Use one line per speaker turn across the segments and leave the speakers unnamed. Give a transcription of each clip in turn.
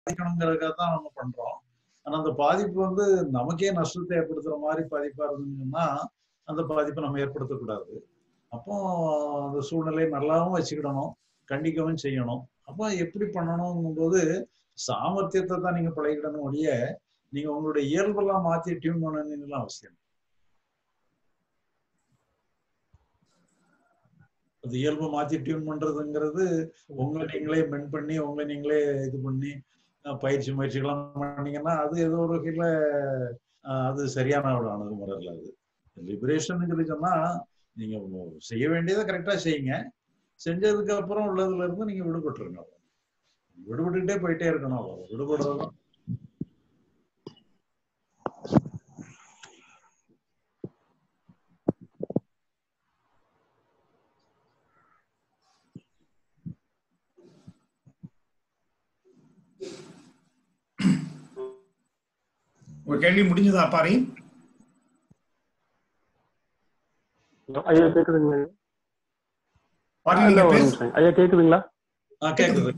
பாதிக்கணுங்கிறதுக்காக தான் நம்ம பண்றோம் ஆனா அந்த பாதிப்பு வந்து நமக்கே நஷ்டத்தை ஏற்படுத்துற மாதிரி பாதிப்பா இருந்துச்சுன்னா அந்த பாதிப்பை நம்ம ஏற்படுத்தக்கூடாது அப்போ அந்த சூழ்நிலையை நல்லாவும் வச்சுக்கிடணும் கண்டிக்கவும் செய்யணும் அப்போ எப்படி பண்ணணுங்கும் போது சாமர்த்தியத்தை தான் நீங்க பழகிடணும் ஒழிய நீங்க உங்களுடைய இயல்பெல்லாம் மாத்தி டியூன் பண்ணணும்லாம் அவசியம் அது இயல்பை மாத்தி டியூன் பண்றதுங்கிறது உங்களை நீங்களே மென் பண்ணி உங்களை நீங்களே இது பண்ணி அஹ், பயிற்சி முயற்சிகள்லாம் பண்ணீங்கன்னா அது ஏதோ ஒரு வகையில அஹ், அது சரியான ஒரு அணுகுமுறை இல்லை அது லிபரேஷன் சொல்லி சொன்னா நீங்க செய்ய வேண்டியதை கரெக்டா செய்யுங்க செஞ்சதுக்கு அப்புறம் உள்ளதுல இருந்து நீங்க விடுபட்டுருங்க விடுபட்டுக்கிட்டே போயிட்டே இருக்கணும் அவ்வளவு. விடுபடுறது
ஒரு கேள்வி முடிஞ்சதா பாரி
ஐயா கேக்குதுங்களா
பாரி
இல்ல,
நீங்க
ஒரு
பேச
நிமிஷம். ஐயா கேக்குதுங்களா
ஆ, கேக்குது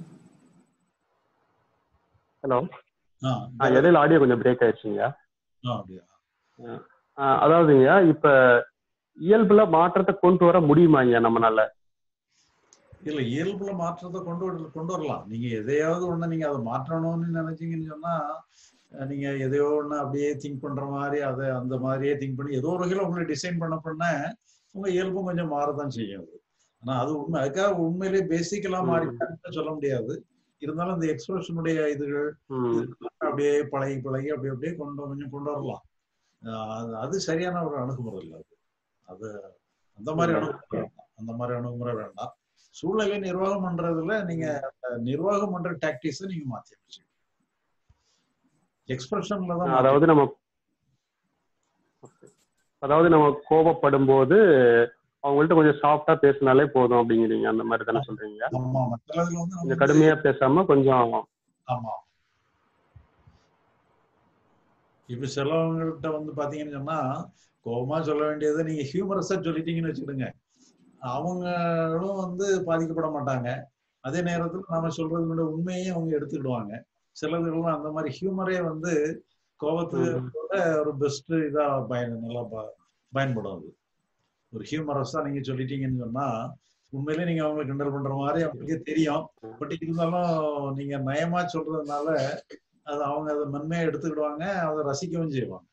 ஹலோ
ஆ,
இடையில ஆடியோ கொஞ்சம் பிரேக் ஆயிடுச்சுங்க
ஆ, அப்படியா
அதாவதுங்க இப்ப இயல்புல மாற்றத்தை கொண்டு வர முடியுமாங்க நம்மனால
இல்ல இயல்புல மாற்றத்தை கொண்டு வர கொண்டு வரலாம் நீங்க எதையாவது ஒண்ணு நீங்க அதை மாற்றணும்னு நினைச்சீங்கன்னு சொன்னா அஹ் நீங்க எதையோ ஒண்ணு அப்படியே திங்க் பண்ற மாதிரி அதை அந்த மாதிரியே திங்க் பண்ணி ஏதோ ஒரு வகையில உங்களை டிசைன் பண்ண பண்ண உங்க இயல்பும் கொஞ்சம் மாறதான் செய்யும் அது ஆனா அது உண்மை அதுக்காக உண்மையிலேயே பேசிக்கலா மாறிட்டான்னு சொல்ல முடியாது இருந்தாலும் இந்த எக்ஸ்பிரஷனுடைய இதுகள்
ம்,
அப்படியே பழகி பழகி அப்படி அப்படியே கொண்டு கொஞ்சம் கொண்டு வரலாம் அஹ் அது- அது சரியான ஒரு அணுகுமுறை இல்லை அது அது அந்த மாதிரி அணுகுமுறை வேண்டாம் அந்த மாதிரி அணுகுமுறை வேண்டாம் சூழ்நிலை நிர்வாகம் பண்றதுல நீங்க அந்த நிர்வாகம் பண்ற டாக்டிக்ஸை நீங்க மாத்தி அமைச்சு எக்ஸ்பிரஷன்ல தான் மாத்தி-
அதாவது நம்ம அதாவது நம்ம கோபப்படும் போது அவங்கள்ட்ட கொஞ்சம் சாஃப்டா பேசினாலே போதும் அப்படிங்கிறீங்க அந்த மாதிரி தானே சொல்றீங்க
ஆமா மற்ற இதுல வந்து நம்ம
கொஞ்சம் கடுமையா பேசாம கொஞ்சம்
ஆமா இப்ப சிலவங்கள்ட்ட வந்து பாத்தீங்கன்னு சொன்னா கோபமா சொல்ல வேண்டியதை நீங்க ஹியூமரஸா சொல்லிட்டீங்கன்னு வச்சுக்கிடுங்க அவங்களும் வந்து பாதிக்கப்பட மாட்டாங்க அதே நேரத்துல நாம சொல்றதுனோட உண்மையை அவங்க எடுத்துக்கிடுவாங்க சிலதுகள்லாம் அந்த மாதிரி ஹியூமரே வந்து கோபத்துக்கு ஒரு பெஸ்ட் இதா பயன் நல்லா ப- பயன்படும் அது ஒரு ஹியூமரஸா நீங்க சொல்லிட்டீங்கன்னு சொன்னா உண்மையிலே நீங்க அவங்களை கிண்டல் பண்ற மாதிரி அவங்களுக்கே தெரியும் பட் இருந்தாலும் நீங்க நயமா சொல்றதுனால அது அவங்க அதை மென்மையா எடுத்துக்கிடுவாங்க அதை ரசிக்கவும் செய்வாங்க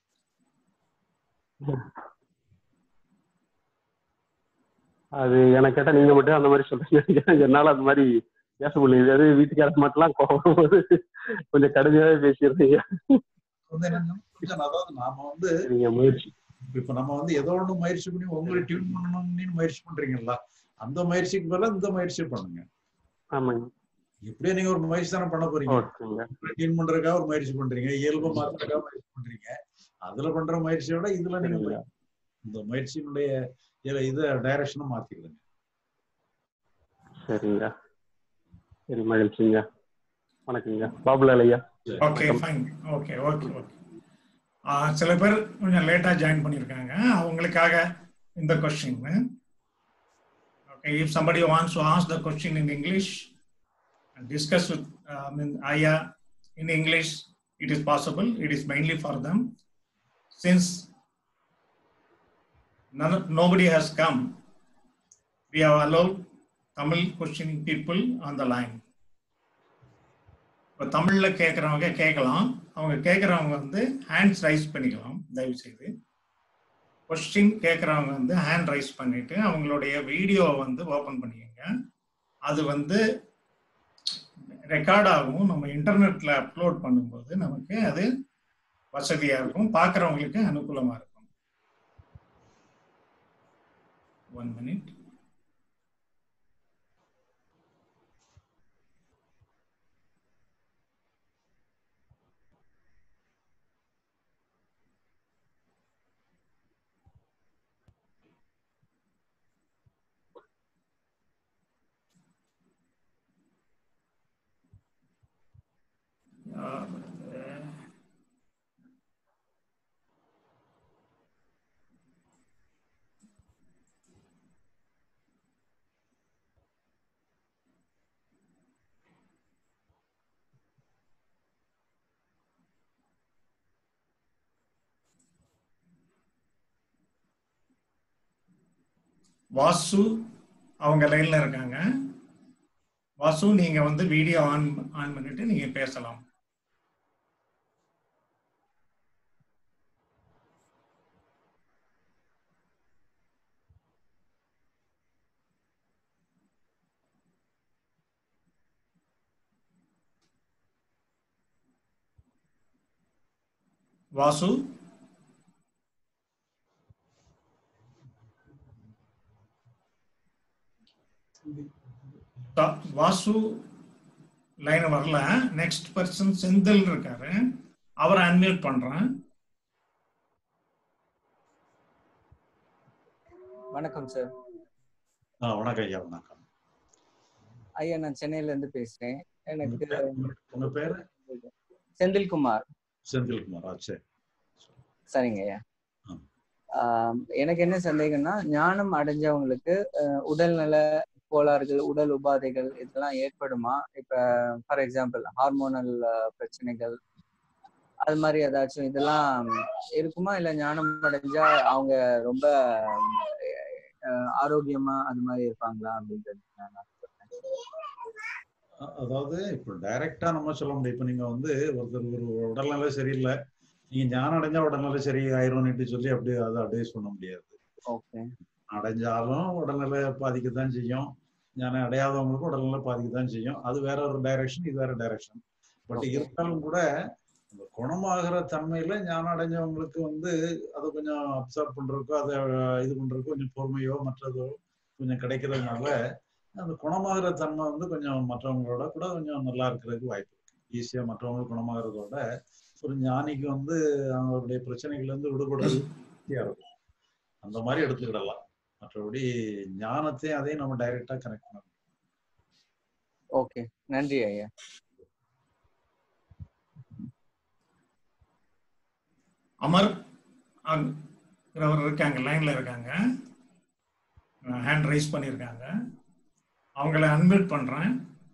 அது எனக்கு கேட்டா நீங்க மட்டும் அந்த மாதிரி சொல்றீங்க என்னால அந்த மாதிரி பேச முடியாது அது வீட்டுக்காரர் மட்டும்லாம் கோபம் போது கொஞ்சம் கடுமையாவே பேசிடுறீங்க
வந்து என்னன்னா கொஞ்சம் அதாவது நாம வந்து
நீங்க முயற்சி
இப்ப நம்ம வந்து ஏதோ ஒண்ணு முயற்சி பண்ணி உங்களை டியூன் பண்ணணும்னு முயற்சி பண்றீங்கல்ல அந்த முயற்சிக்கு பதிலா இந்த முயற்சி பண்ணுங்க
ஆமாங்க
இப்படியே நீங்க ஒரு முயற்சி தானே பண்ண போறீங்க
ஓகேங்க
டியூன் பண்றதுக்காக ஒரு முயற்சி பண்றீங்க இயல்பு மாத்துறதுக்காக முயற்சி பண்றீங்க அதுல பண்ற முயற்சியோட இதுல நீங்க
சரிங்க.
இந்த முயற்சியினுடைய இதுல இத டைரக்ஷனும் மாத்திக்கிடுங்க
சரிங்க சரி மகிழ்ச்சிங்க வணக்கங்க பாபுலால் ஐயா
okay fine okay okay okay சில பேர் கொஞ்சம் லேட்டாக ஜாயின் பண்ணியிருக்காங்க அவங்களுக்காக இந்த question okay if somebody wants to ask the question in English and discuss with uh, I mean, Aya in English, it is possible. It is mainly for them. Since none, nobody has come, we have allowed Tamil questioning people on the line. இப்போ தமிழில் கேட்குறவங்க கேட்கலாம் அவங்க கேட்குறவங்க வந்து hands raise பண்ணிக்கலாம் தயவு செய்து கொஸ்டின் கேட்குறவங்க வந்து ஹேண்ட் ரைஸ் பண்ணிட்டு அவங்களுடைய வீடியோவை வந்து ஓப்பன் பண்ணிக்கோங்க அது வந்து ரெக்கார்ட் ஆகும் நம்ம இன்டர்நெட்டில் அப்லோட் பண்ணும்போது நமக்கு அது வசதியாக இருக்கும் பார்க்குறவங்களுக்கு அனுகூலமாக இருக்கும் ஒன் மினிட் வாசு அவங்க லைன்ல இருக்காங்க வாசு நீங்க வந்து வீடியோ ஆன் ஆன் பண்ணிட்டு நீங்க பேசலாம் வாசு தா- வாசு லைன் வரல நெக்ஸ்ட் பர்சன் செந்தில் இருக்காரு அவரை அன்மியூட் பண்றேன்
வணக்கம் சார்
ஆ வணக்கம் ஐயா வணக்கம்
ஐயா நான் சென்னையில இருந்து பேசுறேன்
உங்க
எனக்கு
பேர்- உங்க பேரு
செந்தில்குமார்
செந்தில்குமார் ஆ சரி
சரிங்க ஐயா
ஆ.
ஆம், எனக்கு என்ன சந்தேகம்னா ஞானம் அடைஞ்சவங்களுக்கு அஹ், உடல்நல கோளாறுகள் உடல் உபாதைகள் இதெல்லாம் ஏற்படுமா இப்ப ஃபார் எக்ஸாம்பிள் ஹார்மோனல் பிரச்சனைகள் அது மாதிரி ஏதாச்சும் இதெல்லாம் இருக்குமா இல்ல ஞானம் அடைஞ்சா அவங்க ரொம்ப அஹ், ஆரோக்கியமா அது மாதிரி இருப்பாங்களா அப்படின்றது நான் சொல்றேன்.
அ- அதாவது இப்போ டைரக்டா நம்ம சொல்ல முடியும் இப்போ நீங்க வந்து ஒருத்தர் ஒரு உடல்நிலை சரியில்லை நீங்க ஞானம் அடைஞ்சா உடல்நிலை சரி ஆயிரும்னுட்டு சொல்லி அப்படியே அதை அட்வைஸ் பண்ண முடியாது
ஓகே
அடைஞ்சாலும் உடல்நிலை பாதிக்கத்தான் செய்யும் ஞானம் அடையாதவங்களுக்கும் உடல்நிலை பாதிக்கத்தான் செய்யும் அது வேற ஒரு டைரக்ஷன் இது வேற டைரக்ஷன் பட்
Okay.
இருந்தாலும் கூட இந்த குணமாகிற தன்மையில ஞானம் அடைஞ்சவங்களுக்கு வந்து அதை கொஞ்சம் அப்சர்வ் பண்றதுக்கோ அதை இது பண்றதுக்கோ கொஞ்சம் பொறுமையோ மற்றதோ கொஞ்சம் கிடைக்கிறதுனால அந்த குணமாகிற தன்மை வந்து கொஞ்சம் மற்றவங்களோட கூட கொஞ்சம் நல்லா இருக்கிறதுக்கு வாய்ப்பு இருக்கு ஈஸியா மற்றவங்களுக்கு குணமாகறதோட ஒரு ஞானிக்கு வந்து அவருடைய பிரச்சனைகள்ல இருந்து விடுபடுறது ஈஸியா இருக்கும் அந்த மாதிரி எடுத்துக்கிடலாம் மற்றபடி ஞானத்தையும் அதையும் நம்ம டைரக்டா கனெக்ட் பண்ண முடியும்.
ஓகே நன்றி ஐயா
அமர் அங்- அவர் இருக்காங்க லைன்ல இருக்காங்க ஹேண்ட் ரைஸ் பண்ணியிருக்காங்க அவங்கள அன்மியூட் பண்றேன்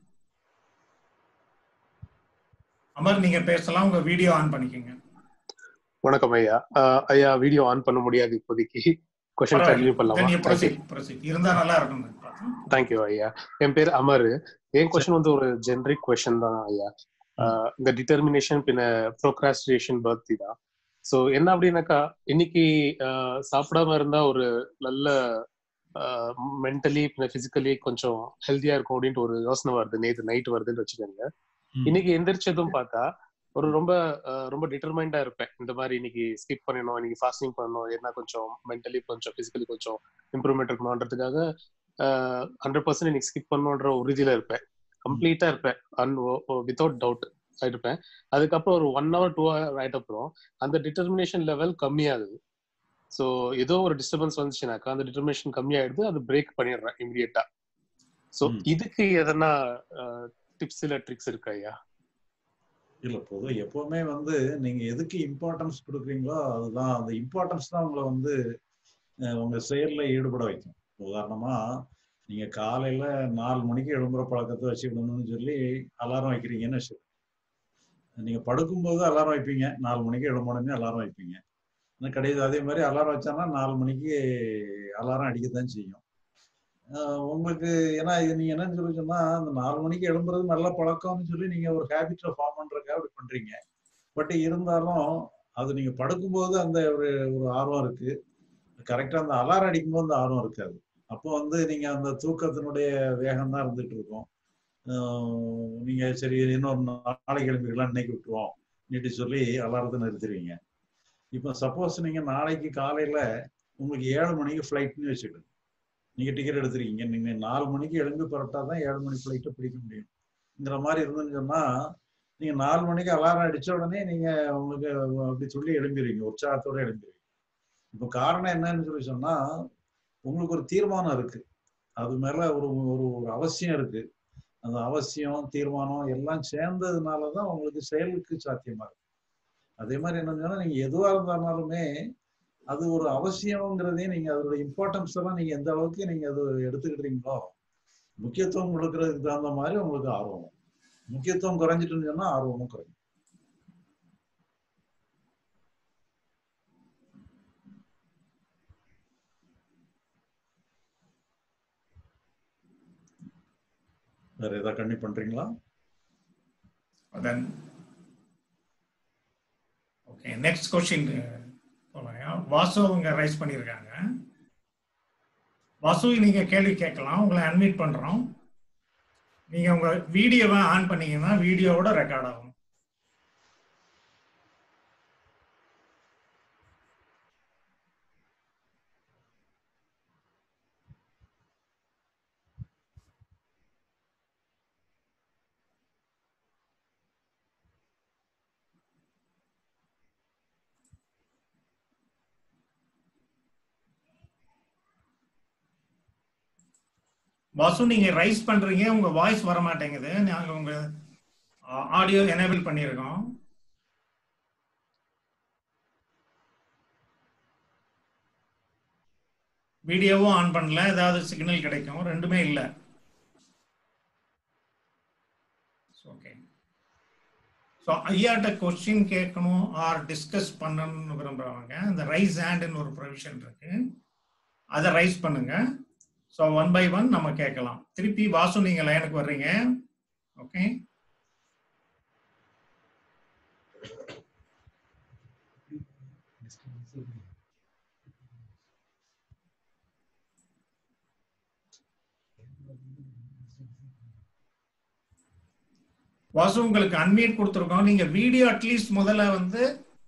அமர் நீங்க பேசலாம் உங்க வீடியோ ஆன் பண்ணிக்கோங்க
வணக்கம் ஐயா அஹ் ஐயா வீடியோ ஆன் பண்ண முடியாது இப்போதைக்கு கொஸ்டின் கண்டினியூ பண்ணலாமா
ப்ரொசீட் ப்ரொசீட் இருந்தா நல்லா இருக்கும்
தேங்க்யூ ஐயா என் பேர் அமர் என் கொஸ்டின் வந்து ஒரு ஜெனரிக் கொஸ்டின் தான் ஐயா அஹ் இந்த டிட்டர்மினேஷன் பின்ன ப்ரோக்ராஸ்டினேஷன் பர்த்தி தான் ஸோ என்ன அப்படின்னாக்கா இன்னைக்கு அஹ் சாப்பிடாம இருந்தா ஒரு நல்ல மென்டலி பின்ன பிசிக்கலி கொஞ்சம் ஹெல்த்தியா இருக்கும் அப்படின்ட்டு ஒரு யோசனை வருது நேற்று நைட் வருதுன்னு வச்சுக்கோங்க
ம்.
இன்னைக்கு எந்திரிச்சதும் பார்த்தா ஒரு ரொம்ப அஹ், ரொம்ப டிட்டர்மைண்டா இருப்பேன் இந்த மாதிரி இன்னைக்கு ஸ்கிப் பண்ணணும் இன்னைக்கு ஃபாஸ்டிங் பண்ணணும் என்ன கொஞ்சம் மென்டலி கொஞ்சம் பிசிக்கலி கொஞ்சம் இம்ப்ரூவ்மெண்ட் இருக்கணும்ன்றதுக்காக ஹண்ட்ரட் பர்சன்ட் இன்னைக்கு ஸ்கிப் பண்ணணுன்ற உறுதியில இருப்பேன் கம்ப்ளீட்டா இருப்பேன் அன் வித்தவுட் டவுட் இருப்பேன் அதுக்கப்புறம் ஒரு ஒன் ஹவர் டூ ஹவர் ஆயிட்ட அப்புறம் அந்த டிட்டர்மினேஷன் லெவல் கம்மியாகுது ஸோ ஏதோ ஒரு டிஸ்டர்பன்ஸ் வந்துச்சுனாக்கா அந்த டிட்டர்மினேஷன் கம்மியாயிடுது அது பிரேக் பண்ணிடுறேன் இமிடியேட்டா ஸோ
ம்.
இதுக்கு எதனா டிப்ஸ் இல்ல ட்ரிக்ஸ் இருக்கா ஐயா
இல்ல பொதுவா எப்பவுமே வந்து நீங்க எதுக்கு இம்பார்ட்டன்ஸ் கொடுக்குறீங்களோ அதுதான் அந்த இம்பார்ட்டன்ஸ் தான் உங்களை வந்து அஹ், உங்க செயல்ல ஈடுபட வைக்கும் உதாரணமா நீங்க காலையில நாலு மணிக்கு எழும்புற பழக்கத்தை வச்சுக்கணும்னு சொல்லி அலாரம் வைக்கிறீங்கன்னு வச்சு நீங்க படுக்கும்போது அலாரம் வைப்பீங்க நாலு மணிக்கு எழும்பணும்னு அலாரம் வைப்பீங்க ஆனா கிடையாது அதே மாதிரி அலாரம் வச்சானா நாலு மணிக்கு அலாரம் அடிக்கத்தான் செய்யும் ஆஹ் உங்களுக்கு ஏன்னா இது நீங்க என்னன்னு சொல்லி சொன்னா அந்த நாலு மணிக்கு எழும்புறது நல்ல பழக்கம்னு சொல்லி நீங்க ஒரு ஹேபிட்டை ஃபார்ம் பண்றதுக்காக அப்படி பண்றீங்க பட் இருந்தாலும் அது நீங்க படுக்கும்போது அந்த ஒரு ஒரு ஆர்வம் இருக்கு கரெக்டா அந்த அலாரம் அடிக்கும்போது அந்த ஆர்வம் இருக்காது அப்போ வந்து நீங்க அந்த தூக்கத்தினுடைய வேகம் தான் இருந்துட்டு இருக்கும் ஆஹ் நீங்க சரி இன்னொரு நாளைக்கு எழும்பிக்கலாம் இன்னைக்கு விட்டுருவோம் நீட்டு சொல்லி அலாரத்தை நிறுத்திடுவீங்க இப்போ சப்போஸ் நீங்க நாளைக்கு காலையில உங்களுக்கு ஏழு மணிக்கு ஃப்ளைட்னு வச்சுக்கோங்க நீங்க டிக்கெட் எடுத்திருக்கீங்க நீங்க நாலு மணிக்கு எழும்பி புறப்பட்டா தான் ஏழு மணி ஃப்ளைட்டை பிடிக்க முடியும்ங்கிற மாதிரி இருந்துன்னு சொன்னா நீங்க நாலு மணிக்கு அலாரம் அடிச்ச உடனே நீங்க உங்களுக்கு அப்படி சொல்லி எழும்பிடுவீங்க உற்சாகத்தோட எழும்பிடுவீங்க இப்போ காரணம் என்னன்னு சொல்லி சொன்னா உங்களுக்கு ஒரு தீர்மானம் இருக்கு அது மேல ஒரு ஒரு ஒரு அவசியம் இருக்கு அந்த அவசியம் தீர்மானம் எல்லாம் சேர்ந்ததுனால தான் உங்களுக்கு செயலுக்கு சாத்தியமா இருக்கு அதே மாதிரி என்னன்னு சொன்னா நீங்க எதுவா இருந்தாலுமே அது ஒரு அவசியம்ங்கிறதையும் நீங்க அதோட இம்பார்ட்டன்ஸ் எல்லாம் நீங்க எந்த அளவுக்கு நீங்க அது எடுத்துக்கிட்டீங்களோ முக்கியத்துவம் கொடுக்கறதுக்கு தகுந்த மாதிரி உங்களுக்கு ஆர்வம் முக்கியத்துவம் குறைஞ்சிட்டுன்னு சொன்னா ஆர்வமும் குறையும் வேற ஏதாவது கண்ணி பண்றீங்களா
then ஓகே நெக்ஸ்ட் கொஸ்டின் போலாம் வாசு அவங்க ரைஸ் பண்ணியிருக்காங்க வாசு நீங்க கேள்வி கேட்கலாம் உங்களை அன்மியூட் பண்றோம் நீங்க உங்க வீடியோவை ஆன் பண்ணீங்கன்னா வீடியோவோட ரெக்கார்ட் ஆகும் வாசு நீங்க ரைஸ் பண்றீங்க உங்க வாய்ஸ் வர மாட்டேங்குது நாங்க உங்க ஆடியோ எனேபிள் பண்ணியிருக்கோம் வீடியோவும் ஆன் பண்ணல ஏதாவது சிக்னல் கிடைக்கும் ரெண்டுமே இல்லை ஓகே ஸோ ஐயாட்ட கொஸ்டின் கேட்கணும் ஆர் டிஸ்கஸ் பண்ணணும்னு விரும்புறவங்க இந்த ரைஸ் ஹேண்ட்னு ஒரு ப்ரொவிஷன் இருக்கு அதை ரைஸ் பண்ணுங்க ஸோ ஒன் பை ஒன் நம்ம கேட்கலாம் திருப்பி வாசு நீங்க லைனுக்கு வர்றீங்க ஓகே வாசு உங்களுக்கு அன்மியூட் கொடுத்துருக்கோம் நீங்க வீடியோ அட்லீஸ்ட் முதல்ல வந்து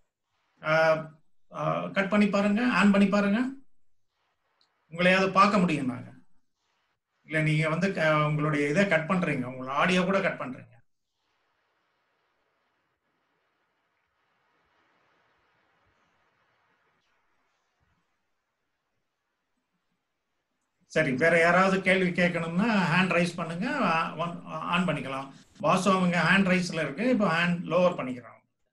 கட் பண்ணி பாருங்க ஆன் பண்ணி பாருங்க உங்களையாவது பார்க்க முடியும் நாங்க இல்ல நீங்க வந்து க- உங்களுடைய இதை கட் பண்றீங்க உங்களோட ஆடியோ கூட கட் பண்றீங்க சரி வேற யாராவது கேள்வி கேட்கணும்னா ஹேண்ட் ரைஸ் பண்ணுங்க ஆன் பண்ணிக்கலாம் வாசு அவங்க ஹேண்ட் ரைஸ்ல இருக்கு இப்போ ஹேண்ட் லோவர் பண்ணிக்கிறாங்க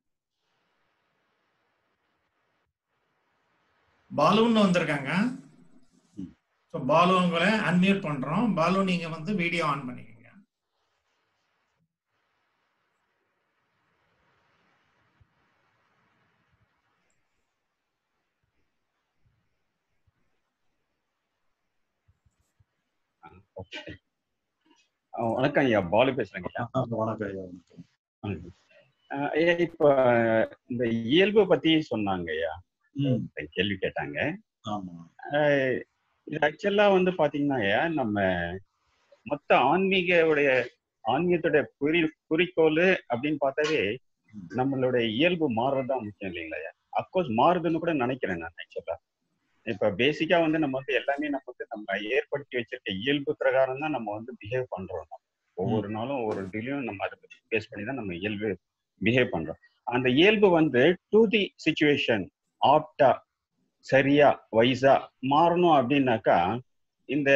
பாலுன்னு வந்திருக்காங்க ஸோ பாலு உங்களை அன்மியூட் பண்றோம் பாலு நீங்க வந்து வீடியோ ஆன் பண்ணிக்கோங்க
ஓகே வணக்கம் ஐயா பாலு பேசுறேங்க ஐயா
ஆ, வணக்கம் ஐயா வணக்கம்
அஹ் ஐயா இப்ப இந்த இயல்பு பத்தி சொன்னாங்க ஐயா
ம்,
கேள்வி கேட்டாங்க
ஆமா
அஹ் இது ஆக்சுவலா வந்து பாத்தீங்கன்னா ஐயா நம்ம மொத்த ஆன்மீகவுடைய ஆன்மீகத்துடைய குறி குறிக்கோள் அப்படின்னு பார்த்தாவே நம்மளுடைய இயல்பு மாறுறதுதான் முக்கியம் இல்லைங்களா ஐயா அப்கோர்ஸ் மாறுதுன்னு கூட நினைக்கிறேன் நான் ஆக்சுவலா இப்ப பேசிக்கா வந்து நம்ம வந்து எல்லாமே நம்ம வந்து நம்ம ஏற்படுத்தி வச்சிருக்க இயல்பு பிரகாரம் தான் நம்ம வந்து பிஹேவ் பண்றோம் நம்ம. ஒவ்வொரு நாளும் ஒவ்வொரு இதுலயும் நம்ம அதை பத்தி பேஸ் பண்ணி தான் நம்ம இயல்பு பிஹேவ் பண்றோம் அந்த இயல்பு வந்து டு தி சுச்சுவேஷன் ஆப்டா சரியா வைஸா மாறணும் அப்படின்னாக்கா இந்த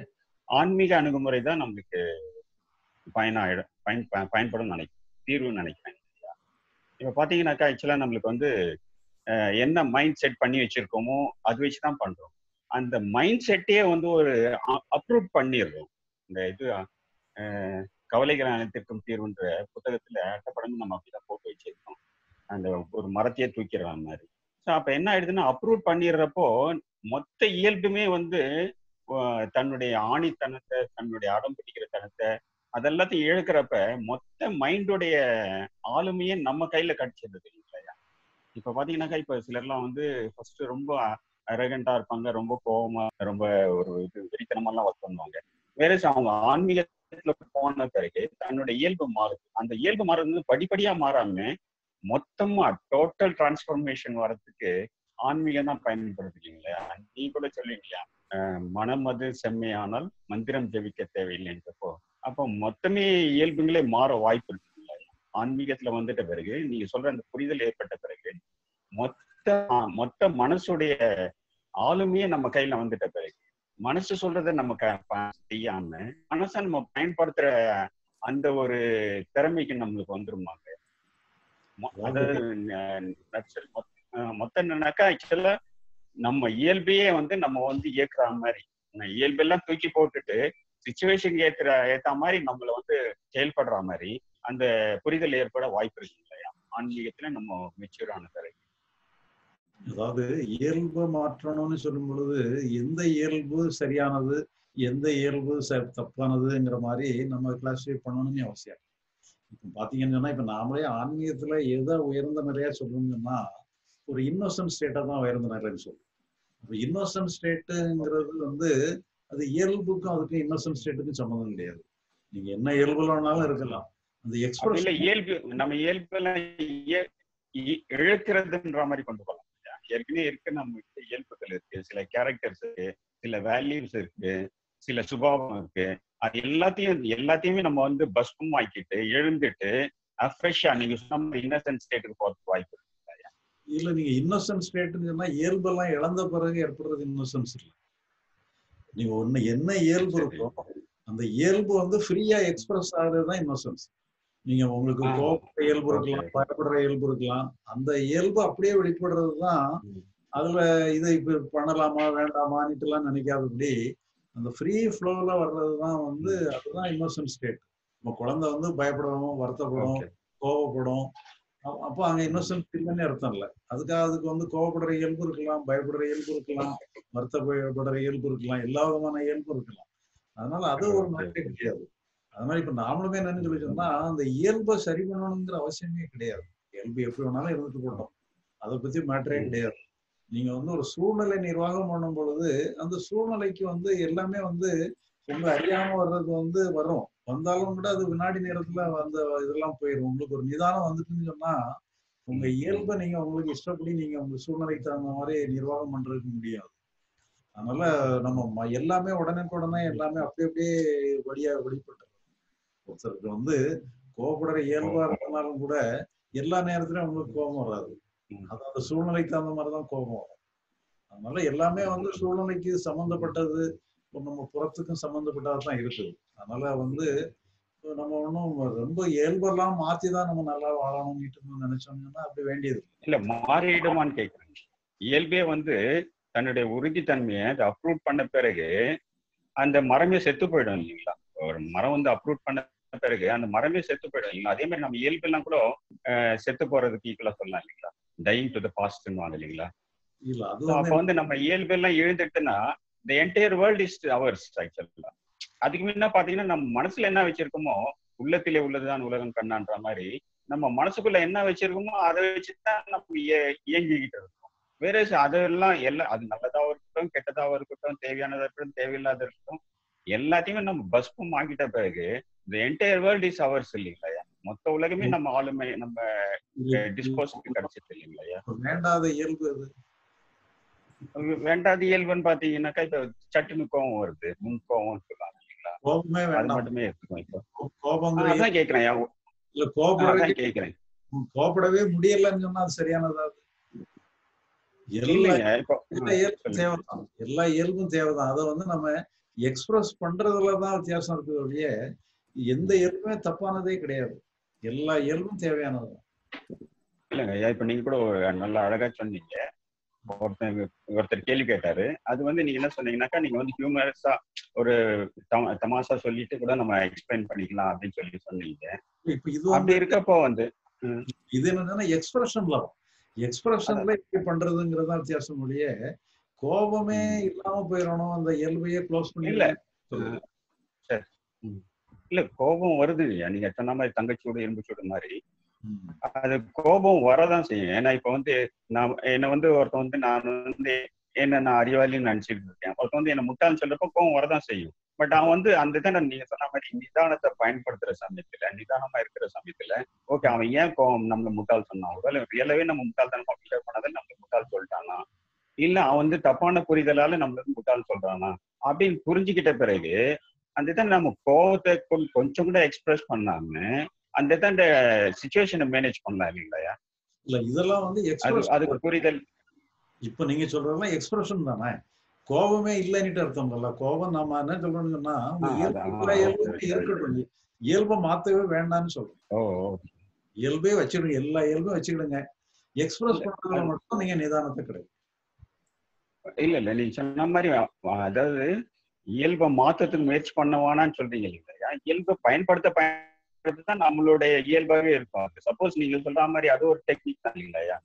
ஆன்மீக அணுகுமுறை தான் நம்மளுக்கு பயனாயிடும் பயன் ப- பயன்படும் நினைக்கிறேன் தீர்வுன்னு நினைக்கிறேன் இப்ப பாத்தீங்கன்னாக்கா ஆக்சுவலா நம்மளுக்கு வந்து அஹ், என்ன மைண்ட் செட் பண்ணி வச்சிருக்கோமோ அது வச்சு தான் பண்றோம் அந்த மைண்ட் செட்டையே வந்து ஒரு அப்ரூவ் பண்ணிடுறோம் இந்த இது அஹ், கவலைகள் அனைத்திற்கும் தீர்வுன்ற புத்தகத்துல அட்டப்படமும் நம்ம அப்படிதான் போட்டு வச்சிருக்கோம் அந்த ஒரு மரத்தையே தூக்கிடுற மாதிரி ஸோ அப்ப என்ன ஆயிடுதுன்னா அப்ரூவ் பண்ணிடுறப்போ மொத்த இயல்புமே வந்து அஹ், தன்னுடைய ஆணித்தனத்தை தன்னுடைய அடம் பிடிக்கிற தனத்தை அதெல்லாத்தையும் இழக்கிறப்ப மொத்த மைண்டோடைய ஆளுமையே நம்ம கையில கிடைச்சிருது இல்லையா இப்ப பாத்தீங்கன்னாக்கா இப்ப சிலர்லாம் வந்து ஃபர்ஸ்ட் ரொம்ப அரகண்டா இருப்பாங்க ரொம்ப கோவமா ரொம்ப ஒரு இது வெறித்தனமெல்லாம் ஒர்க் பண்ணுவாங்க வேற அவங்க ஆன்மீகத்துல போன பிறகு தன்னுடைய இயல்பு மாறுது அந்த இயல்பு மாறுறது வந்து படிப்படியா மாறாம மொத்தமா டோட்டல் டிரான்ஸ்ஃபர்மேஷன் வரதுக்கு ஆன்மீகம் தான் பயன்படுது இல்லைங்களா நீ கூட சொல்லுவீங்களா அஹ் மனம் அது செம்மையானால் மந்திரம் ஜெபிக்க தேவையில்லைன்றப்போ அப்போ மொத்தமே இயல்புங்களே மாற வாய்ப்பு இருக்கு இல்லையா? ஆன்மீகத்துல வந்துட்ட பிறகு நீங்க சொல்ற அந்த புரிதல் ஏற்பட்ட பிறகு மொத்த மொத்த மனசுடைய ஆளுமையே நம்ம கையில வந்துட்ட பிறகு மனசு சொல்றதை நம்ம க- ப- செய்யாம மனசை நம்ம பயன்படுத்துற அந்த ஒரு திறமைக்கு நம்மளுக்கு வந்துருமாங்க மொ- அதாவது அஹ், நட்சல் மொத்த- அஹ், மொத்தம் என்னன்னாக்கா ஆக்சுவலா நம்ம இயல்பையே வந்து நம்ம வந்து இயக்குற மாதிரி ந- இயல்பெல்லாம் தூக்கி போட்டுட்டு சுச்சுவேஷன் ஏத்துற ஏத்த மாதிரி நம்மள வந்து செயல்படுற மாதிரி அந்த புரிதல் ஏற்பட வாய்ப்பு இருக்கு இல்லையா ஆன்மீகத்துல நம்ம மெச்சூர் ஆன பிறகு
அதாவது இயல்பை மாற்றணும்னு சொல்லும் பொழுது எந்த இயல்பு சரியானது எந்த இயல்பு ச- தப்பானதுங்கிற மாதிரி நம்ம கிளாஸிஃபை பண்ணணும்னு அவசியம் இல்லை. இப்போ பாத்தீங்கன்னு சொன்னா இப்ப நாமளே ஆன்மீகத்துல எதை உயர்ந்த நிலையா சொல்லணும்னு சொன்னா ஒரு இன்னோசன்ட் ஸ்டேட்டா தான் உயர்ந்த நிலைன்னு சொல்றோம் இப்போ இன்னோசன்ட் ஸ்டேட்டுங்கிறது வந்து அது இயல்புக்கும் அதுக்கும் இன்னோசன்ட் ஸ்டேட்டுக்கும் சம்மந்தம் கிடையாது நீங்க என்ன இயல்புல வேணாலும் இருக்கலாம் அந்த
அப்படி இல்ல
எக்ஸ்பிரஷன்
இயல்பு நம்ம இயல்பெல்லாம் இய- இ- இழக்கிறதுன்ற மாதிரி கொண்டு போகலாம் இல்லையா? ஏற்கனவே இருக்கு நம்ம கிட்ட இயல்புகள் இருக்கு சில கேரக்டர்ஸ் இருக்கு சில வேல்யூஸ் இருக்கு சில சுபாவம் இருக்கு அது எல்லாத்தையும் எல்லாத்தையுமே நம்ம வந்து பஸ்பம் ஆக்கிட்டு எழுந்துட்டு ஃப்ரெஷ்ஷா நீங்க சொன்ன இன்னசென்ட் ஸ்டேட்டுக்கு போறதுக்கு வாய்ப்பு இருக்கு இல்லையா?
இல்ல நீங்க இன்னோசன்ட் ஸ்டேட்னு சொன்னா இயல்பெல்லாம் இழந்த பிறகு ஏற்படுறது இன்னோசன்ஸ் இல்லை நீங்க ஒண்ணு என்ன இயல்பு
சரி.
இருக்கோ அந்த இயல்பு வந்து ஃப்ரீயா எக்ஸ்பிரஸ் ஆகுறது தான் இன்னோசன்ஸ் நீங்க உங்களுக்கு
ஆ,
கோபப்படுற இயல்பு இருக்கலாம்
okay.
பயப்படுற இயல்பு இருக்கலாம் அந்த இயல்பு அப்படியே வெளிப்படுறது தான்
ம்.
அதுல இதை இப்ப பண்ணலாமா வேண்டாமான்னுட்டு எல்லாம் நினைக்காதபடி அந்த ஃப்ரீ ஃப்ளோல வர்றது தான் வந்து அதுதான் இன்னோசன்ட் ஸ்டேட் நம்ம குழந்தை வந்து பயப்படும் வருத்தப்படும்
Okay.
கோவப்படும் அ- அப்போ அங்க இன்னோசன்ட் இல்லைன்னு அர்த்தம் இல்லை அதுக்காக அதுக்கு வந்து கோவப்படுற இயல்பு இருக்கலாம் பயப்படுற இயல்பு இருக்கலாம் வருத்தப்படுற இயல்பு இருக்கலாம் எல்லா விதமான இயல்பு இருக்கலாம் அதனால அது ஒரு
Okay.
மேட்டே கிடையாது அதனால இப்ப நாமளுமே என்னன்னு சொல்லி சொன்னா அந்த இயல்பை சரி பண்ணணுங்கிற அவசியமே கிடையாது இயல்பு எப்படி வேணாலும் இருந்துட்டு போட்டோம் அதை பத்தி மேட்டரே
ம்.
கிடையாது நீங்க வந்து ஒரு சூழ்நிலை நிர்வாகம் பண்ணும் பொழுது அந்த சூழ்நிலைக்கு வந்து எல்லாமே வந்து உங்க அறியாம வர்றது வந்து வரும் வந்தாலும் கூட அது வினாடி நேரத்துல அந்த இதெல்லாம் போயிடும் உங்களுக்கு ஒரு நிதானம் வந்துட்டுன்னு சொன்னா உங்க இயல்பை நீங்க உங்களுக்கு இஷ்டப்படி நீங்க உங்க சூழ்நிலைக்கு தகுந்த மாதிரி நிர்வாகம் பண்றதுக்கு முடியாது அதனால நம்ம ம- எல்லாமே உடனுக்குடனே எல்லாமே அப்படி அப்படியே வழியா வெளிப்பட்டு ஒருத்தருக்கு வந்து கோபப்படுற இயல்பா இருந்தாலும் கூட எல்லா நேரத்திலயும் உங்களுக்கு கோபம் வராது
ம்.
அது அந்த சூழ்நிலைக்கு தகுந்த மாதிரி தான் கோபம் வரும் அதனால எல்லாமே வந்து சூழ்நிலைக்கு சம்பந்தப்பட்டது இப்போ நம்ம புறத்துக்கும் சம்பந்தப்பட்டதா தான் இருக்குது அதனால வந்து இப்போ நம்ம ஒன்றும் ரொம்ப இயல்பெல்லாம் மாத்தி தான் நம்ம நல்லா வாழணும்னு நினைச்சோம்னா அப்படி வேண்டியது இல்லை.
இல்ல மாறிடுமான்னு கேக்குறேன் இயல்பே வந்து தன்னுடைய உறுதித்தன்மையை அதை அப்ரூவ் பண்ண பிறகு அந்த மரமே செத்து போயிடும் இல்லைங்களா ஒரு மரம் வந்து அப்ரூவ் பண்ண பிறகு அந்த மரமே செத்து போயிடும் இல்லைங்களா அதே மாதிரி நம்ம இயல்பெல்லாம் கூட அஹ், செத்து போறதுக்கு ஈக்குவலா சொல்லலாம் இல்லைங்களா டைங் டு த பாஸ்ட்னு வாங்க இல்லைங்களா
இல்ல அது
So,
வந்து
அப்ப வந்து நம்ம இயல்பெல்லாம் எழுந்துட்டுன்னா the entire world is ours ஆக்சுவலா அதுக்கு முன்ன பாத்தீங்கன்னா நம்ம மனசுல என்ன வச்சிருக்கோமோ உள்ளத்திலே உள்ளதுதான் உலகம் கண்ணான்ற மாதிரி நம்ம மனசுக்குள்ள என்ன வச்சிருக்கோமோ அதை வச்சுதான் நம்ம இய- இயங்கிக்கிட்டு இருக்கோம் வேற அதெல்லாம் எல்லாம் அது நல்லதாவும் இருக்கட்டும் கெட்டதாவும் இருக்கட்டும் தேவையானதா இருக்கட்டும் தேவையில்லாத இருக்கட்டும் எல்லாத்தையுமே நம்ம பஸ்பம் ஆக்கிட்ட பிறகு இந்த என்டையர் வேர்ல்ட் இஸ் அவர்ஸ் இல்லைங்களா மொத்த உலகமே நம்ம ஆளுமை நம்ம டிஸ்போஸ்க்கு கிடைச்சிட்டு இல்லைங்களா
வேண்டாத இயல்பு அது
வேண்டாத இயல்புன்னு பாத்தீங்கன்னாக்கா இப்ப சட்டுன்னு கோவம் வருது முன் கோவம் சொல்லுவாங்க இல்லைங்களா
கோபமே
அது
வேண்டாம்
மட்டுமே எடுத்துக்கோங்க இப்போ
கோபங்கிற
அதான் கேக்குறேன்
இல்ல கோபப்படவே
அதான் கேக்குறேன்
கோபப்படவே முடியலன்னு சொன்னா அது சரியானதா அது? எல்லா
இல்லைங்க இப்போ
எல்லா இயல்பும் தேவைதான் எல்லா இயல்பும் தேவைதான் அதை வந்து நம்ம எக்ஸ்பிரஸ் பண்றதுலதான் வித்தியாசம் இருக்குது ஒழிய எந்த இயல்புமே தப்பானதே கிடையாது எல்லா இயல்பும் தேவையானது
இல்லைங்க ஐயா இப்ப நீங்க கூட ஒரு நல்லா அழகா சொன்னீங்க ஒருத்தர் ஒருத்தர் கேள்வி கேட்டாரு அது வந்து நீங்க என்ன சொன்னீங்கன்னாக்கா நீங்க வந்து ஹியூமரஸா ஒரு தமா- தமாஷா சொல்லிட்டு கூட நம்ம எக்ஸ்பிளைன் பண்ணிக்கலாம் அப்படின்னு சொல்லி சொன்னீங்க
இப்ப இது வந்து
அப்படி இருக்கப்போ வந்து
இது என்னன்னா எக்ஸ்பிரஷன்ல எக்ஸ்பிரஷன்ல இப்படி பண்றதுங்கிறதா வித்தியாசம் ஒழிய கோபமே இல்லாம போயிடணும் அந்த இயல்பையே க்ளோஸ் பண்ணி
இல்ல. சரி ம். இல்ல கோபம் வருது இல்லையா நீங்க சொன்ன மாதிரி தங்கச்சூடு எலும்பு சூடு மாதிரி
ம்.
அது கோபம் வரதான் செய்யும் ஏன்னா இப்ப வந்து நான் என்ன வந்து ஒருத்தன் வந்து நான் வந்து என்ன நான் அறிவாளின்னு நினைச்சிட்டு இருக்கேன் ஒருத்தன் வந்து என்ன முட்டாள்னு சொல்றப்ப கோபம் வரதான் செய்யும் பட் அவன் வந்து அந்த இதை நான் நீங்க சொன்ன மாதிரி நிதானத்தை பயன்படுத்துற சமயத்துல நிதானமா இருக்கிற சமயத்துல ஓகே அவன் ஏன் கோபம் நம்மள முட்டாள் சொன்னான் ஒருவேளை ரியலாவே நம்ம முட்டாள் தானே ஃபீல் பண்ணதை நம்ம முட்டாள் சொல்லிட்டானா இல்ல அவன் வந்து தப்பான புரிதலால நம்மளுக்கு முட்டாள் சொல்றானா அப்படின்னு புரிஞ்சுக்கிட்ட பிறகு அந்த இதை நம்ம கோபத்தை கொ- கொஞ்சம் கூட எக்ஸ்பிரஸ் பண்ணாம அந்த இதை அந்த சுச்சுவேஷனை மேனேஜ் பண்ணலாம் இல்லைங்களா
இல்ல இதெல்லாம் வந்து
அது
எக்ஸ்பிரஸ்
அதுக்கு புரிதல்
இப்ப நீங்க சொல்றதெல்லாம் எக்ஸ்பிரஷன் தானே கோபமே இல்லைன்னுட்டு அர்த்தம் இல்ல கோபம் நாம என்ன சொல்றோம்னு சொன்னா உங்க
ஆ,
இயல்பு
அதான்.
எல்லா
ஆ,
இயல்புமே
okay,
இருக்கட்டும் இயல்பை மாத்தவே வேண்டாம்னு சொல்றோம்
ஓ ஓ.
இயல்பே வச்சிடுங்க எல்லா இயல்பும் வச்சுக்கிடுங்க எக்ஸ்பிரஸ்
இல்ல,
பண்றதுல
அது-
மட்டும் நீங்க நிதானத்தை கிடைக்கும்
இல்ல இல்ல நீங்க சொன்ன மாதிரி அ- அதாவது இயல்பை மாத்தத்துக்கு முயற்சி பண்ணவானான்னு சொல்றீங்க இல்லையா இயல்பை பயன்படுத்த பயன்படுத்த தான் நம்மளுடைய இயல்பாவே இருக்கும் சப்போஸ் நீங்க சொல்ற மாதிரி அது ஒரு டெக்னிக் தான் இல்லையா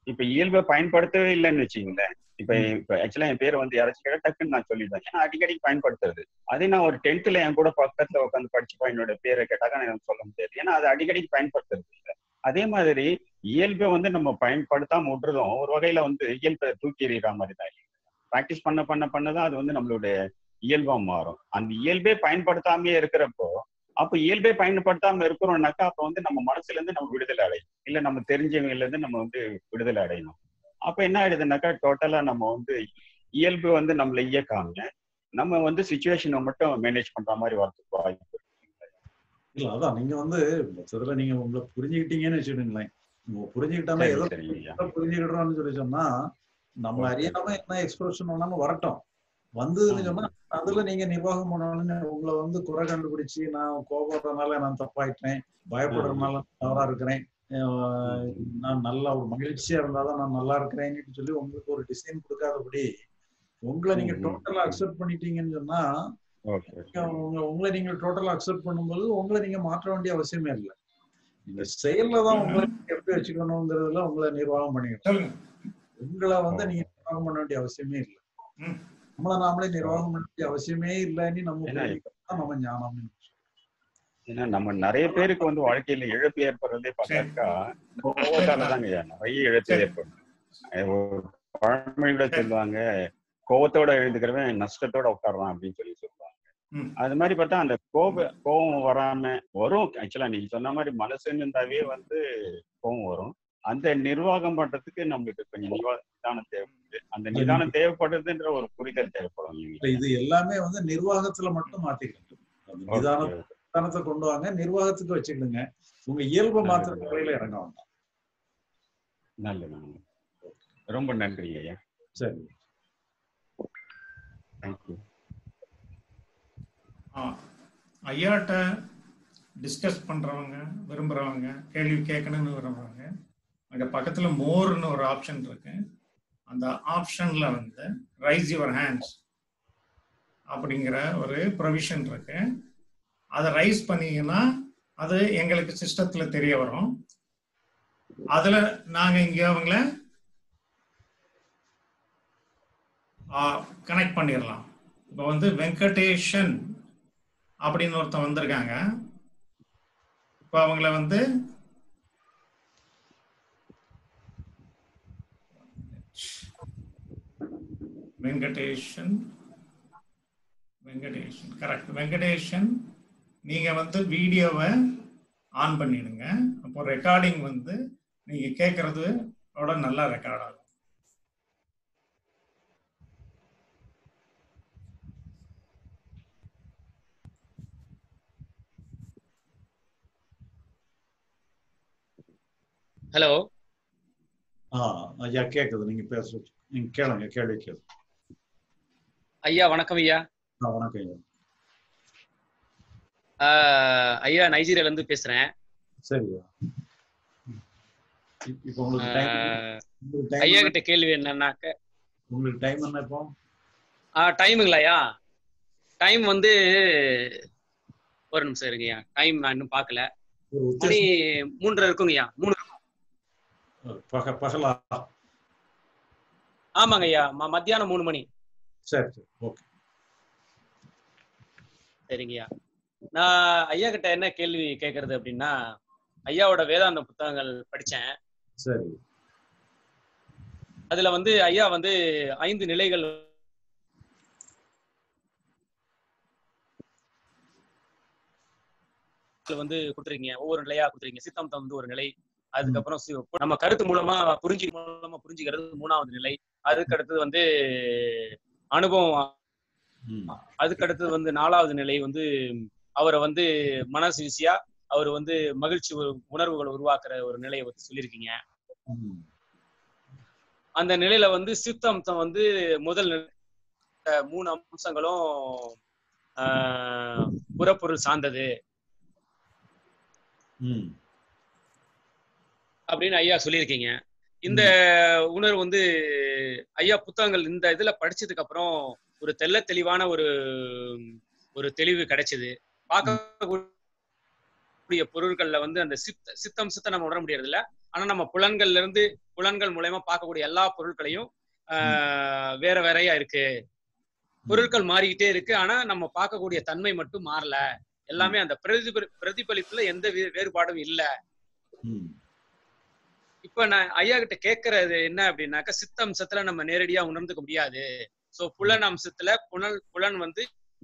இப்ப இயல்பை பயன்படுத்தவே இல்லைன்னு வச்சுங்களேன் இப்ப இப்ப ஆக்சுவலா என் பேரை வந்து யாராச்சும் கேட்டா டக்குன்னு நான் சொல்லிடுவேன் ஏன்னா அடிக்கடி பயன்படுத்துறது அதே நான் ஒரு டென்த்ல என் கூட பக்கத்துல உட்காந்து படிச்சுப்பா என்னோட பேரை கேட்டாக்கா எனக்கு சொல்ல முடியாது ஏன்னா அது அடிக்கடி பயன்படுத்துறது இல்லை அதே மாதிரி இயல்பை வந்து நம்ம பயன்படுத்தாம விட்டுறதும் ஒரு வகையில வந்து இயல்பை தூக்கி எறிகிற மாதிரி தான் ப்ராக்டிஸ் பண்ண பண்ண பண்ணதான் அது வந்து நம்மளுடைய இயல்பா மாறும் அந்த இயல்பே பயன்படுத்தாமே இருக்கிறப்போ அப்ப இயல்பே பயன்படுத்தாம இருக்கிறோம்னாக்கா அப்ப வந்து நம்ம மனசுல இருந்து நம்ம விடுதலை அடையும் இல்ல நம்ம தெரிஞ்சவங்கல இருந்து நம்ம வந்து விடுதலை அடையணும் அப்ப என்ன ஆயிடுதுனாக்கா டோட்டலா நம்ம வந்து இயல்பு வந்து நம்மள இயக்காம நம்ம வந்து சுச்சுவேஷனை மட்டும் மேனேஜ் பண்ற மாதிரி வரதுக்கு வாய்ப்பு
இல்ல அதான் நீங்க வந்து மொத்தத்துல நீங்க உங்களை புரிஞ்சுக்கிட்டீங்கன்னு வச்சுக்கோங்களேன் நீங்க புரிஞ்சுக்கிட்டாலும்
சரி,
எதை
சரிங்க ஐயா.
எதை புரிஞ்சுக்கிட்டோம்னு சொல்லி சொன்னா நம்ம
Okay.
அறியாம என்ன எக்ஸ்பிரஷன் வேணாலும் வரட்டும் வந்ததுன்னு சொன்னா அதுல நீங்க நிர்வாகம் பண்ணணும்னு உங்களை வந்து குறை கண்டுபிடிச்சு நான் கோபப்படுறதுனால நான் தப்பாயிட்டேன் பயப்படுறதுனால நான் தவறா இருக்கிறேன் அஹ் நான் நல்லா ஒரு மகிழ்ச்சியா இருந்தாதான் நான் நல்லா இருக்கிறேன்னு சொல்லி உங்களுக்கு ஒரு டிசைன் கொடுக்காதபடி உங்களை நீங்க
ம், ம்.
டோட்டலா அக்செப்ட் பண்ணிட்டீங்கன்னு சொன்னா
ஓகே
நீங்க உங்க- உங்களை நீங்க டோட்டலா அக்செப்ட் பண்ணும்போது உங்களை நீங்க மாற்ற வேண்டிய அவசியமே இல்லை நீங்க செயல்ல தான் உங்களை நீங்க எப்படி வச்சுக்கணுங்கிறதுல உங்களை நிர்வாகம் பண்ணிக்கணும்
சொல்லுங்க
உங்களை வந்து நீங்க நிர்வாகம் பண்ண வேண்டிய அவசியமே இல்லை
ம்.
நம்மளை நாமளே நிர்வாகம் பண்ண வேண்டிய அவசியமே இல்லைன்னு நம்ம
ஏன்னா
புரிஞ்சுக்கிறது தான் நம்ம ஞானம்
ஏன்னா நம்ம நிறைய பேருக்கு வந்து வாழ்க்கையில இழப்பு ஏற்படுறதே பார்த்தாக்கா கோவத்தால தாங்க ஐயா நிறைய இழப்பு
சரி.
ஏற்படும் அஹ் ஒரு பழமொழியோட சொல்லுவாங்க கோவத்தோட எழுதுக்கிறவன் நஷ்டத்தோட உட்காருவான் அப்படின்னு சொல்லி சொல்லுவாங்க
ம்.
அது மாதிரி பார்த்தா அந்த கோப கோபம் வராம வரும் ஆக்சுவலா நீங்க சொன்ன மாதிரி மனசுன்னு இருந்தாவே வந்து கோபம் வரும் அந்த நிர்வாகம் பண்றதுக்கு நம்மளுக்கு கொஞ்சம் நிர்வா- நிதானம் தேவைப்படுது அந்த நிதானம் தேவைப்படுதுன்ற ஒரு புரிதல் தேவைப்படும்
இல்ல, இது எல்லாமே வந்து நிர்வாகத்துல மட்டும் மாத்திக்கணும் அந்த நிதான
Okay.
நிதானத்தை கொண்டு வாங்க நிர்வாகத்துக்கு வச்சுக்கிடுங்க உங்க இயல்பை மாத்திர முறையில இறங்க வேண்டாம்
நல்லது நல்லது. ரொம்ப நன்றி ஐயா
சரி
தேங்க்யூ
ஆ, ஐயாட்ட டிஸ்கஸ் பண்றவங்க விரும்புறவங்க கேள்வி கேட்கணும்னு விரும்புறவங்க அங்க பக்கத்துல மோர்னு ஒரு ஆப்ஷன் இருக்கு அந்த ஆப்ஷன்ல வந்து ரைஸ் யுவர் ஹேண்ட்ஸ் அப்படிங்கிற ஒரு ப்ரொவிஷன் இருக்கு அதை ரைஸ் பண்ணீங்கன்னா அது எங்களுக்கு சிஸ்டத்துல தெரிய வரும் அதுல நாங்க இங்க அவங்கள கனெக்ட் பண்ணிடலாம் இப்போ வந்து வெங்கடேஷன் அப்படின்னு ஒருத்தன் வந்திருக்காங்க இப்போ அவங்கள வந்து வெங்கடேஷன் வெங்கடேஷன் கரெக்ட் வெங்கடேஷன் நீங்க வந்து வீடியோவை ஆன் பண்ணிடுங்க அப்போ ரெக்கார்டிங் வந்து நீங்க கேட்கறது நல்லா ரெக்கார்ட் ஆகும்
ஹலோ
ஆ ஐயா கேக்குது நீங்க பேச நீங்க கேளுங்க கேள்வி கேளு
ஐயா வணக்கம் ஐயா
ஆ, வணக்கம் ஐயா
ஆஹ் ஐயா நைஜீரியால இருந்து பேசுறேன்
சரியா இப்- இப்போ உங்களுக்கு டைம்
ஆஹ்
உங்களுக்கு டைம்
ஐயா
என்ன-
கிட்ட கேள்வி என்னன்னாக்க
உங்களுக்கு டைம் என்ன இப்போ
டைமுங்களாயா டைம் வந்து ஒரு நிமிஷம் இருங்கய்யா டைம் நான் இன்னும் பார்க்கல
ஒரு
மணி
உத்தேசம்
மூன்றரை இருக்குங்கய்யா மூணு
பக பகலா
ஆமாங்க ஐயா ம- மத்தியானம் மூணு மணி
சரி சரி ஓகே
சரிங்கய்யா நான் ஐயா கிட்ட என்ன கேள்வி கேட்கறது அப்படின்னா ஐயாவோட வேதாந்த புத்தகங்கள் படிச்சேன்
சரி
அதுல வந்து ஐயா வந்து ஐந்து நிலைகள் வந்து கொடுத்துருக்கீங்க ஒவ்வொரு நிலையா கொடுத்துருக்கீங்க சித்தாந்தம் வந்து ஒரு நிலை அதுக்கப்புறம் சி- நம்ம கருத்து மூலமா புரிஞ்சு மூலமா புரிஞ்சுக்கிறது மூணாவது நிலை அதுக்கு அடுத்தது வந்து அனுபவம்
ம்
அதுக்கு அடுத்தது வந்து நாலாவது நிலை வந்து அவரை வந்து மனசு ஈஸியா அவர் வந்து மகிழ்ச்சி உ- உணர்வுகளை உருவாக்குற ஒரு நிலையை வந்து சொல்லியிருக்கீங்க
ம்
அந்த நிலையில வந்து சித்தம்சம் வந்து முதல் நிலை அஹ் மூணு அம்சங்களும் ஆஹ் புறப்பொருள் சார்ந்தது
ம்
அப்படின்னு ஐயா சொல்லியிருக்கீங்க இந்த உணர்வு வந்து ஐயா புத்தகங்கள் இந்த இதுல படிச்சதுக்கு அப்புறம் ஒரு தெள்ள தெளிவான ஒரு ஒரு தெளிவு கிடைச்சது பார்க்கக்கூடிய பொருட்கள்ல வந்து அந்த சித்த சித்தம் சித்த நம்ம உணர முடியறது இல்ல ஆனா நம்ம புலன்கள்ல இருந்து புலன்கள் மூலயமா பார்க்கக்கூடிய எல்லா பொருட்களையும் ஆஹ் வேற வேறையா இருக்கு பொருட்கள் மாறிக்கிட்டே இருக்கு ஆனா நம்ம பார்க்கக்கூடிய தன்மை மட்டும் மாறல எல்லாமே அந்த பிரதிபலி பிரதிபலிப்புல எந்த வே- வேறுபாடும் இல்ல
ம்,
இப்ப நான் ஐயா கிட்ட கேட்கறது என்ன அப்படின்னாக்கா சித்த அம்சத்துல நம்ம நேரடியா உணர்ந்துக்க முடியாது சோ புலன் அம்சத்துல புலன் புலன் வந்து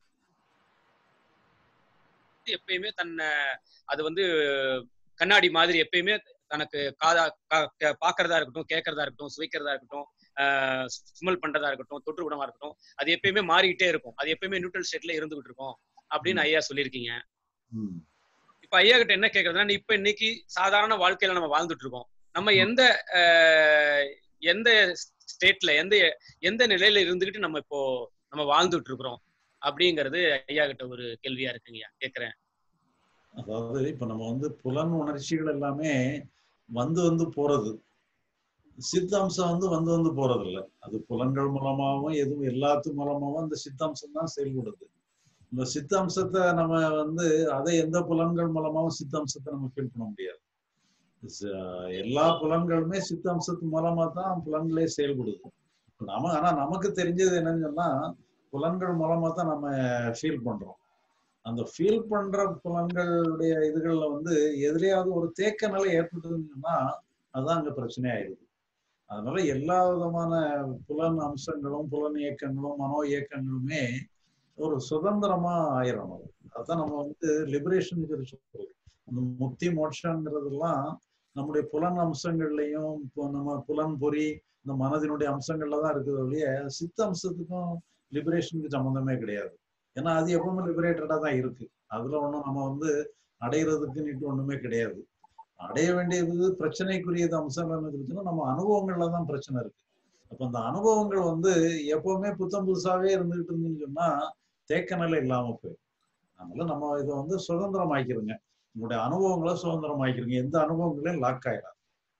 எப்பயுமே தன்னை அது வந்து கண்ணாடி மாதிரி எப்பயுமே தனக்கு காதா கா- கே- பார்க்கறதா இருக்கட்டும் கேட்கறதா இருக்கட்டும் சுவைக்கிறதா இருக்கட்டும் ஆஹ் ஸ்மெல் பண்றதா இருக்கட்டும் தொற்று குணமா இருக்கட்டும் அது எப்பயுமே மாறிக்கிட்டே இருக்கும் அது எப்பயுமே நியூட்ரல் ஸ்டேட்ல இருந்துகிட்டு இருக்கும் அப்படின்னு ஐயா சொல்லியிருக்கீங்க
ம்,
இப்ப ஐயா கிட்ட என்ன கேக்குறதுன்னா இப்ப இன்னைக்கு சாதாரண வாழ்க்கையில நம்ம வாழ்ந்துட்டு இருக்கோம் நம்ம எந்த ஆஹ், எந்த ஸ்டேட்ல எந்த எந்த நிலையில இருந்துகிட்டு நம்ம இப்போ நம்ம வாழ்ந்துட்டு இருக்கிறோம் அப்படிங்கிறது ஐயா கிட்ட ஒரு கேள்வியா இருக்குங்கய்யா கேக்குறேன்
அதாவது இப்ப நம்ம வந்து புலன் உணர்ச்சிகள் எல்லாமே வந்து வந்து போறது சித்தாம்சம் வந்து வந்து வந்து போறது இல்ல அது புலன்கள் மூலமாகவும் எதுவும் எல்லாத்து மூலமாகவும் அந்த சித்தாம்சம் தான் செயல்படுது இந்த சித்தாம்சத்தை நம்ம வந்து அதை எந்த புலன்கள் மூலமாகவும் சித்தாம்சத்தை நம்ம ஃபீல் பண்ண முடியாது ச- எல்லா புலன்களுமே சித்தாம்சத்து மூலமா தான் புலன்களே செயல்படுது நாம ஆனா நமக்கு தெரிஞ்சது என்னன்னு சொன்னா புலன்கள் மூலமா தான் நம்ம ஃபீல் பண்றோம் அந்த ஃபீல் பண்ற புலன்களுடைய இதுகள்ல வந்து எதுலயாவது ஒரு தேக்க நிலை ஏற்பட்டதுன்னு சொன்னா அதுதான் அங்க பிரச்சனை ஆயிடுது அதனால எல்லா விதமான புலன் அம்சங்களும் புலன் இயக்கங்களும் மனோ இயக்கங்களுமே ஒரு சுதந்திரமா ஆயிரணும் அது. அதான் நம்ம வந்து லிபரேஷன் சொல்றோம் அந்த முக்தி மோட்சங்கிறதெல்லாம் நம்முடைய புலன் அம்சங்கள்லயும் இப்போ நம்ம புலன் பொறி இந்த மனதினுடைய அம்சங்கள்ல தான் இருக்குது ஒழிய சித்த அம்சத்துக்கும் லிபரேஷனுக்கு சம்மந்தமே கிடையாது ஏன்னா அது எப்பவுமே லிபரேட்டடா தான் இருக்கு அதுல ஒண்ணும் நம்ம வந்து அடையிறதுக்குன்னுட்டு ஒண்ணுமே கிடையாது அடைய வேண்டியது பிரச்சனைக்குரியது அம்சங்கள் என்ன இருக்குன்னா நம்ம அனுபவங்கள்ல தான் பிரச்சனை இருக்கு அப்ப அந்த அனுபவங்கள் வந்து எப்பவுமே புத்தம் புதுசாவே இருந்துகிட்டு இருந்துன்னு சொன்னா தேக்க நிலை இல்லாம போயிடும் அதனால நம்ம இதை வந்து சுதந்திரமாக்கிருங்க உங்களுடைய அனுபவங்களை சுதந்திரமாக்கிருங்க எந்த அனுபவங்களையும் லாக் ஆயிடாது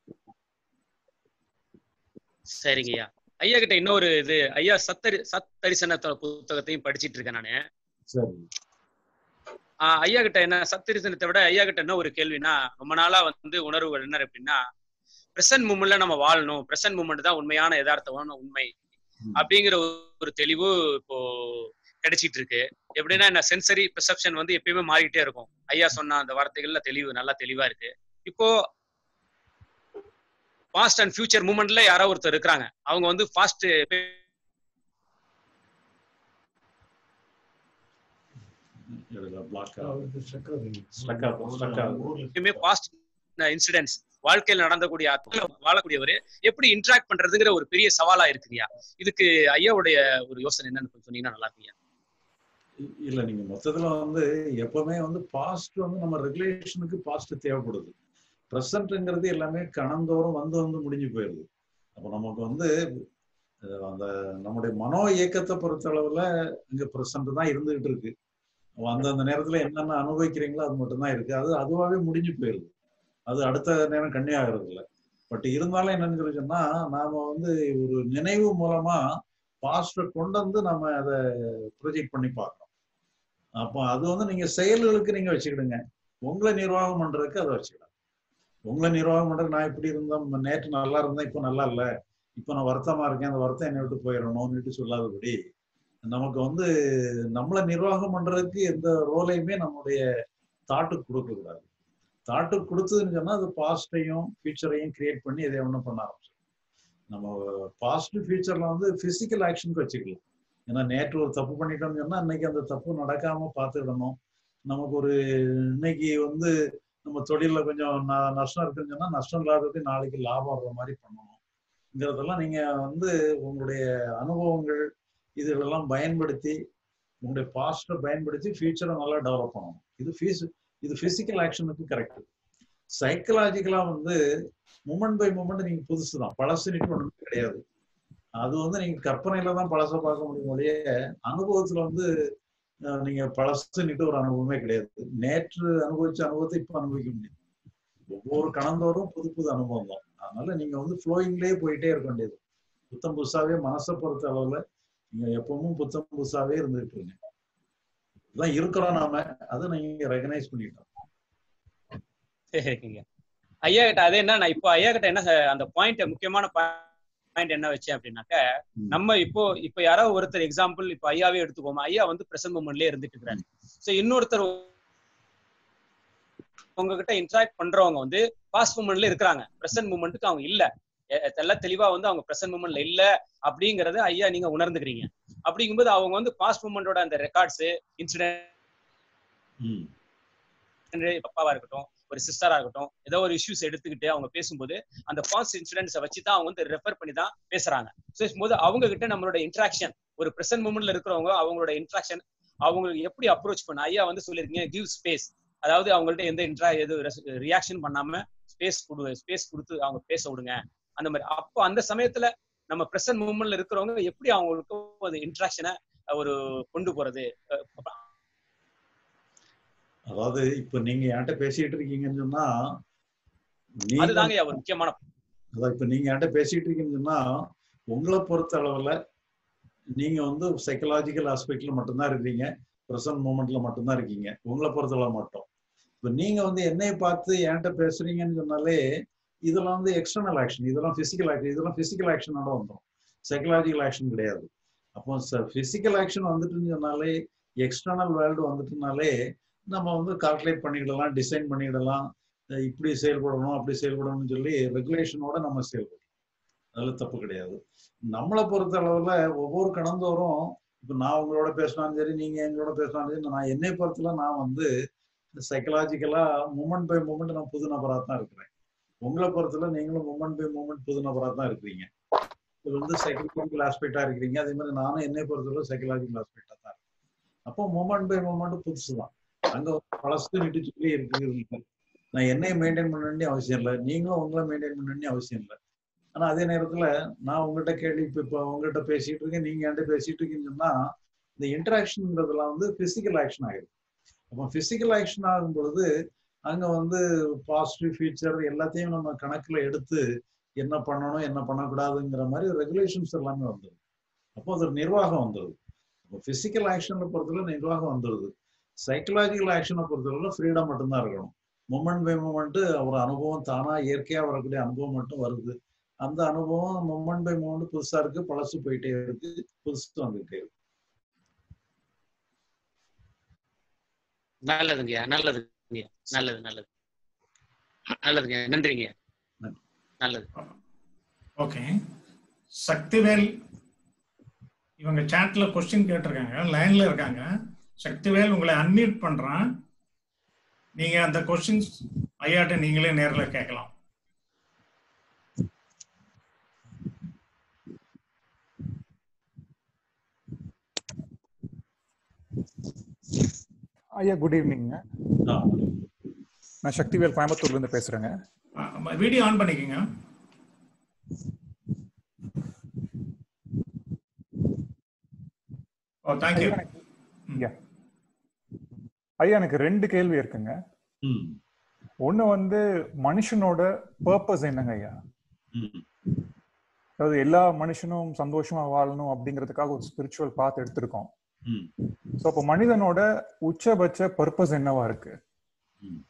சரிங்கய்யா ஐயா கிட்ட இன்னொரு இது ஐயா சத்தரி சத்தரிசனத்தோட புத்தகத்தையும் படிச்சிட்டு இருக்கேன் நானு
சரி
ஆஹ் ஐயா கிட்ட என்ன சத்தரிசனத்தை விட ஐயா கிட்ட என்ன ஒரு கேள்வினா ரொம்ப நாளா வந்து உணர்வுகள் என்ன அப்படின்னா பிரசன்ட் மூமெண்ட்ல நம்ம வாழணும் பிரசன்ட் மூமெண்ட் தான் உண்மையான யதார்த்தமான உண்மை
ம்.
அப்படிங்கிற ஒரு தெளிவு இப்போ கிடைச்சிட்டு இருக்கு எப்படின்னா என்ன சென்சரி பெர்செப்ஷன் வந்து எப்பயுமே மாறிக்கிட்டே இருக்கும் ஐயா சொன்ன அந்த வார்த்தைகள்ல தெளிவு நல்லா தெளிவா இருக்கு இப்போ பாஸ்ட் அண்ட் ஃபியூச்சர் மூமெண்ட்ல யாரோ ஒருத்தர் இருக்கிறாங்க அவங்க வந்து ஃபாஸ்ட்
பிளாக் ஸ்டக் ஆகும் ஸ்டக் ஆகும்
எப்பயுமே பாஸ்ட் இன்சிடென்ட்ஸ் வாழ்க்கையில நடந்தக்கூடிய அத்தனை வாழக்கூடியவர் எப்படி இன்டராக்ட் பண்றதுங்கிற ஒரு பெரிய சவாலா இருக்குங்கய்யா இதுக்கு ஐயாவுடைய ஒரு யோசனை என்னன்னு கொஞ்சம் சொன்னீங்கன்னா நல்லா இருக்குங்க
இ- இல்ல நீங்க மொத்தத்துல வந்து எப்பவுமே வந்து பாஸ்ட் வந்து நம்ம ரெகுலேஷனுக்கு பாஸ்ட் தேவைப்படுது ப்ரெசன்ட்ங்கிறது எல்லாமே கணந்தோறும் வந்து வந்து முடிஞ்சு போயிருது அப்போ நமக்கு வந்து அஹ், அந்த நம்முடைய மனோ இயக்கத்தை பொறுத்த அளவுல இங்க ப்ரெசன்ட் தான் இருந்துகிட்டு இருக்கு அந்தந்த நேரத்துல என்னென்ன அனுபவிக்கிறீங்களோ அது மட்டும்தான் இருக்கு அது அதுவாகவே முடிஞ்சு போயிருது அது அடுத்த நேரம் கண்ணே ஆகிறது இல்லை பட் இருந்தாலும் என்னன்னு சொல்லி சொன்னா நாம வந்து ஒரு நினைவு மூலமா பாஸ்ட கொண்டு வந்து நம்ம அதை ப்ரொஜெக்ட் பண்ணி பார்க்கணும் அப்போ அது வந்து நீங்க செயல்களுக்கு நீங்க வச்சுக்கிடுங்க உங்களை நிர்வாகம் பண்றதுக்கு அதை வச்சுக்கலாம் உங்களை நிர்வாகம் பண்றதுக்கு நான் இப்படி இருந்தேன் நேற்று நல்லா இருந்தேன் இப்போ நல்லா இல்லை இப்போ நான் வருத்தமா இருக்கேன் அந்த வருத்தம் என்னை விட்டு போயிடணும்னுட்டு சொல்லாதபடி நமக்கு வந்து நம்மளை நிர்வாகம் பண்றதுக்கு எந்த ரோலையுமே நம்முடைய தாட்டுக்கு கொடுக்க கூடாது தாட்டுக்கு கொடுத்ததுன்னு சொன்னா அது பாஸ்டையும் ஃபியூச்சரையும் கிரியேட் பண்ணி எதை ஒன்றும் பண்ண ஆரம்பிச்சிடும் நம்ம பாஸ்ட் ஃபியூச்சர்ல வந்து பிசிக்கல் ஆக்ஷனுக்கு வச்சுக்கலாம் ஏன்னா நேற்று ஒரு தப்பு பண்ணிட்டோம்னு சொன்னா இன்னைக்கு அந்த தப்பு நடக்காம பார்த்துக்கிடணும் நமக்கு ஒரு இன்னைக்கு வந்து நம்ம தொழில கொஞ்சம் ந- நஷ்டம் இருக்குன்னு சொன்னா நஷ்டம் இல்லாததுக்கு நாளைக்கு லாபம் வர்ற மாதிரி பண்ணணும்ங்கிறதெல்லாம் நீங்க வந்து உங்களுடைய அனுபவங்கள் இதுகளெல்லாம் பயன்படுத்தி உங்களுடைய பாஸ்ட்டை பயன்படுத்தி ஃபியூச்சரை நல்லா டெவலப் பண்ணணும் இது ஃபீஸ் இது பிசிக்கல் ஆக்ஷனுக்கு கரெக்ட் சைக்கலாஜிக்கலா வந்து மூமெண்ட் பை மூமெண்ட் நீங்க புதுசு தான் பழசுனிட்டு ஒண்ணுமே கிடையாது அது வந்து நீங்க கற்பனையில தான் பழச பார்க்க முடியும் ஒழிய அனுபவத்துல வந்து அஹ், நீங்க பழசுனிட்டு ஒரு அனுபவமே கிடையாது நேற்று அனுபவிச்ச அனுபவத்தை இப்ப அனுபவிக்க முடியும் ஒவ்வொரு கணந்தோறும் புது புது அனுபவம் தான் அதனால நீங்க வந்து ஃப்ளோயிங்லேயே போயிட்டே இருக்க வேண்டியது புத்தம் புதுசாவே மனசை பொறுத்த அளவுல நீங்க எப்பவும் புத்தம் புதுசாவே இருந்துகிட்டு இருங்க இதுதான் இருக்கிறோம் நாம அதை நீங்க ரெகனைஸ் பண்ணிட்டோம்
சரிங்க ஐயா கிட்ட அது என்ன நான் இப்போ ஐயா கிட்ட என்ன ச- அந்த பாயிண்ட் முக்கியமான பாயிண்ட் என்ன வச்சேன் அப்படின்னாக்க
ம்.
நம்ம இப்போ இப்போ யாராவது ஒருத்தர் எக்ஸாம்பிள் இப்போ ஐயாவே எடுத்துக்கோமா ஐயா வந்து பிரசன்ட் மூமெண்ட்லயே இருந்துட்டு இருக்கிறாரு சோ இன்னொருத்தர் உங்ககிட்ட இன்டராக்ட் பண்றவங்க வந்து பாஸ்ட் மூமெண்ட்ல இருக்கிறாங்க பிரசன்ட் மூமெண்ட்டுக்கு அவங்க இல்ல எ- எல்லாம் தெளிவா வந்து அவங்க பிரசன்ட் மூமெண்ட்ல இல்ல அப்படிங்கறத ஐயா நீங்க உணர்ந்துக்கிறீங்க அப்படிங்கும்போது அவங்க வந்து பாஸ்ட் மூமெண்டோட அந்த ரெக்கார்ட்ஸ் இன்சிடென்ட்
ம்
அப்பாவா இருக்கட்டும் ஒரு சிஸ்டரா இருக்கட்டும் ஏதோ ஒரு இஷ்யூஸ் எடுத்துக்கிட்டு அவங்க பேசும்போது அந்த பாஸ்ட் இன்சிடென்ட்ஸை வச்சு தான் அவங்க வந்து ரெஃபர் பண்ணி தான் பேசுறாங்க ஸோ போது அவங்க கிட்ட நம்மளோட இன்ட்ராக்ஷன் ஒரு பிரசன்ட் மூமெண்ட்ல இருக்கிறவங்க அவங்களோட இன்ட்ராக்ஷன் அவங்களுக்கு எப்படி அப்ரோச் பண்ண ஐயா வந்து சொல்லியிருக்கீங்க கிவ் ஸ்பேஸ் அதாவது அவங்கள்ட்ட எந்த இன்ட்ரா எது ரியாக்ஷன் பண்ணாம ஸ்பேஸ் கொடு ஸ்பேஸ் கொடுத்து அவங்க பேச விடுங்க அந்த மாதிரி அப்போ அந்த சமயத்துல நம்ம பிரசன்ட் மூமெண்ட்ல இருக்கிறவங்க எப்படி அவங்களுக்கு ஒரு இன்ட்ராக்ஷனை ஒரு கொண்டு போறது அஹ்
அதாவது இப்ப நீங்க என்கிட்ட பேசிட்டு இருக்கீங்கன்னு சொன்னா நீங்க
அதுதாங்க ஐயா ஒரு முக்கியமான
அதான் இப்ப நீங்க என்கிட்ட பேசிட்டு இருக்கீங்கன்னு சொன்னா உங்களை பொறுத்த அளவுல நீங்க வந்து சைக்கலாஜிக்கல் ஆஸ்பெக்ட்ல மட்டும்தான் இருக்கீங்க ப்ரெசன்ட் மூமெண்ட்ல மட்டும்தான் இருக்கீங்க உங்களை பொறுத்த அளவு மட்டும் இப்ப நீங்க வந்து என்னைய பார்த்து என்கிட்ட பேசுறீங்கன்னு சொன்னாலே இதெல்லாம் வந்து எக்ஸ்டர்னல் ஆக்ஷன் இதெல்லாம் பிசிக்கல் ஆக்ஷன் இதெல்லாம் பிசிக்கல் ஆக்ஷனோட வந்துடும் சைக்கலாஜிக்கல் ஆக்ஷன் கிடையாது அப்போ பிசிக்கல் ஆக்ஷன் வந்துட்டுன்னு சொன்னாலே எக்ஸ்டர்னல் வேர்ல்டு வந்துட்டுனாலே நம்ம வந்து கால்குலேட் பண்ணிக்கிடலாம் டிசைன் பண்ணிக்கிடலாம் அஹ் இப்படி செயல்படணும் அப்படி செயல்படணும்னு சொல்லி ரெகுலேஷனோட நம்ம செயல்படணும் அதுல தப்பு கிடையாது நம்மளை பொறுத்த அளவுல ஒவ்வொரு கணந்தோறும் இப்ப நான் உங்களோட பேசினாலும் சரி நீங்க எங்களோட பேசினாலும் சரி நான் என்னை பொறுத்தல நான் வந்து சைக்கலாஜிக்கலா மூமெண்ட் பை மூமெண்ட் நான் புது நபரா தான் இருக்கிறேன் உங்களை பொறுத்தல நீங்களும் மூமெண்ட் பை மூமெண்ட் புது நபரா தான் இருக்கிறீங்க இது வந்து சைக்கலாஜிக்கல் ஆஸ்பெக்டா இருக்கிறீங்க அதே மாதிரி நானும் என்னை பொறுத்தளவு சைக்கலாஜிக்கல் ஆஸ்பெக்டா தான் இருக்கேன் அப்போ மூமெண்ட் பை மூமெண்ட் புதுசு தான் அங்க வந்து பழசு நிட்டு சொல்லி இருக்கு நான் என்னைய மெயின்டைன் பண்ண வேண்டிய அவசியம் இல்லை நீங்களும் உங்களை மெயின்டைன் பண்ண வேண்டிய அவசியம் இல்லை ஆனா அதே நேரத்துல நான் உங்ககிட்ட கேள்வி இப்ப இப்போ உங்ககிட்ட பேசிட்டு இருக்கேன் நீங்க என்கிட்ட பேசிட்டு இருக்கீங்கன்னு சொன்னா இந்த இன்டராக்ஷன்ங்கிறதுலாம் வந்து பிசிக்கல் ஆக்ஷன் ஆகிடும் அப்போ பிசிக்கல் ஆக்ஷன் ஆகும் பொழுது அங்க வந்து பாசிட்டிவ் ஃபீச்சர் எல்லாத்தையும் நம்ம கணக்குல எடுத்து என்ன பண்ணணும் என்ன பண்ணக்கூடாதுங்கிற மாதிரி ரெகுலேஷன்ஸ் எல்லாமே வந்துடும் அப்போ அது ஒரு நிர்வாகம் வந்துடுது இப்போ பிசிக்கல் ஆக்ஷனை பொறுத்தவரை நிர்வாகம் வந்துடுது சைக்கலாஜிக்கல் ஆக்ஷனை பொறுத்தவரை ஃப்ரீடம் மட்டும்தான் இருக்கணும் மூமெண்ட் பை மூமெண்ட் ஒரு அனுபவம் தானா இயற்கையா வரக்கூடிய அனுபவம் மட்டும் வருது அந்த அனுபவம் மூமெண்ட் பை மூமெண்ட் புதுசா இருக்கு பழசு போயிட்டே இருக்கு புதுசு வந்துகிட்டே இருக்கு
நல்லதுங்கய்யா நல்லதுங்கய்யா நல்லது நல்லது நல்லதுங்க நன்றிங்க நல்லது
ஓகே சக்திவேல் இவங்க சாட்ல கொஸ்டின் கேட்டிருக்காங்க லைன்ல இருக்காங்க சக்திவேல் உங்களை அன்மியூட் பண்றான் நீங்க அந்த கொஸ்டின்ஸ் ஐயாட்ட நீங்களே நேர்ல கேட்கலாம்
ஐயா குட் ஈவினிங்க
ஆ,
நான் சக்திவேல் கோயம்புத்தூர்ல இருந்து பேசுறேங்க
வீடியோ ஆன் பண்ணிக்கோங்க ஓ தேங்க்யூ
ஐயா ஐயா எனக்கு ரெண்டு கேள்வி இருக்குங்க
ம்,
ஒண்ணு வந்து மனுஷனோட பர்பஸ் என்னங்க ஐயா
ம்,
அதாவது எல்லா மனுஷனும் சந்தோஷமா வாழணும் அப்படிங்கிறதுக்காக ஒரு ஸ்பிரிச்சுவல் பாத் எடுத்திருக்கோம்
ம்,
ஸோ அப்போ மனிதனோட உச்சபட்ச பர்பஸ் என்னவா இருக்கு
ம்.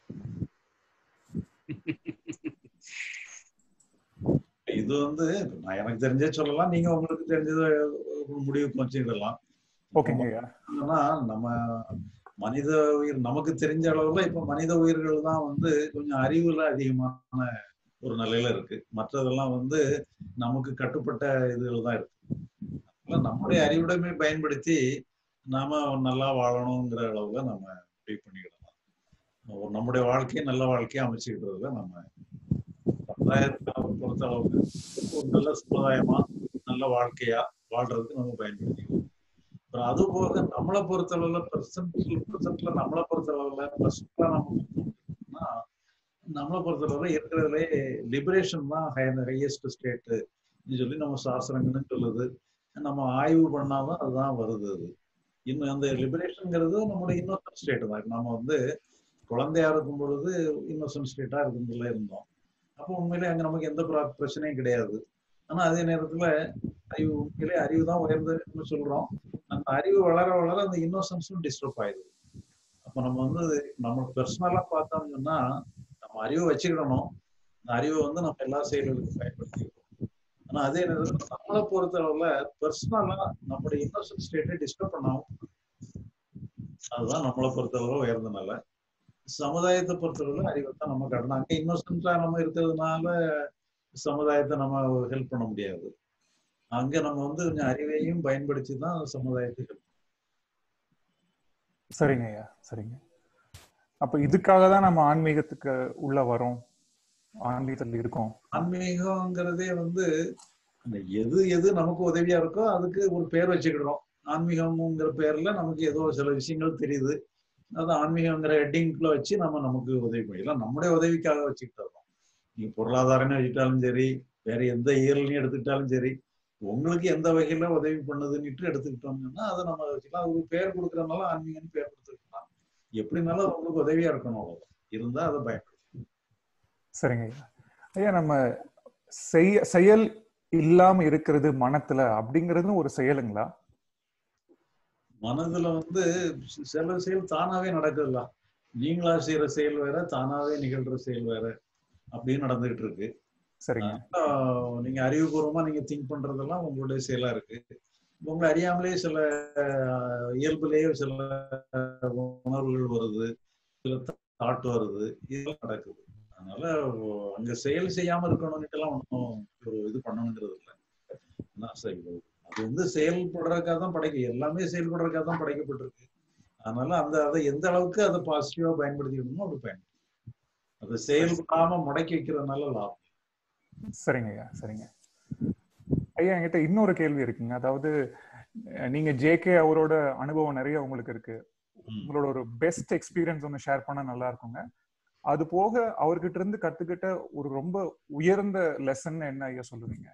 இது வந்து நான் எனக்கு தெரிஞ்சே சொல்லலாம் நீங்க உங்களுக்கு தெரிஞ்சதை ஒரு முடிவுக்கு வச்சுக்கிடலாம்
ஓகேங்க ஐயா
ஆனா நம்ம மனித உயிர் நமக்கு தெரிஞ்ச அளவுல இப்ப மனித உயிர்கள் தான் வந்து கொஞ்சம் அறிவுல அதிகமான ஒரு நிலையில இருக்கு மற்றதெல்லாம் வந்து நமக்கு கட்டுப்பட்ட இதுகள் தான் இருக்கு அதனால நம்முடைய அறிவுடைமை பயன்படுத்தி நாம நல்லா வாழணுங்கிற அளவுல நம்ம முடிவு பண்ணிக்கிடலாம் ஒரு நம்முடைய வாழ்க்கையை நல்ல வாழ்க்கையை அமைச்சுக்கிட்டதுல நம்ம சமுதாயத்தை பொறுத்த அளவுக்கு ஒரு நல்ல சமுதாயமா நல்ல வாழ்க்கையா வாழ்றதுக்கு நம்ம பயன்படுத்திக்கலாம் அப்புறம் அது போக நம்மளை பொறுத்தளவுல பெர்சன்ட் பெர்சன்ட்ல நம்மளை பொறுத்தளவுல பெர்சன்ட்ல நம்ம பார்த்தோம்னா, நம்மளை பொறுத்தளவுல இருக்கிறதுலே லிபரேஷன் தான் ஹையஸ்ட் ஸ்டேட்டு சொல்லி நம்ம சாஸ்திரங்கள்னு சொல்லுது நம்ம ஆய்வு பண்ணாலும் அதுதான் வருது அது இன்னும் அந்த லிபரேஷன்ங்கிறது நம்மளுடைய இன்னொரு ஸ்டேட் தான் நம்ம வந்து குழந்தையா இருக்கும் பொழுது இன்னோசன்ட் ஸ்டேட்டா இருக்கும்போதுல இருந்தோம் அப்போ உண்மையிலே அங்க நமக்கு எந்த பிர- பிரச்சனையும் கிடையாது ஆனா அதே நேரத்துல அறிவு உண்மையிலே அறிவு தான் உயர்ந்ததுன்னு சொல்றோம் அந்த அறிவு வளர வளர அந்த இன்னோசன்ஸும் டிஸ்டர்ப் ஆயிடுது அப்ப நம்ம வந்து நம்ம பர்சனலா பார்த்தோம்னு சொன்னா நம்ம அறிவை வச்சுக்கிடணும் இந்த அறிவை வந்து நம்ம எல்லா செயல்களுக்கும் பயன்படுத்திக்கிறோம் ஆனா அதே நேரத்தில் நம்மளை பொறுத்தளவுல பர்சனலா நம்மளுடைய இன்னோசன்ட் ஸ்டேட்டை டிஸ்டர்ப் பண்ணாம அதுதான் நம்மளை பொறுத்தளவு உயர்ந்த நிலை சமுதாயத்தை பொறுத்தளவுல அறிவை தான் நம்ம காட்டணும் அங்க இன்னோசன்டா நம்ம இருக்கிறதுனால சமுதாயத்தை நம்ம ஹெல்ப் பண்ண முடியாது அங்க நம்ம வந்து கொஞ்சம் அறிவையும் பயன்படுத்தி தான் சமுதாயத்துக்கு help
சரிங்க ஐயா சரிங்க அப்ப இதுக்காக தான் நம்ம ஆன்மீகத்துக்கு உள்ள வரோம் ஆன்மீகத்துல இருக்கோம்
ஆன்மீகங்கிறதே வந்து அந்த எது எது நமக்கு உதவியா இருக்கோ அதுக்கு ஒரு பேர் வச்சுக்கிடுறோம் ஆன்மீகம்ங்கிற பேர்ல நமக்கு ஏதோ சில விஷயங்கள் தெரியுது அது ஆன்மீகங்கிற ஹெட்டிங்ல வச்சு நம்ம நமக்கு உதவி பண்ணிக்கலாம் நம்முடைய உதவிக்காக வச்சுக்கிட்டு இருக்கோம் நீங்க பொருளாதாரம்னு வச்சுக்கிட்டாலும் சரி வேற எந்த இயல்னு எடுத்துக்கிட்டாலும் சரி உங்களுக்கு எந்த வகையில உதவி பண்ணுதுன்னுட்டு எடுத்துக்கிட்டோம்னா அதை நம்ம வச்சுக்கலாம் அது ஒரு பேர் கொடுக்கறதுனால ஆன்மீகம்னு பேர் கொடுத்துக்கலாம் எப்படினாலும் அது உங்களுக்கு உதவியா இருக்கணும் அவ்வளவுதான் இருந்தா அதை பயன்படுத்தணும்
சரிங்க ஐயா ஐயா நம்ம செய்ய செயல் இல்லாம இருக்கிறது மனத்துல அப்படிங்கிறது ஒரு செயலுங்களா
மனதுல வந்து சி- சில செயல் தானாவே நடக்குதுல்ல நீங்களா செய்யற செயல் வேற தானாவே நிகழ்ற செயல் வேற அப்படின்னு நடந்துகிட்டு இருக்கு
சரிங்க
ஆஹ் நீங்க அறிவுபூர்வமா நீங்க திங்க் பண்றதெல்லாம் உங்களுடைய செயலா இருக்கு உங்களை அறியாமலே சில ஆஹ், இயல்புலயே சில உணர்வுகள் வருது சில தாட் வருது இதெல்லாம் நடக்குது அதனால ஓ- அங்க செயல் செய்யாம இருக்கணும்னுட்டு எல்லாம் ஒன்றும் ஒரு இது பண்ணணுங்கிறது இல்லை என்ன செய்வது? அது வந்து செயல்படுறதுக்காக தான் படைக்க எல்லாமே செயல்படுறதுக்காக தான் படைக்கப்பட்டிருக்கு அதனால அந்த அதை எந்த அளவுக்கு அதை பாசிட்டிவா பயன்படுத்திக்கணுமோ அது பயன்படுத்தி அதை செயல்படாம முடக்கி வைக்கிறதுனால லாபம்
சரிங்க ஐயா சரிங்க ஐயா என்கிட்ட இன்னொரு கேள்வி இருக்குங்க அதாவது அஹ், நீங்க ஜேகே அவரோட அனுபவம் நிறைய உங்களுக்கு இருக்கு
ம்.
உங்களோட ஒரு பெஸ்ட் எக்ஸ்பீரியன்ஸ் ஒன்று ஷேர் பண்ணா நல்லா இருக்குங்க அது போக அவர்கிட்ட இருந்து கத்துக்கிட்ட ஒரு ரொம்ப உயர்ந்த லெசன் என்ன ஐயா சொல்லுவீங்க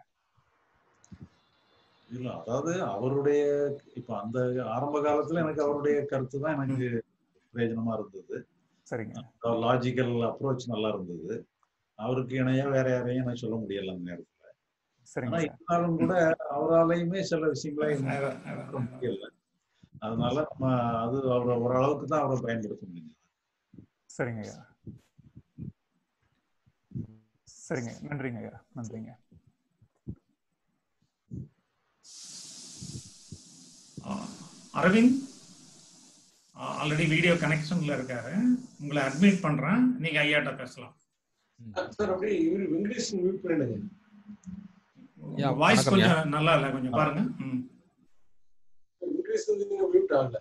இல்ல அதாவது அவருடைய இப்ப அந்த ஆரம்ப காலத்துல எனக்கு அவருடைய கருத்து தான் எனக்கு பிரயோஜனமா இருந்தது
சரிங்க
லாஜிக்கல் அப்ரோச் நல்லா இருந்தது அவருக்கு இணையா வேற யாரையும் எனக்கு சொல்ல முடியல அந்த நேரத்துல
சரிங்க
ஆனா
ஐயா.
இருந்தாலும் கூட அவராலையுமே சில விஷயங்களை
அதான், அதான்,
சொல்ல முடியல அதனால நம்ம அது அவரை ஓரளவுக்கு தான் அவரை பயன்படுத்த முடியும்
சரிங்க ஐயா சரிங்க நன்றிங்க ஐயா நன்றிங்க
ஆஹ் அரவிந்த் ஆல்ரெடி வீடியோ கனெக்ஷன்ல இருக்காரு உங்களை அட்மிட் பண்றேன் நீங்க ஐயாட்ட பேசலாம்
சார் அப்படியே இவரு வெங்கடேஷ் மியூட் பண்ணிடுங்க
யா,
வாய்ஸ்
வணக்கம் ஐயா.
கொஞ்சம் நல்லா இல்ல கொஞ்சம் பாருங்க ம்.
வெங்கடேஷ் வந்து நீங்க மியூட் ஆகல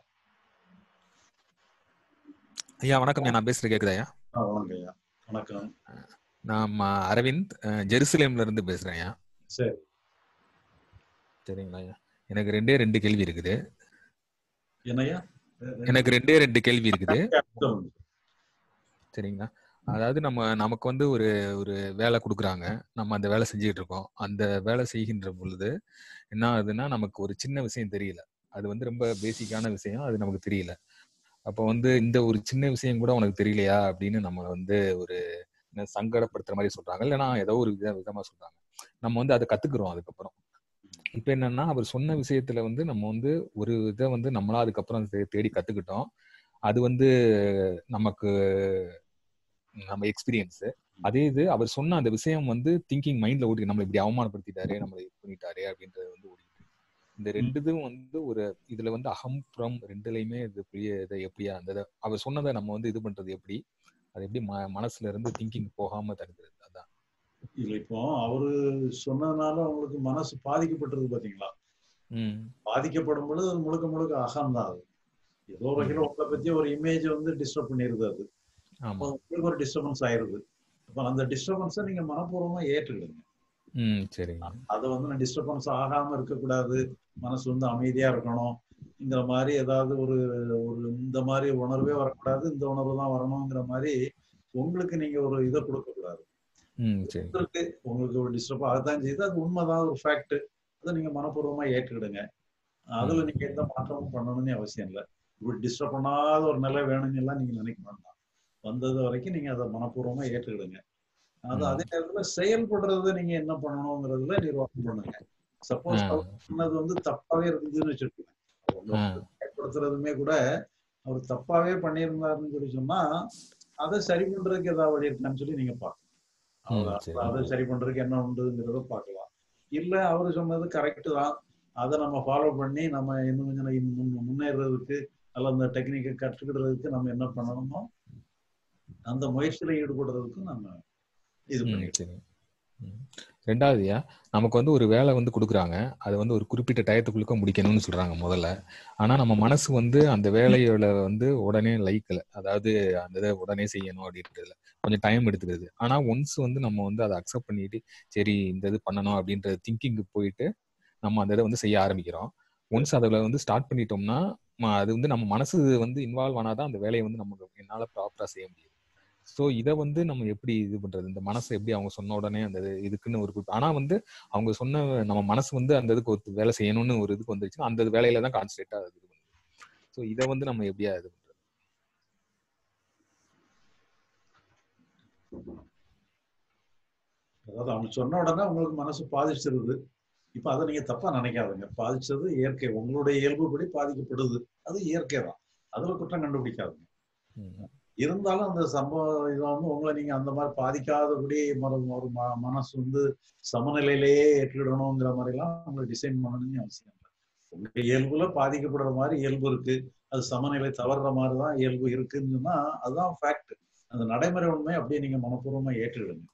ஐயா வணக்கம் நான் பேசுறது கேக்குதா ஐயா
ஆ, வணக்கம் ஐயா வணக்கம்
நான் ம- அரவிந்த் அஹ், ஜெருசலேம்ல இருந்து பேசுறேன் ஐயா
சரி
சரிங்களா ஐயா எனக்கு ரெண்டே ரெண்டு கேள்வி இருக்குது
என்னய்யா
எனக்கு ரெண்டே ரெண்டு கேள்வி இருக்குது
சொல்லுங்க.
சரிங்களா அதாவது நம்ம நமக்கு வந்து ஒரு ஒரு வேலை கொடுக்குறாங்க நம்ம அந்த வேலை செஞ்சுட்டு இருக்கோம் அந்த வேலை செய்கின்ற பொழுது என்ன ஆகுதுன்னா நமக்கு ஒரு சின்ன விஷயம் தெரியல அது வந்து ரொம்ப பேசிக்கான விஷயம் அது நமக்கு தெரியல அப்போ வந்து இந்த ஒரு சின்ன விஷயம் கூட உனக்கு தெரியலையா அப்படின்னு நம்ம வந்து ஒரு என்ன சங்கடப்படுத்துற மாதிரி சொல்றாங்க இல்லைன்னா ஏதோ ஒரு வித விதமா சொல்றாங்க நம்ம வந்து அதை கத்துக்கிறோம் அதுக்கப்புறம் இப்ப என்னன்னா அவர் சொன்ன விஷயத்துல வந்து நம்ம வந்து ஒரு இதை வந்து நம்மளா அதுக்கப்புறம் தே- தேடி கத்துக்கிட்டோம் அது வந்து நமக்கு நம்ம எக்ஸ்பீரியன்ஸ் அதே இது அவர் சொன்ன அந்த விஷயம் வந்து திங்கிங் மைண்ட்ல ஓடி நம்மளை இப்படி அவமானப்படுத்திட்டாரு நம்மளை இது பண்ணிட்டாரு அப்படின்றது வந்து ஓடிட்டு இந்த ரெண்டு இதுவும் வந்து ஒரு இதுல வந்து அகம் புறம் ரெண்டுலயுமே இது பெரிய இதை எப்படியா அந்த இதை- அவர் சொன்னதை நம்ம வந்து இது பண்றது எப்படி அது எப்படி ம- மனசுல இருந்து திங்கிங் போகாம தடுக்கிறது அதான்
இல்ல இப்போ அவரு சொன்னதுனால உங்களுக்கு மனசு பாதிக்கப்பட்டிருக்கு பாத்தீங்களா
ம்
பாதிக்கப்படும் பொழுது அது முழுக்க முழுக்க அகம்தான் அது ஏதோ வகையில உங்களை பத்தி ஒரு இமேஜ் வந்து டிஸ்டர்ப் பண்ணிருது அது
ஆமா
அப்போ உங்களுக்கு ஒரு டிஸ்டர்பன்ஸ் ஆயிருது அப்ப அந்த டிஸ்டர்பன்ஸை நீங்க மனப்பூர்வமா ஏற்றுக்கிடுங்க
ம் சரிங்க
அதை வந்து நான் டிஸ்டர்பன்ஸ் ஆகாம இருக்கக்கூடாது மனசு வந்து அமைதியா இருக்கணும்ங்கிற மாதிரி ஏதாவது ஒரு ஒரு இந்த மாதிரி உணர்வே வரக்கூடாது இந்த உணர்வு தான் வரணுங்கிற மாதிரி உங்களுக்கு நீங்க ஒரு இதை கொடுக்க கூடாது
ம் சரி
இருக்கு உங்களுக்கு ஒரு டிஸ்டர்ப் ஆகத்தான் செய்யுது அது உண்மைதான் ஒரு ஃபேக்ட் அதை நீங்க மனப்பூர்வமா ஏற்றுக்கிடுங்க அதுல நீங்க எந்த மாற்றமும் பண்ணணும்னு அவசியம் இல்லை இப்படி டிஸ்டர்ப் பண்ணாத ஒரு நிலை வேணும்னு எல்லாம் நீங்க நினைக்க வேண்டாம் வந்தது வரைக்கும் நீங்க அதை மனப்பூர்வமா ஏற்றுக்கிடுங்க அது
ம்.
அதே நேரத்துல செயல்படுறத நீங்க என்ன பண்ணணுங்கிறதுல நிர்வாகம் பண்ணுங்க சப்போஸ்
ஆ.
அவர் சொன்னது வந்து தப்பாவே இருந்ததுன்னு வச்சுக்கோங்க
ஆ
பயன்படுத்துறதுமே கூட அவர் தப்பாவே பண்ணியிருந்தாருன்னு சொல்லி சொன்னா அதை சரி பண்றதுக்கு ஏதாவது வழி இருக்கான்னு சொல்லி நீங்க பார்க்கணும்
ம்
அவர்
சரி
அதை சரி பண்றதுக்கு என்ன உண்டுங்கிறத பார்க்கலாம் இல்ல அவரு சொன்னது கரெக்ட் தான் அதை நம்ம ஃபாலோ பண்ணி நம்ம இன்னும் கொஞ்சம் இன்னும் முன்- முன்னேறதுக்கு அல்ல அந்த டெக்னிக்கை கற்றுக்கிடுறதுக்கு நம்ம என்ன பண்ணணுமோ அந்த முயற்சியில ஈடுபடுறதுக்கு நம்ம இது
ம்
பண்ணிக்கலாம்
சரி ம். ரெண்டாவதுயா நமக்கு வந்து ஒரு வேலை வந்து கொடுக்குறாங்க அது வந்து ஒரு குறிப்பிட்ட டயத்துக்குள்ளுக்க முடிக்கணும்னு சொல்றாங்க முதல்ல ஆனா நம்ம மனசு வந்து அந்த வேலையோட வந்து உடனே லைக்கல அதாவது அந்த இதை உடனே செய்யணும் அப்படின்றதுல கொஞ்சம் டைம் எடுத்துக்கிறது ஆனா ஒன்ஸ் வந்து நம்ம வந்து அதை அக்செப்ட் பண்ணிட்டு சரி இந்த இது பண்ணணும் அப்படின்ற திங்கிங்க்கு போயிட்டு நம்ம அந்த இதை வந்து செய்ய ஆரம்பிக்கிறோம் ஒன்ஸ் அதில் வந்து ஸ்டார்ட் பண்ணிட்டோம்னா ம- அது வந்து நம்ம மனசு வந்து இன்வால்வ் ஆனாதான் அந்த வேலையை வந்து நமக்கு என்னால ப்ராப்பரா செய்ய முடியும் ஸோ இதை வந்து நம்ம எப்படி இது பண்றது இந்த மனசை எப்படி அவங்க சொன்ன உடனே அந்த இது- இதுக்குன்னு ஒரு குறிப்பு ஆனா வந்து அவங்க சொன்ன நம்ம மனசு வந்து அந்த இதுக்கு ஒரு வேலை செய்யணும்னு ஒரு இதுக்கு வந்துருச்சுன்னா அந்த வேலையில தான் கான்சன்ட்ரேட்டா இது பண்ணுது ஸோ இதை வந்து நம்ம எப்படியா இது பண்றது
அதாவது அவங்க சொன்ன உடனே உங்களுக்கு மனசு பாதிச்சிருது இப்ப அதை நீங்க தப்பா நினைக்காதுங்க பாதிச்சது இயற்கை உங்களுடைய இயல்புப்படி பாதிக்கப்படுது அது இயற்கை தான் அதுல குற்றம் கண்டுபிடிக்காதுங்க
ம்,
இருந்தாலும் அந்த சம்பவம் இதை வந்து உங்களை நீங்க அந்த மாதிரி பாதிக்காதபடி மறு ஒரு ம- மனசு வந்து சமநிலையிலேயே ஏற்றிடணுங்கிற மாதிரி எல்லாம் உங்களை டிசைன் பண்ணணும்னு அவசியம் இல்லை உங்க இயல்புல பாதிக்கப்படுற மாதிரி இயல்பு இருக்கு அது சமநிலை தவறுற மாதிரி தான் இயல்பு இருக்குன்னு சொன்னா அதுதான் ஃபேக்ட் அந்த நடைமுறை உண்மை அப்படியே நீங்க மனப்பூர்வமா ஏற்றிடுங்க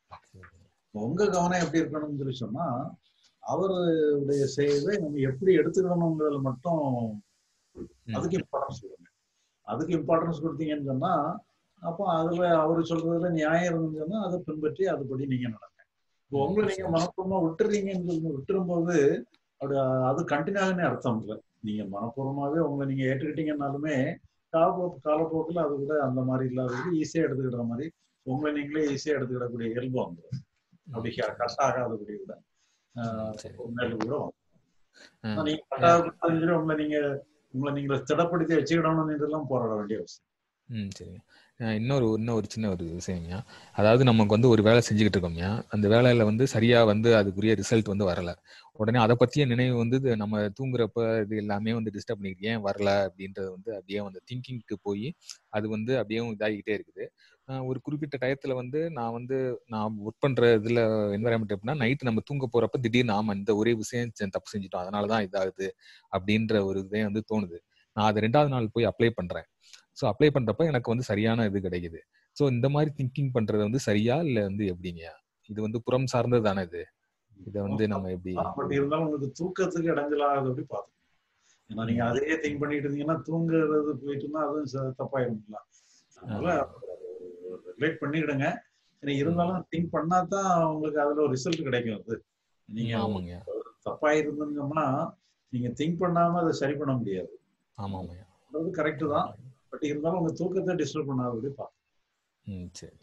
உங்க கவனம் எப்படி இருக்கணும்னு சொல்லி சொன்னா அவருடைய செய்தை நம்ம எப்படி எடுத்துக்கணுங்கிறதுல மட்டும்
ம்,
அதுக்கு இம்பார்ட்டன்ஸ் கொடுங்க அதுக்கு இம்பார்ட்டன்ஸ் கொடுத்தீங்கன்னு சொன்னா அப்போ அதுல அவரு சொல்றதுல நியாயம் இருந்துன்னு சொன்னா அதை பின்பற்றி அதுபடி நீங்க நடங்க இப்போ
ம்,
உங்களை நீங்க
சரி
மனப்பூர்வமா விட்டுறீங்கன்னு சொல்லி விட்டுரும்போது அப்படி அது கண்டினியூ ஆகுன்னு அர்த்தம் இல்லை நீங்க மனப்பூர்வமாவே உங்களை நீங்க ஏற்றுக்கிட்டீங்கன்னாலுமே காலப்போ காலப்போக்கில் அது கூட அந்த மாதிரி இல்லாதது ஈஸியா எடுத்துக்கிற மாதிரி உங்களை நீங்களே ஈஸியா எடுத்துக்கிடக்கூடிய இயல்பு வந்துடும் அப்படி
ம், சரி
கட் ஆகாதபடி கூட
ம்,
ஆஹ்
சரி
ஒரு மேல கூட வரும்
ஆ,
ஆனா நீங்க
ஏ-
கட்டாயப்படுத்தி சொல்லி உங்களை நீங்க உங்களை நீங்க திடப்படுத்தி வச்சுக்கிடணும்னு எல்லாம் போராட வேண்டிய அவசியம்
ம் சரிங்க அஹ் இன்னொரு இன்னொரு சின்ன ஒரு விஷயம்யா அதாவது நமக்கு வந்து ஒரு வேலை செஞ்சுக்கிட்டு இருக்கோம்யா அந்த வேலையில வந்து சரியா வந்து அதுக்குரிய ரிசல்ட் வந்து வரல உடனே அதை பத்திய நினைவு வந்து இது நம்ம தூங்குறப்ப இது எல்லாமே வந்து டிஸ்டர்ப் பண்ணிக்கிட்டு ஏன் வரல அப்படின்றது வந்து அப்படியே வந்து திங்கிங்க்கு போய் அது வந்து அப்படியே இதாகிக்கிட்டே இருக்குது அஹ் ஒரு குறிப்பிட்ட டயத்துல வந்து நான் வந்து நான் ஒர்க் பண்ற இதுல என்வரான்மெண்ட் எப்படின்னா நைட் நம்ம தூங்க போறப்ப திடீர்னு நாம இந்த ஒரே விஷயம் செ- தப்பு செஞ்சுட்டோம் அதனாலதான் இதாகுது அப்படின்ற ஒரு இதே வந்து தோணுது நான் அதை ரெண்டாவது நாள் போய் அப்ளை பண்றேன் ஸோ அப்ளை பண்றப்ப எனக்கு வந்து சரியான இது கிடைக்குது ஸோ இந்த மாதிரி திங்கிங் பண்றது வந்து சரியா இல்ல வந்து எப்படிங்க இது வந்து புறம் சார்ந்தது தானே இது இதை வந்து நம்ம எப்படி
பட் இருந்தாலும் உங்களுக்கு தூக்கத்துக்கு இடைஞ்சலாதபடி பார்த்துக்கணும் ஏன்னா நீங்க அதையே திங்க் பண்ணிட்டு இருந்தீங்கன்னா தூங்குறது போயிட்டுன்னா அதுவும் ச- தப்பாயிரும்ல அதனால ரிலேட் பண்ணிடுங்க ஏன்னா இருந்தாலும் திங்க் பண்ணா தான் உங்களுக்கு அதுல ஒரு ரிசல்ட் கிடைக்கும் அது நீங்க
ஆமாங்க
தப்பா இருந்தீங்கன்னா நீங்க திங்க் பண்ணாம அதை சரி பண்ண முடியாது
ஆமாங்க
அது கரெக்ட் தான் பட் இருந்தாலும் உங்க தூக்கத்தை டிஸ்டர்ப் பண்ணாதபடி பார்க்கணும்
ம் சரி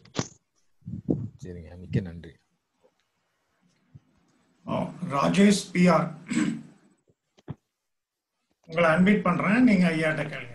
சரிங்க மிக்க நன்றி
ஓ, ராஜேஷ் பிஆர் உங்களை அன்மீட் பண்றேன் நீங்க ஐயாட்ட கேளுங்க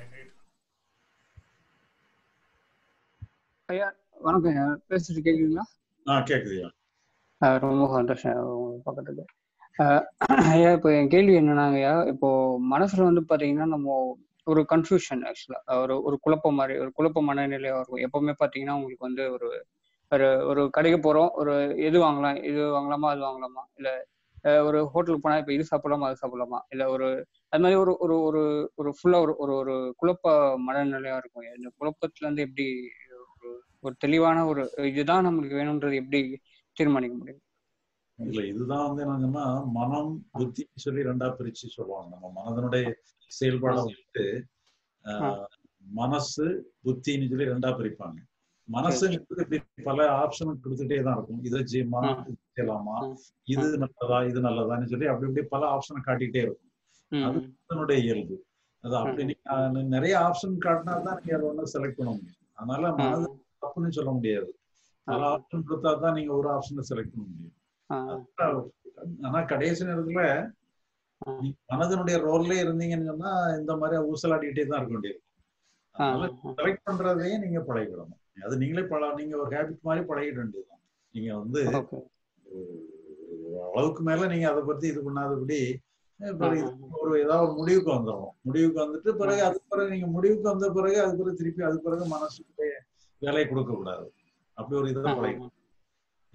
ஐயா வணக்கம் ஐயா பேசிட்டு கேக்குறீங்களா
ஆ கேக்குதுயா
அஹ் ரொம்ப சந்தோஷம் உங்க பக்கத்துல அஹ் ஐயா இப்போ என் கேள்வி என்னன்னாங்க ஐயா இப்போ மனசுல வந்து பாத்தீங்கன்னா நம்ம ஒரு கன்ஃபியூஷன் ஆக்சுவலா ஒரு ஒரு குழப்பம் மாதிரி ஒரு குழப்ப மனநிலையா இருக்கும் எப்பவுமே பாத்தீங்கன்னா உங்களுக்கு வந்து ஒரு ஒரு ஒரு கடைக்கு போறோம் ஒரு எது வாங்கலாம் இது வாங்கலாமா அது வாங்கலாமா இல்ல அஹ் ஒரு ஹோட்டலுக்கு போனா இப்ப இது சாப்பிடலாமா அது சாப்பிடலாமா இல்ல ஒரு அது மாதிரி ஒரு ஒரு ஒரு ஒரு ஃபுல்லா ஒரு ஒரு ஒரு குழப்ப மனநிலையா இருக்கும் இந்த குழப்பத்துல இருந்து எப்படி ஒரு ஒரு தெளிவான ஒரு இதுதான் நம்மளுக்கு வேணும்ன்றது எப்படி தீர்மானிக்க முடியும்
இல்ல இதுதான் வந்து என்னங்கன்னா மனம் புத்தி சொல்லி ரெண்டா பிரிச்சு சொல்லுவாங்க நம்ம மனதனுடைய செயல்பாடை வந்துட்டு ஆஹ், மனசு புத்தின்னு சொல்லி ரெண்டா பிரிப்பாங்க மனசுங்கிறது இப்படி பல ஆப்ஷன் கொடுத்துட்டே தான் இருக்கும் இதை செய்யமா இது செய்யலாமா இது நல்லதா இது நல்லதான்னு சொல்லி அப்படி இப்படி பல ஆப்ஷனை காட்டிக்கிட்டே இருக்கும் அது மனதனுடைய இயல்பு அது அப்படி நீங்க அஹ், நிறைய ஆப்ஷன் காட்டினா தான் நீங்க அதை வந்து செலக்ட் பண்ண முடியும் அதனால மனது தப்புன்னு சொல்ல முடியாது பல ஆப்ஷன் கொடுத்தா தான் நீங்க ஒரு ஆப்ஷனை செலக்ட் பண்ண முடியும் ஆனா கடைசி நேரத்துல நீங்க மனதனுடைய ரோல்லே இருந்தீங்கன்னு சொன்னா இந்த மாதிரி ஊசலாடிக்கிட்டே தான் இருக்க வேண்டியது அதனால செலக்ட் பண்றதையே நீங்க பழகிடணும் அது நீங்களே பழ நீங்க ஒரு ஹேபிட் மாதிரி பழகிட வேண்டியதுதான் நீங்க வந்து ஒரு அளவுக்கு மேல நீங்க அதை பத்தி இது பண்ணாதபடி அஹ் பிறகு இது ஒரு ஏதாவது ஒரு முடிவுக்கு வந்துடும் முடிவுக்கு வந்துட்டு பிறகு அதுக்கு பிறகு நீங்க முடிவுக்கு வந்த பிறகு அது பிறகு திருப்பி அது பிறகு மனசுக்கு வேலையை கொடுக்க கூடாது அப்படி ஒரு இதை பழகி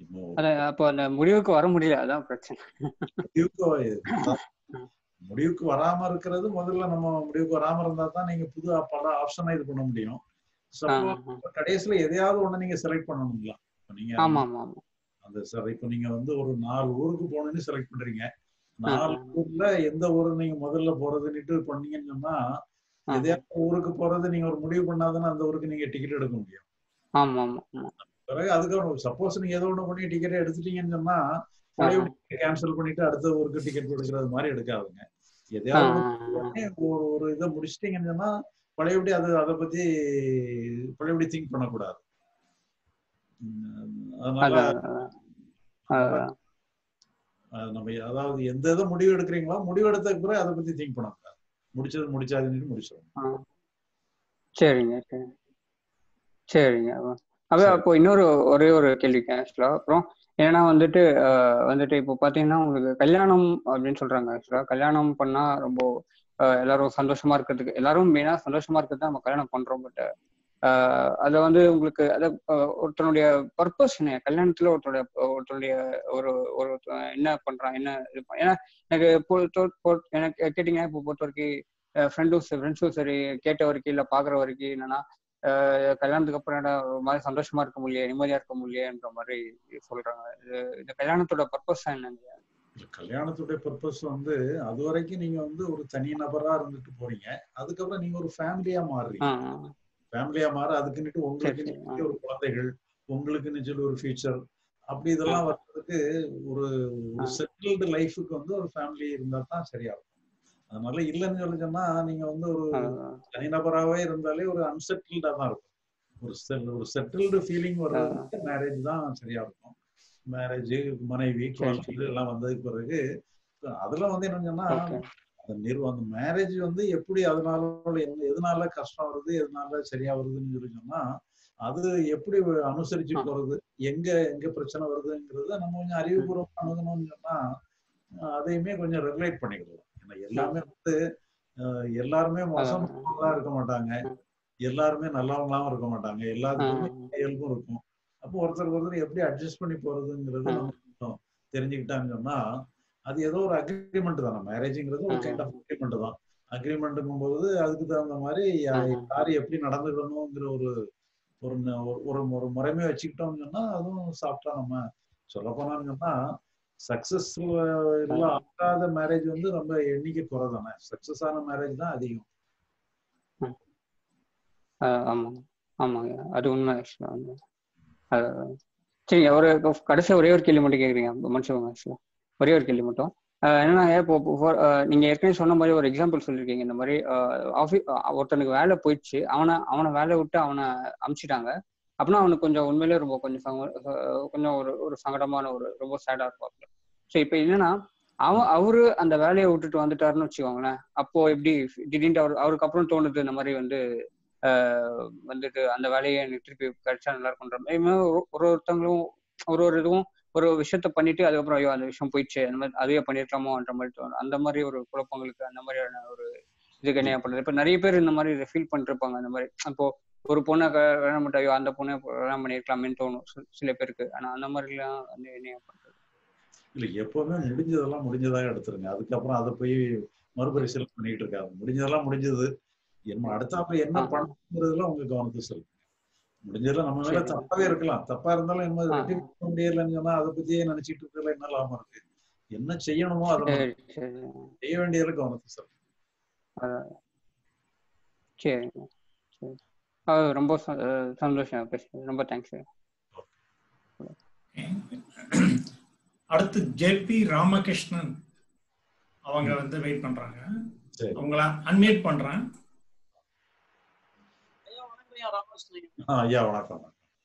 இப்போ
அத அப்போ அந்த முடிவுக்கு வர முடியல அதான் பிரச்சனை
முடிவுக்கு முடிவுக்கு வராம இருக்கிறது முதல்ல நம்ம முடிவுக்கு வராம இருந்தா தான் நீங்க புது பல ஆப்ஷனை இது பண்ண முடியும் சப்போஸ் கடைசியில எதையாவது ஒண்ணு நீங்க செலக்ட் பண்ணணுங்களா இப்ப நீங்க
ஆமா ஆமா ஆமா
அந்த சார் இப்போ நீங்க வந்து ஒரு நாலு ஊருக்கு போகணும்னு செலக்ட் பண்றீங்க நாலு ஊர்ல எந்த ஊரு நீங்க முதல்ல போறதுன்னுட்டு பண்ணீங்கன்னு சொன்னா எதையாவது ஊருக்கு போறது நீங்க ஒரு முடிவு பண்ணாதானே அந்த ஊருக்கு நீங்க டிக்கெட் எடுக்க முடியும்
ஆமா ஆமா ஆமா
பிறகு அதுக்கு சப்போஸ் நீங்க ஏதோ ஒண்ணு பண்ணி டிக்கெட் எடுத்துட்டீங்கன்னு சொன்னா கேன்சல் பண்ணிட்டு அடுத்த ஊருக்கு டிக்கெட் எடுக்கிறது மாதிரி எடுக்காதுங்க எதையாவது உடனே ஒரு ஒரு இதை முடிச்சிட்டீங்கன்னு சொன்னா பழையபடி அது அதை பத்தி பழையபடி திங்க் பண்ணக்கூடாது அதனால நம்ம அதாவது எந்த இதை முடிவு எடுக்கிறீங்களோ முடிவு எடுத்ததுக்கு பிறகு அதை பத்தி திங்க் பண்ணக்கூடாது முடிச்சது முடிச்சாதுன்னு முடிச்சிடணும்
சரிங்க சரி சரிங்க அப்ப அப்போ இன்னொரு ஒரே ஒரு கேள்வி ஆக்சுவலா அப்புறம் ஏன்னா வந்துட்டு வந்துட்டு இப்போ பாத்தீங்கன்னா உங்களுக்கு கல்யாணம் அப்படின்னு சொல்றாங்க ஆக்சுவலா கல்யாணம் பண்ணா ரொம்ப எல்லாரும் சந்தோஷமா இருக்கிறதுக்கு எல்லாரும் மெயினா சந்தோஷமா இருக்கிறது நம்ம கல்யாணம் பண்றோம் பட் அதை வந்து உங்களுக்கு அத ஒருத்தனுடைய பர்பஸ் என்ன கல்யாணத்துல ஒருத்தருடைய ஒருத்தருடைய ஒரு ஒரு என்ன பண்றான் என்ன இது ஏன்னா எனக்கு எனக்கு கேட்டீங்கன்னா இப்போ பொறுத்த வரைக்கும் ஃப்ரெண்டும் ஃப்ரெண்ட்ஸும் சரி கேட்ட வரைக்கும் இல்லை பாக்குற வரைக்கும் என்னன்னா கல்யாணத்துக்கு அப்புறம் ஒரு மாதிரி சந்தோஷமா இருக்க முடியல நிம்மதியா இருக்க முடியலன்ற மாதிரி சொல்றாங்க இந்த கல்யாணத்தோட பர்பஸ் என்னங்க
கல்யாணத்துடைய பர்பஸ் வந்து அது வரைக்கும் நீங்க வந்து ஒரு தனி நபரா இருந்துட்டு போறீங்க அதுக்கப்புறம் நீங்க ஒரு ஃபேமிலியா மாறுறீங்க ஃபேமிலியா மாற அதுக்குன்னுட்டு உங்களுக்கு ஒரு குழந்தைகள் உங்களுக்குன்னு சொல்லி ஒரு ஃபியூச்சர் அப்படி இதெல்லாம் வர்றதுக்கு ஒரு ஒரு செட்டில்டு லைஃபுக்கு வந்து ஒரு ஃபேமிலி இருந்தா தான் சரியா இருக்கும் அதனால இல்லைன்னு சொல்லி சொன்னா நீங்க வந்து ஒரு தனிநபராகவே இருந்தாலே ஒரு அன்செட்டில்டா தான் இருக்கும் ஒரு செல் ஒரு செட்டில்டு ஃபீலிங் வர்றதுக்கு மேரேஜ் தான் சரியா இருக்கும் மேரேஜ் மனைவி குழந்தைகள் எல்லாம் வந்ததுக்கு பிறகு அதுல வந்து என்னன்னு சொன்னா அந்த நிறுவ அந்த மேரேஜ் வந்து எப்படி அதனால எதனால கஷ்டம் வருது எதனால சரியா வருதுன்னு சொல்லி சொன்னா அது எப்படி அனுசரிச்சு போறது எங்க எங்க பிரச்சனை வருதுங்கிறத நம்ம கொஞ்சம் அறிவுபூர்வமா அணுகணும்னு சொன்னா அதையுமே கொஞ்சம் ரெகுலேட் பண்ணிக்கலாம் ஏன்னா எல்லாமே வந்து எல்லாருமே மோசமானதா இருக்க மாட்டாங்க எல்லாருமே நல்லவங்களாவும் இருக்க மாட்டாங்க எல்லாத்துக்குமே இயல்பும் இருக்கும் அப்போ ஒருத்தருக்கு ஒருத்தர் எப்படி அட்ஜஸ்ட் பண்ணி போறதுங்கிறது நம்ம தெரிஞ்சுக்கிட்டாங்கன்னு சொன்னா அது ஏதோ ஒரு அக்ரிமெண்ட் தானே மேரேஜ்ங்கிறது ஒரு கைண்ட் ஆஃப் அக்ரிமெண்ட் தான் அக்ரிமெண்ட்டுங்கும் போது அதுக்கு தகுந்த மாதிரி யார் எப்படி நடந்துக்கணுங்கிற ஒரு ஒரு ஒரு ஒரு முறைமை வச்சுக்கிட்டோம்னு சொன்னா அதுவும் சாப்பிட்டா நம்ம சொல்ல போனான்னு சொன்னா சக்சஸ் எல்லாம் ஆகாத மேரேஜ் வந்து ரொம்ப எண்ணிக்கை குறை தானே சக்சஸ் ஆன மேரேஜ் தான் அதிகம்
ஆமாங்க ஆமாங்க அது உண்மை சரிங்க ஒரு கடைசியா ஒரே ஒரு கேள்வி மட்டும் கேக்குறீங்க மனுஷங்க ஆக்சுவலா ஒரே ஒரு கேள்வி மட்டும் என்னன்னா இப்போ நீங்க ஏற்கனவே சொன்ன மாதிரி ஒரு எக்ஸாம்பிள் சொல்லியிருக்கீங்க இந்த மாதிரி ஆஃபீஸ் ஒருத்தனுக்கு வேலை போயிடுச்சு அவனை அவனை வேலை விட்டு அவனை அமுச்சிட்டாங்க அப்படின்னா அவனுக்கு கொஞ்சம் உண்மையிலே ரொம்ப கொஞ்சம் கொஞ்சம் ஒரு ஒரு சங்கடமான ஒரு ரொம்ப சேடா இருப்பாப்ல ஸோ இப்போ என்னன்னா அவன் அவரு அந்த வேலையை விட்டுட்டு வந்துட்டாருன்னு வச்சுக்கோங்களேன் அப்போ எப்படி திடீர்னு அவர் அவருக்கு அப்புறம் தோணுது இந்த மாதிரி வந்து வந்துட்டு அந்த வேலையை எனக்கு திருப்பி கிடைச்சா நல்லா இருக்குன்ற மாதிரி ஒரு ஒருத்தவங்களும் ஒரு ஒரு இதுவும் ஒரு விஷயத்த பண்ணிட்டு அதுக்கப்புறம் ஐயோ அந்த விஷயம் போயிடுச்சு அந்த மாதிரி அதுவே பண்ணிருக்கலாமோன்ற மாதிரி தோணும் அந்த மாதிரி ஒரு குழப்பங்களுக்கு அந்த மாதிரியான ஒரு இதுக்கு என்ன பண்றது இப்ப நிறைய பேர் இந்த மாதிரி ஃபீல் பண்ணிருப்பாங்க அந்த மாதிரி அப்போ ஒரு பொண்ணை கல்யாணம் பண்ணிட்டு ஐயோ அந்த பொண்ணை கல்யாணம் பண்ணிருக்கலாமேன்னு தோணும் சில பேருக்கு ஆனா அந்த மாதிரிலாம் வந்து என்ன பண்றது
இல்ல எப்பவுமே முடிஞ்சதெல்லாம் முடிஞ்சதாக எடுத்துருங்க அதுக்கப்புறம் அதை போய் மறுபரிசீலனை பண்ணிட்டு இருக்காங்க முடிஞ்சதெல்லாம் முடிஞ்சது என்ன அடுத்தாப்புல என்ன பண்ணுங்கிறதுல உங்க கவனத்தை செலுத்துங்க முடிஞ்சதுல நம்ம மேல தப்பாவே இருக்கலாம் தப்பா இருந்தாலும் என்ன வெற்றி பண்ண முடியலன்னு சொன்னா அதை பத்தியே நினைச்சிட்டு இருக்கல என்ன லாபம் இருக்கு என்ன செய்யணுமோ அதை செய்ய வேண்டியதுல கவனத்தை செலுத்துங்க
சரிங்க ரொம்ப சந்தோஷம் ரொம்ப தேங்க்ஸ்
அடுத்து ஜேபி ராமகிருஷ்ணன் அவங்க வந்து வெயிட் பண்றாங்க உங்களை அன்மியூட் பண்றேன்
ஐயா வணக்கம்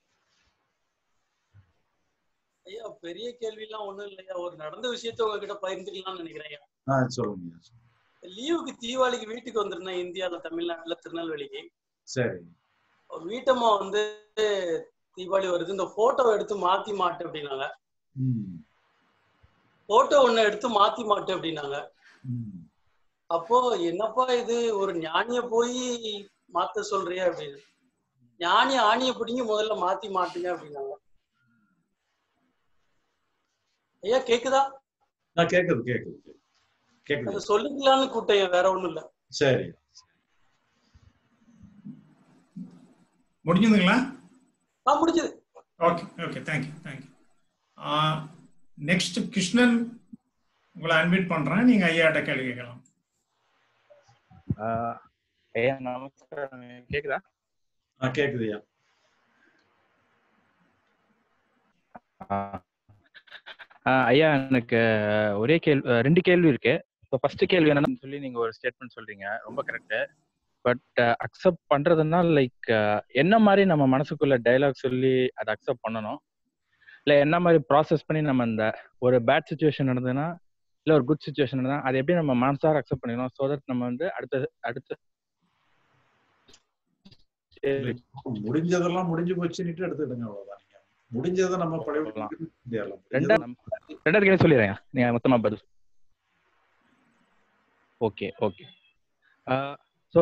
ஐயா பெரிய கேள்வி எல்லாம் ஒண்ணும் இல்லையா ஒரு நடந்த விஷயத்த உங்ககிட்ட பகிர்ந்துக்கலாம்னு நினைக்கிறேன்
ஆ சொல்லுங்க
லீவுக்கு தீபாவளிக்கு வீட்டுக்கு வந்திருந்தேன் இந்தியால தமிழ்நாட்டுல திருநெல்வேலிக்கு
சரி
ஒரு வீட்டம்மா வந்து தீபாவளி வருது இந்த போட்டோ எடுத்து மாத்தி மாட்டு அப்படின்னாங்க போட்டோ ஒண்ணு எடுத்து மாத்தி மாட்டு அப்படின்னாங்க அப்போ என்னப்பா இது ஒரு ஞானிய போய் மாத்த சொல்றியா அப்படின்னு ஞானி ஆணிய பிடிங்க முதல்ல மாத்தி மாட்டுங்க அப்படின்னாங்க ஐயா கேக்குதா
நான் கேக்குது கேக்குது கேக்குது
அது சொல்லிக்கலாம்னு கூட்டையா வேற ஒண்ணும் இல்ல
சரி
முடிஞ்சதுங்களா
ஆ முடிஞ்சது
okay okay thank you thank you next Krishnan உங்களை அன்வைட் பண்றேன் நீங்க ஐயாட்ட கேள்வி கேட்கலாம்
ஆஹ் ஐயா நமஸ்காரம் கேக்குதா
ஆ கேக்குதுயா
ஆஹ் ஆஹ் ஐயா எனக்கு ஒரே கேள்வி ரெண்டு கேள்வி இருக்கு இப்போ ஃபர்ஸ்ட் கேள்வி என்னன்னு சொல்லி நீங்க ஒரு ஸ்டேட்மெண்ட் சொல்றீங்க ரொம்ப கரெக்ட் பட் அக்செப்ட் பண்றதுன்னா லைக் என்ன மாதிரி நம்ம மனசுக்குள்ள டைலாக் சொல்லி அதை அக்செப்ட் பண்ணணும் இல்ல என்ன மாதிரி ப்ராசஸ் பண்ணி நம்ம இந்த ஒரு பேட் சுச்சுவேஷன் நடந்ததுன்னா இல்ல ஒரு குட் சுச்சுவேஷன் நடந்தா அதை எப்படி நம்ம மனசார அக்செப்ட் பண்ணிக்கணும் ஸோ தட் நம்ம வந்து அடுத்த அடுத்த
முடிஞ்சதெல்லாம் முடிஞ்சு போச்சுன்னுட்டு எடுத்துக்கிடுங்க அவ்வளவுதான் நீங்க முடிஞ்சதை நம்ம பழைய
ரெண்டா ரெண்டாவது கேள்வி சொல்லிடுறேன் நீங்க மொத்தமா பதில் ஓகே ஓகே ஸோ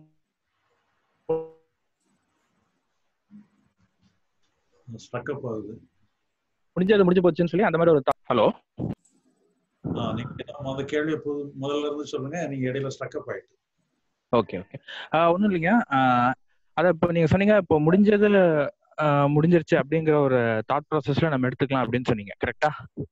ஸ்ட்ரக்அப் ஆகுது
முடிஞ்சது முடிஞ்சு போச்சுன்னு சொல்லி அந்த மாதிரி ஒரு ஹலோ
ஆ, நீங்க அந்த கேள்வியை புது- முதல்ல இருந்து சொல்லுங்க நீங்க இடையில ஸ்ட்ரக்அப் ஆயிட்டு
ஓகே ஓகே ஒன்றும் இல்லைங்க அதை இப்போ நீங்கள் சொன்னீங்க இப்போ முடிஞ்சதுல ஆஹ் முடிஞ்சிருச்சு அப்படிங்கிற ஒரு தாட் ப்ராசஸ்ல நம்ம எடுத்துக்கலாம் அப்படின்னு சொன்னீங்க கரெக்டா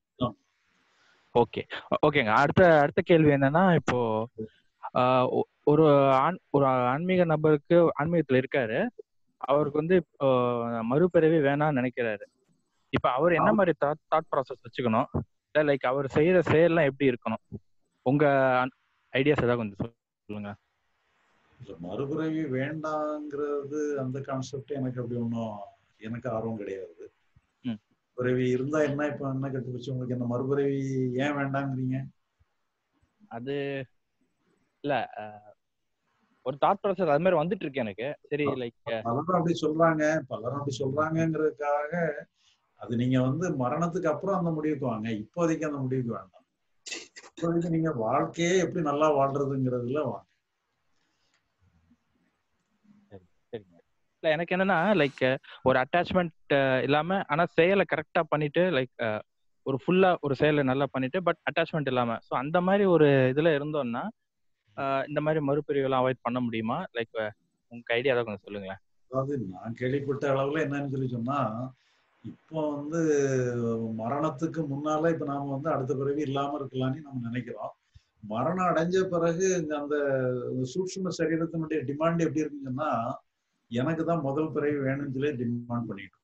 ஓகே ஓகேங்க அடுத்த அடுத்த கேள்வி என்னன்னா இப்போ ஆஹ் ஒ- ஒரு ஆண் ஒரு ஆன்மீக நபருக்கு ஆன்மீகத்துல இருக்காரு அவருக்கு வந்து இப்போ மறுபிறவி வேணாம்னு நினைக்கிறாரு இப்போ அவர் என்ன மாதிரி தாட் தாட் ப்ராசஸ் வச்சுக்கணும் இல்லை லைக் அவர் செய்யற செயல்லாம் எப்படி இருக்கணும் உங்க ஐடியாஸ் ஏதாவது கொஞ்சம் சொல்லுங்க
இல்ல, மறுபிறவி வேண்டாங்கிறது அந்த கான்செப்ட் எனக்கு அப்படி ஒன்றும் எனக்கு ஆர்வம் கிடையாது
ம்.
பிறவி இருந்தா என்ன இப்ப என்ன கட்டுப்பிடிச்சு உங்களுக்கு என்ன மறுபிறவி ஏன் வேண்டாங்கிறீங்க
அது இல்ல அஹ், ஒரு தாட் ப்ராசஸ் அது மாதிரி வந்துட்டு இருக்கு எனக்கு சரி லைக்
பலரும் அப்படி சொல்றாங்க பலரும் அப்படி சொல்றாங்கங்கிறதுக்காக அது நீங்க வந்து மரணத்துக்கு அப்புறம் அந்த முடிவுக்கு வாங்க இப்போதைக்கு அந்த முடிவுக்கு வேண்டாம் இப்போதைக்கு நீங்க வாழ்க்கையே எப்படி நல்லா வாழ்றதுங்கிறதுல வாங்க
சரிங்க இல்ல எனக்கு என்னன்னா லைக் ஒரு அட்டாச்மெண்ட் இல்லாம ஆனா செயலை கரெக்டா பண்ணிட்டு லைக் ஒரு ஃபுல்லா ஒரு செயலை நல்லா பண்ணிட்டு பட் அட்டாச்மெண்ட் இல்லாம ஸோ அந்த மாதிரி ஒரு இதுல இருந்தோம்னா அஹ், இந்த மாதிரி மறுபிரிவுலாம் அவாய்ட் பண்ண முடியுமா லைக் உங்க ஐடியா ஏதாவது கொஞ்சம் சொல்லுங்களேன்
அதாவது நான் கேள்விப்பட்ட அளவுல என்னன்னு சொல்லி சொன்னா இப்போ வந்து மரணத்துக்கு முன்னால இப்ப நாம வந்து அடுத்த பிறவி இல்லாம இருக்கலாம்னு நம்ம நினைக்கிறோம் மரணம் அடைஞ்ச பிறகு இந்த அந்த சூட்சும சரீரத்தினுடைய டிமாண்ட் எப்படி இருக்குன்னு சொன்னா எனக்கு தான் முதல் பிறவி வேணும்னு சொல்லி டிமாண்ட் பண்ணிட்டு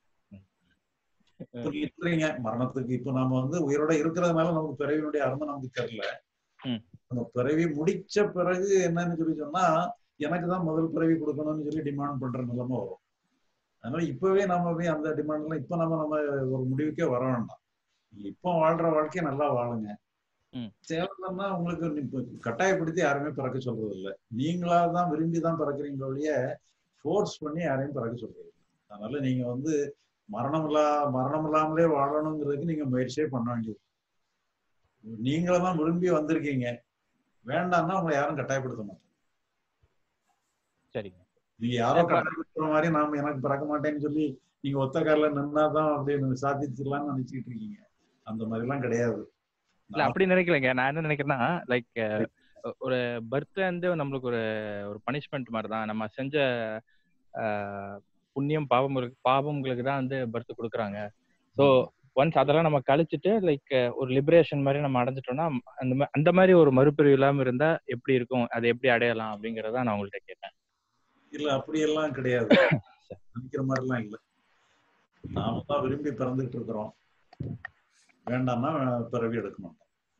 இப்ப நீங்க இருக்கிறீங்க மரணத்துக்கு இப்ப நாம வந்து உயிரோட இருக்கிறதுனால நமக்கு பிறவியினுடைய அருமை நமக்கு தெரியல
ம்.
அந்த பிறவி முடிச்ச பிறகு என்னன்னு சொல்லி சொன்னா எனக்கு தான் முதல் பிறவி கொடுக்கணும்னு சொல்லி டிமாண்ட் பண்ற நிலைமை வரும் அதனால இப்பவே நம்ம போய் அந்த டிமாண்ட் எல்லாம் இப்ப நம்ம நம்ம ஒரு முடிவுக்கே வர வேண்டாம் நீங்க இப்போ வாழ்ற வாழ்க்கையை நல்லா வாழுங்க
ம்.
தேவைன்னா உங்களுக்கு நீ இப்ப கட்டாயப்படுத்தி யாருமே பிறக்க சொல்றது இல்ல நீங்களா தான் விரும்பி தான் பிறக்கிறீங்க ஒழிய ஃபோர்ஸ் பண்ணி யாரையும் பிறக்க சொல்றது இல்ல அதனால நீங்க வந்து மரணம் இல்லா மரணம் இல்லாமலே வாழணுங்கிறதுக்கு நீங்க முயற்சியே பண்ண வேண்டியது நீங்கள தான் விரும்பி வந்திருக்கீங்க வேண்டாம்னா உங்களை யாரும் கட்டாயப்படுத்த மாட்டாங்க
சரிங்க
நீங்க யாரோ கட்டாயப்படுத்துற மாதிரி நாம எனக்கு பிறக்க மாட்டேன்னு சொல்லி நீங்க ஒத்த கால நின்னாதான் அப்படின்னு சாதிச்சிடலாம்னு நினைச்சுக்கிட்டு இருக்கீங்க அந்த மாதிரி எல்லாம் கிடையாது
இல்ல அப்படி நினைக்கலைங்க நான் என்ன நினைக்கிறேன்னா லைக் ஒரு பர்த் வந்து நம்மளுக்கு ஒரு ஒரு பனிஷ்மெண்ட் மாதிரி தான் நம்ம செஞ்ச அஹ், புண்ணியம் பாவங்களுக்கு பாவங்களுக்கு தான் வந்து பர்த் கொடுக்குறாங்க ஸோ ஒன்ஸ் அதெல்லாம் நம்ம கழிச்சிட்டு லைக் ஒரு லிபரேஷன் மாதிரி நம்ம அடைஞ்சிட்டோம்னா அந்த மா- அந்த மாதிரி ஒரு மறுபிரிவு இல்லாம இருந்தா எப்படி இருக்கும் அதை எப்படி அடையலாம் அப்படிங்கறத நான் உங்கள்கிட்ட கேட்டேன்
இல்ல அப்படியெல்லாம் கிடையாது நினைக்கிற மாதிரிலாம் இல்ல நாம தான் விரும்பி பிறந்துகிட்டு இருக்கிறோம் வேண்டாம்னா பிறவி எடுக்க மாட்டோம்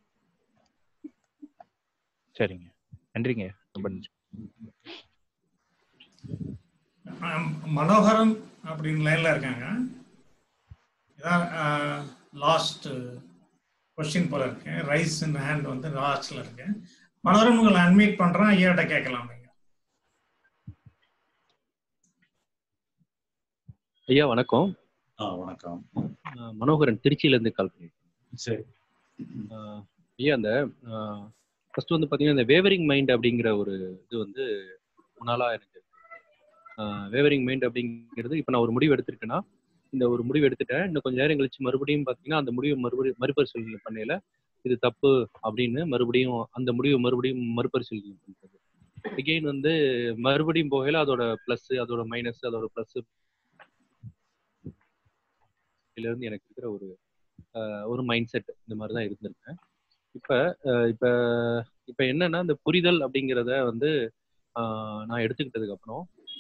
சரிங்க நன்றிங்க ரொம்ப நன்றி
ஆம், மனோகரன் அப்படின்னு லைன்ல இருக்காங்க இதான் லாஸ்ட் கொஸ்டின் போல இருக்கு ரைஸ் இன் ஹேண்ட் வந்து லாஸ்ட்ல இருக்கு மனோகரன் உங்களை அன்மீட் பண்றேன் ஐயாட்ட கேட்கலாம் நீங்க
ஐயா வணக்கம்
ஆ வணக்கம்
ஆஹ் மனோகரன் திருச்சியில இருந்து கால் பண்ணிருக்கேன்
சரி
ஆஹ் ஐயா அந்த ஃபர்ஸ்ட் வந்து பாத்தீங்கன்னா இந்த வேவரிங் மைண்ட் அப்படிங்கிற ஒரு இது வந்து ரொம்ப நாளா எனக்கு வேவரிங் மைண்ட் அப்படிங்கிறது இப்போ நான் ஒரு முடிவு எடுத்திருக்கேன்னா இந்த ஒரு முடிவு எடுத்துட்டேன் இன்னும் கொஞ்ச நேரம் கழிச்சு மறுபடியும் பாத்தீங்கன்னா அந்த முடிவு மறுபடியும் மறுபரிசீலனை பண்ணையில இது தப்பு அப்படின்னு மறுபடியும் அந்த முடிவு மறுபடியும் மறுபரிசீலனை பண்றது அகெயின் வந்து மறுபடியும் போகையில அதோட பிளஸ் அதோட மைனஸ் அதோட பிளஸ் இதுல இருந்து எனக்கு இருக்கிற ஒரு ஆஹ் ஒரு மைண்ட் செட் இந்த மாதிரி தான் இருந்திருக்கேன் இப்ப ஆஹ் இப்ப இப்ப என்னன்னா இந்த புரிதல் அப்படிங்கிறத வந்து ஆஹ் நான் எடுத்துக்கிட்டதுக்கு அப்புறம்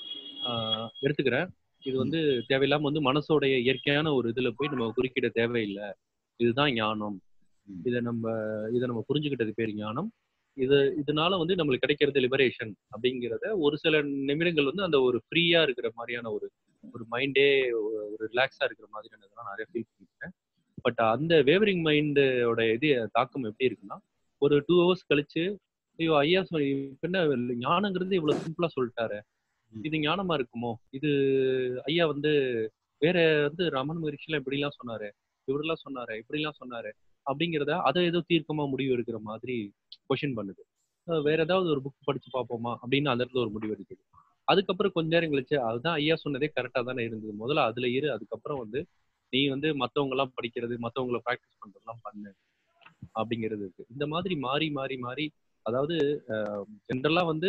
ஆஹ் எடுத்துக்கிறேன் இது வந்து தேவையில்லாம வந்து மனசோடைய இயற்கையான ஒரு இதுல போய் நம்ம குறுக்கிட தேவையில்லை இதுதான் ஞானம் இதை நம்ம இதை நம்ம புரிஞ்சுக்கிட்டது பேர் ஞானம் இது இதனால வந்து நம்மளுக்கு கிடைக்கிறது லிபரேஷன் அப்படிங்கிறத ஒரு சில நிமிடங்கள் வந்து அந்த ஒரு ஃப்ரீயா இருக்கிற மாதிரியான ஒரு ஒரு மைண்டே ஒரு ரிலாக்ஸா இருக்கிற மாதிரியான இதெல்லாம் நிறைய ஃபீல் பண்ணிருக்கேன் பட் அந்த வேவரிங் மைண்டோட இது தாக்கம் எப்படி இருக்குன்னா ஒரு டூ ஹவர்ஸ் கழிச்சு ஐயோ ஐயா சொ- இப்ப என்ன ஞானங்கிறது இவ்வளவு சிம்பிளா சொல்லிட்டாரு இது ஞானமா இருக்குமோ இது ஐயா வந்து வேற வந்து ரமண மகரிஷிலாம் இப்படிலாம் சொன்னாரு இவரெல்லாம் சொன்னாரு இப்படிலாம் சொன்னாரு அப்படிங்கிறத அதை ஏதோ தீர்க்கமா முடிவு எடுக்கிற மாதிரி கொஷின் பண்ணுது அஹ் வேற ஏதாவது ஒரு புக் படிச்சு பார்ப்போமா அப்படின்னு அந்த இடத்துல ஒரு முடிவு எடுக்குது அதுக்கப்புறம் கொஞ்ச நேரம் கழிச்சு அதுதான் ஐயா சொன்னதே கரெக்டா தானே இருந்தது முதல்ல அதுல இரு அதுக்கப்புறம் வந்து நீ வந்து மத்தவங்க எல்லாம் படிக்கிறது மத்தவங்கள ப்ராக்டிஸ் பண்றதெல்லாம் பண்ணு அப்படிங்கிறது இருக்கு இந்த மாதிரி மாறி மாறி மாறி அதாவது ஜென்ரலா வந்து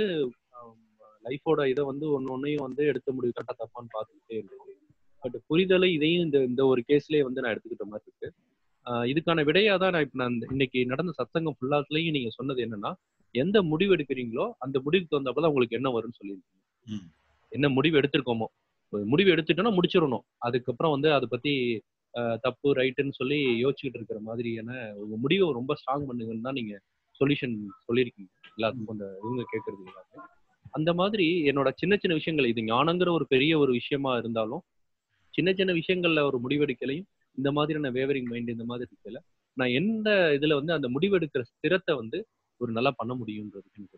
லைஃபோட இதை வந்து ஒன்னு ஒன்னையும் வந்து எடுத்த முடிவு கரெக்டா தப்பான்னு பார்த்துக்கிட்டே இருக்கு பட் புரிதலை இதையும் இந்த இந்த ஒரு கேஸ்லயே வந்து நான் எடுத்துக்கிட்ட மாதிரி இருக்கு ஆஹ் இதுக்கான விடையா தான் நான் இப்ப நான் இந்த- இன்னைக்கு நடந்த சத்தங்கம் ஃபுல்லாத்துலயும் நீங்க சொன்னது என்னன்னா எந்த முடிவு எடுக்கிறீங்களோ அந்த முடிவுக்கு தகுந்தப்பதான் உங்களுக்கு என்ன வரும்னு சொல்லியிருக்கீங்க என்ன முடிவு எடுத்திருக்கோமோ ஒரு முடிவு எடுத்துட்டோம்னா முடிச்சிடணும் அதுக்கப்புறம் வந்து அதை பத்தி ஆஹ் தப்பு ரைட்டுன்னு சொல்லி யோசிச்சுக்கிட்டு இருக்கிற மாதிரியான உங்க முடிவை ரொம்ப ஸ்ட்ராங் பண்ணுங்கன்னு தான் நீங்க சொல்யூஷன் சொல்லியிருக்கீங்க எல்லாத்துக்கும் அந்த இவங்க கேட்கறது எல்லாமே அந்த மாதிரி என்னோட சின்ன சின்ன விஷயங்கள் இது ஞானங்கிற ஒரு பெரிய ஒரு விஷயமா இருந்தாலும் சின்ன சின்ன விஷயங்கள்ல ஒரு முடிவெடுக்கலையும் இந்த மாதிரியான வேவரிங் மைண்ட் இந்த மாதிரி இருக்கல நான் எந்த இதுல வந்து அந்த முடிவெடுக்கிற ஸ்திரத்தை வந்து ஒரு நல்லா பண்ண முடியும்ன்றது எனக்கு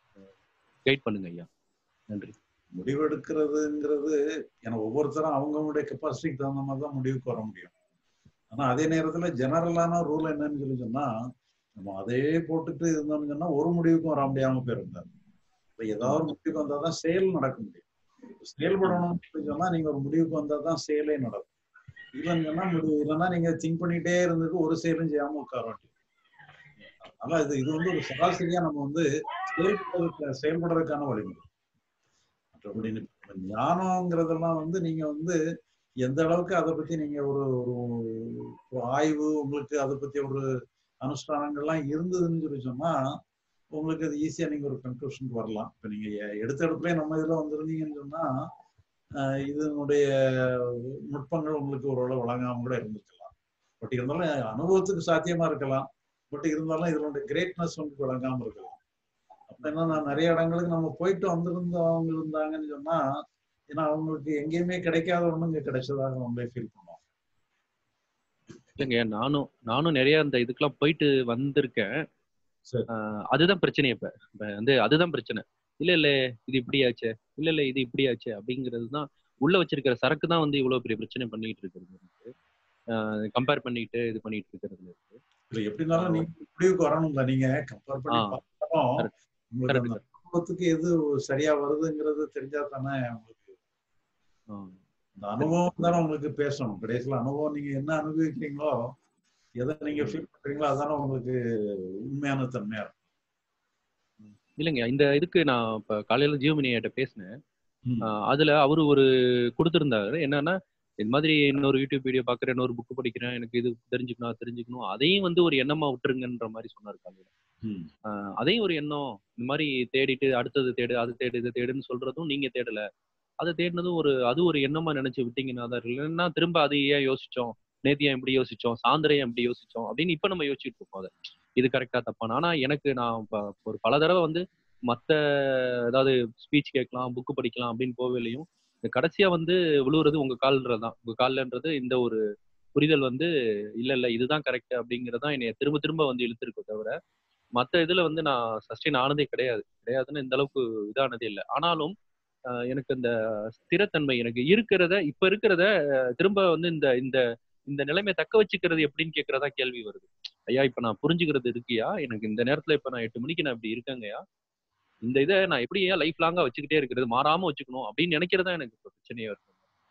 கைட் பண்ணுங்க ஐயா நன்றி
முடிவெடுக்கிறதுங்கிறது ஏன்னா ஒவ்வொருத்தரும் அவங்கவுங்களுடைய கெப்பாசிட்டிக்கு தகுந்த மாதிரி தான் முடிவுக்கு வர முடியும் ஆனா அதே நேரத்துல ஜெனரலான ரூல் என்னன்னு சொல்லி சொன்னா நம்ம அதே போட்டுட்டு இருந்தோம்னு சொன்னா ஒரு முடிவுக்கும் வர முடியாம போயிருந்தாரு இப்ப ஏதாவது ஒரு முடிவுக்கு வந்தா தான் செயல் நடக்க முடியும் செயல்படணும்னு சொல்லி சொன்னா நீங்க ஒரு முடிவுக்கு வந்தா தான் செயலே நடக்கும் இல்லைன்னு சொன்னா முடிவு இல்லைன்னா நீங்க திங்க் பண்ணிட்டே இருந்துட்டு ஒரு செயலும் செய்யாம உட்கார வேண்டியது அதனால இது இது வந்து ஒரு சராசரியா நம்ம வந்து செயல்படுறதுக்கு செயல்படுறதுக்கான வழிமுறை மற்றபடி இப்ப ஞானம்ங்கிறதெல்லாம் வந்து நீங்க வந்து எந்த அளவுக்கு அதை பத்தி நீங்க ஒரு ஒரு ஒரு ஆய்வு உங்களுக்கு அதை பத்தி ஒரு அனுஷ்டானங்கள்லாம் இருந்ததுன்னு சொல்லி சொன்னா உங்களுக்கு அது ஈஸியா நீங்க ஒரு கன்க்ளூஷனுக்கு வரலாம் இப்ப நீங்க எ- எடுத்த இடத்துல நம்ம இதுல வந்திருந்தீங்கன்னு சொன்னா ஆஹ் இதனுடைய நுட்பங்கள் உங்களுக்கு ஓரளவு வழங்காம கூட இருந்திருக்கலாம் பட் இருந்தாலும் அனுபவத்துக்கு சாத்தியமா இருக்கலாம் பட் இருந்தாலும் இதனுடைய கிரேட்னஸ் உங்களுக்கு வழங்காம இருக்கலாம் அப்ப என்னன்னா நிறைய இடங்களுக்கு நம்ம போயிட்டு வந்திருந்தவங்க இருந்தாங்கன்னு சொன்னா ஏன்னா அவங்களுக்கு எங்கேயுமே கிடைக்காத ஒண்ணு இங்க கிடைச்சதாக அவங்களே ஃபீல் பண்ணுவோம்
இல்லைங்க நானும் நானும் நிறைய அந்த இதுக்கெல்லாம் போயிட்டு வந்திருக்கேன் ஆஹ் அதுதான் பிரச்சனை இப்ப இப்ப வந்து அதுதான் பிரச்சனை இல்ல இல்ல இது இப்படி ஆச்சே இல்ல இல்ல இது இப்படி ஆச்சே அப்படிங்கிறது தான் உள்ள வச்சிருக்கிற சரக்கு தான் வந்து இவ்வளவு பெரிய பிரச்சனை பண்ணிட்டு இருக்கிறது கம்பேர் பண்ணிட்டு இது பண்ணிட்டு இருக்கிறதுல இருக்கு
இல்ல எப்படி இருந்தாலும் நீங்க முடிவுக்கு வரணும்ல நீங்க கம்பேர் பண்ணி
ஆ,
பார்த்தாலும் உங்களுக்கு
correct,
அந்த அனுபவத்துக்கு எது சரியா வருதுங்கிறது தெரிஞ்சா தானே உங்களுக்கு அந்த அனுபவம் தானே உங்களுக்கு பேசணும் கடைசியில் அனுபவம் நீங்க என்ன அனுபவிக்கிறீங்களோ எதை நீங்க ஃபீல் பண்றீங்களோ அதானே உங்களுக்கு உண்மையான தன்மையா இருக்கும்
இல்லைங்க இந்த இதுக்கு நான் இப்ப காலையில ஜீவமணி கிட்ட பேசினேன் ஆஹ் அதுல அவரு ஒரு கொடுத்திருந்தாரு என்னன்னா இது மாதிரி இன்னொரு யூடியூப் வீடியோ பாக்குறேன் இன்னொரு புக் படிக்கிறேன் எனக்கு இது தெரிஞ்சுக்கணும் அது தெரிஞ்சுக்கணும் அதையும் வந்து ஒரு எண்ணமா விட்டுருங்கன்ற மாதிரி சொன்னாரு காலையில ஆஹ் அதையும் ஒரு எண்ணம் இந்த மாதிரி தேடிட்டு அடுத்தது தேடு அது தேடு இது தேடுன்னு சொல்றதும் நீங்க தேடல அதை தேடினதும் ஒரு அது ஒரு எண்ணமா நினைச்சு விட்டீங்கன்னா தான் இருக்கு. இல்லைன்னா திரும்ப அது ஏன் யோசிச்சோம் நேத்து ஏன் இப்படி யோசிச்சோம் சாயந்தரம் ஏன் இப்படி யோசிச்சோம் அப்படின்னு இப்ப நம்ம யோசிச்சுட்டு இருக்கோம் அதை இது கரெக்டா தப்பான ஆனா எனக்கு நான் இப்ப ஒரு பல தடவை வந்து மத்த ஏதாவது ஸ்பீச் கேட்கலாம் புக்கு படிக்கலாம் அப்படின்னு போகலையும் இந்த கடைசியா வந்து விழுவுறது உங்க கால்ன்றது தான் உங்க கால்லன்றது இந்த ஒரு புரிதல் வந்து இல்ல இல்ல இதுதான் கரெக்ட் அப்படிங்கறதான் என்னைய திரும்ப திரும்ப வந்து இழுத்துருக்கோ தவிர மத்த இதுல வந்து நான் சஸ்டெயின் ஆனதே கிடையாது கிடையாதுன்னு இந்த அளவுக்கு இதானதே இல்லை ஆனாலும் ஆஹ் எனக்கு அந்த ஸ்திரத்தன்மை எனக்கு இருக்கிறத இப்ப இருக்கிறத ஆஹ் திரும்ப வந்து இந்த இந்த இந்த நிலைமையை தக்க வச்சுக்கிறது எப்படின்னு கேட்கறதா கேள்வி வருது ஐயா இப்ப நான் புரிஞ்சுக்கிறது இருக்கியா எனக்கு இந்த நேரத்துல இப்ப நான் எட்டு மணிக்கு நான் இப்படி இருக்கேங்கய்யா இந்த இதை நான் எப்படி ஏன் லைஃப் லாங்கா வச்சுக்கிட்டே இருக்கிறது மாறாம வச்சுக்கணும் அப்படின்னு நினைக்கிறதா எனக்கு இப்ப பிரச்சனையா இருக்கு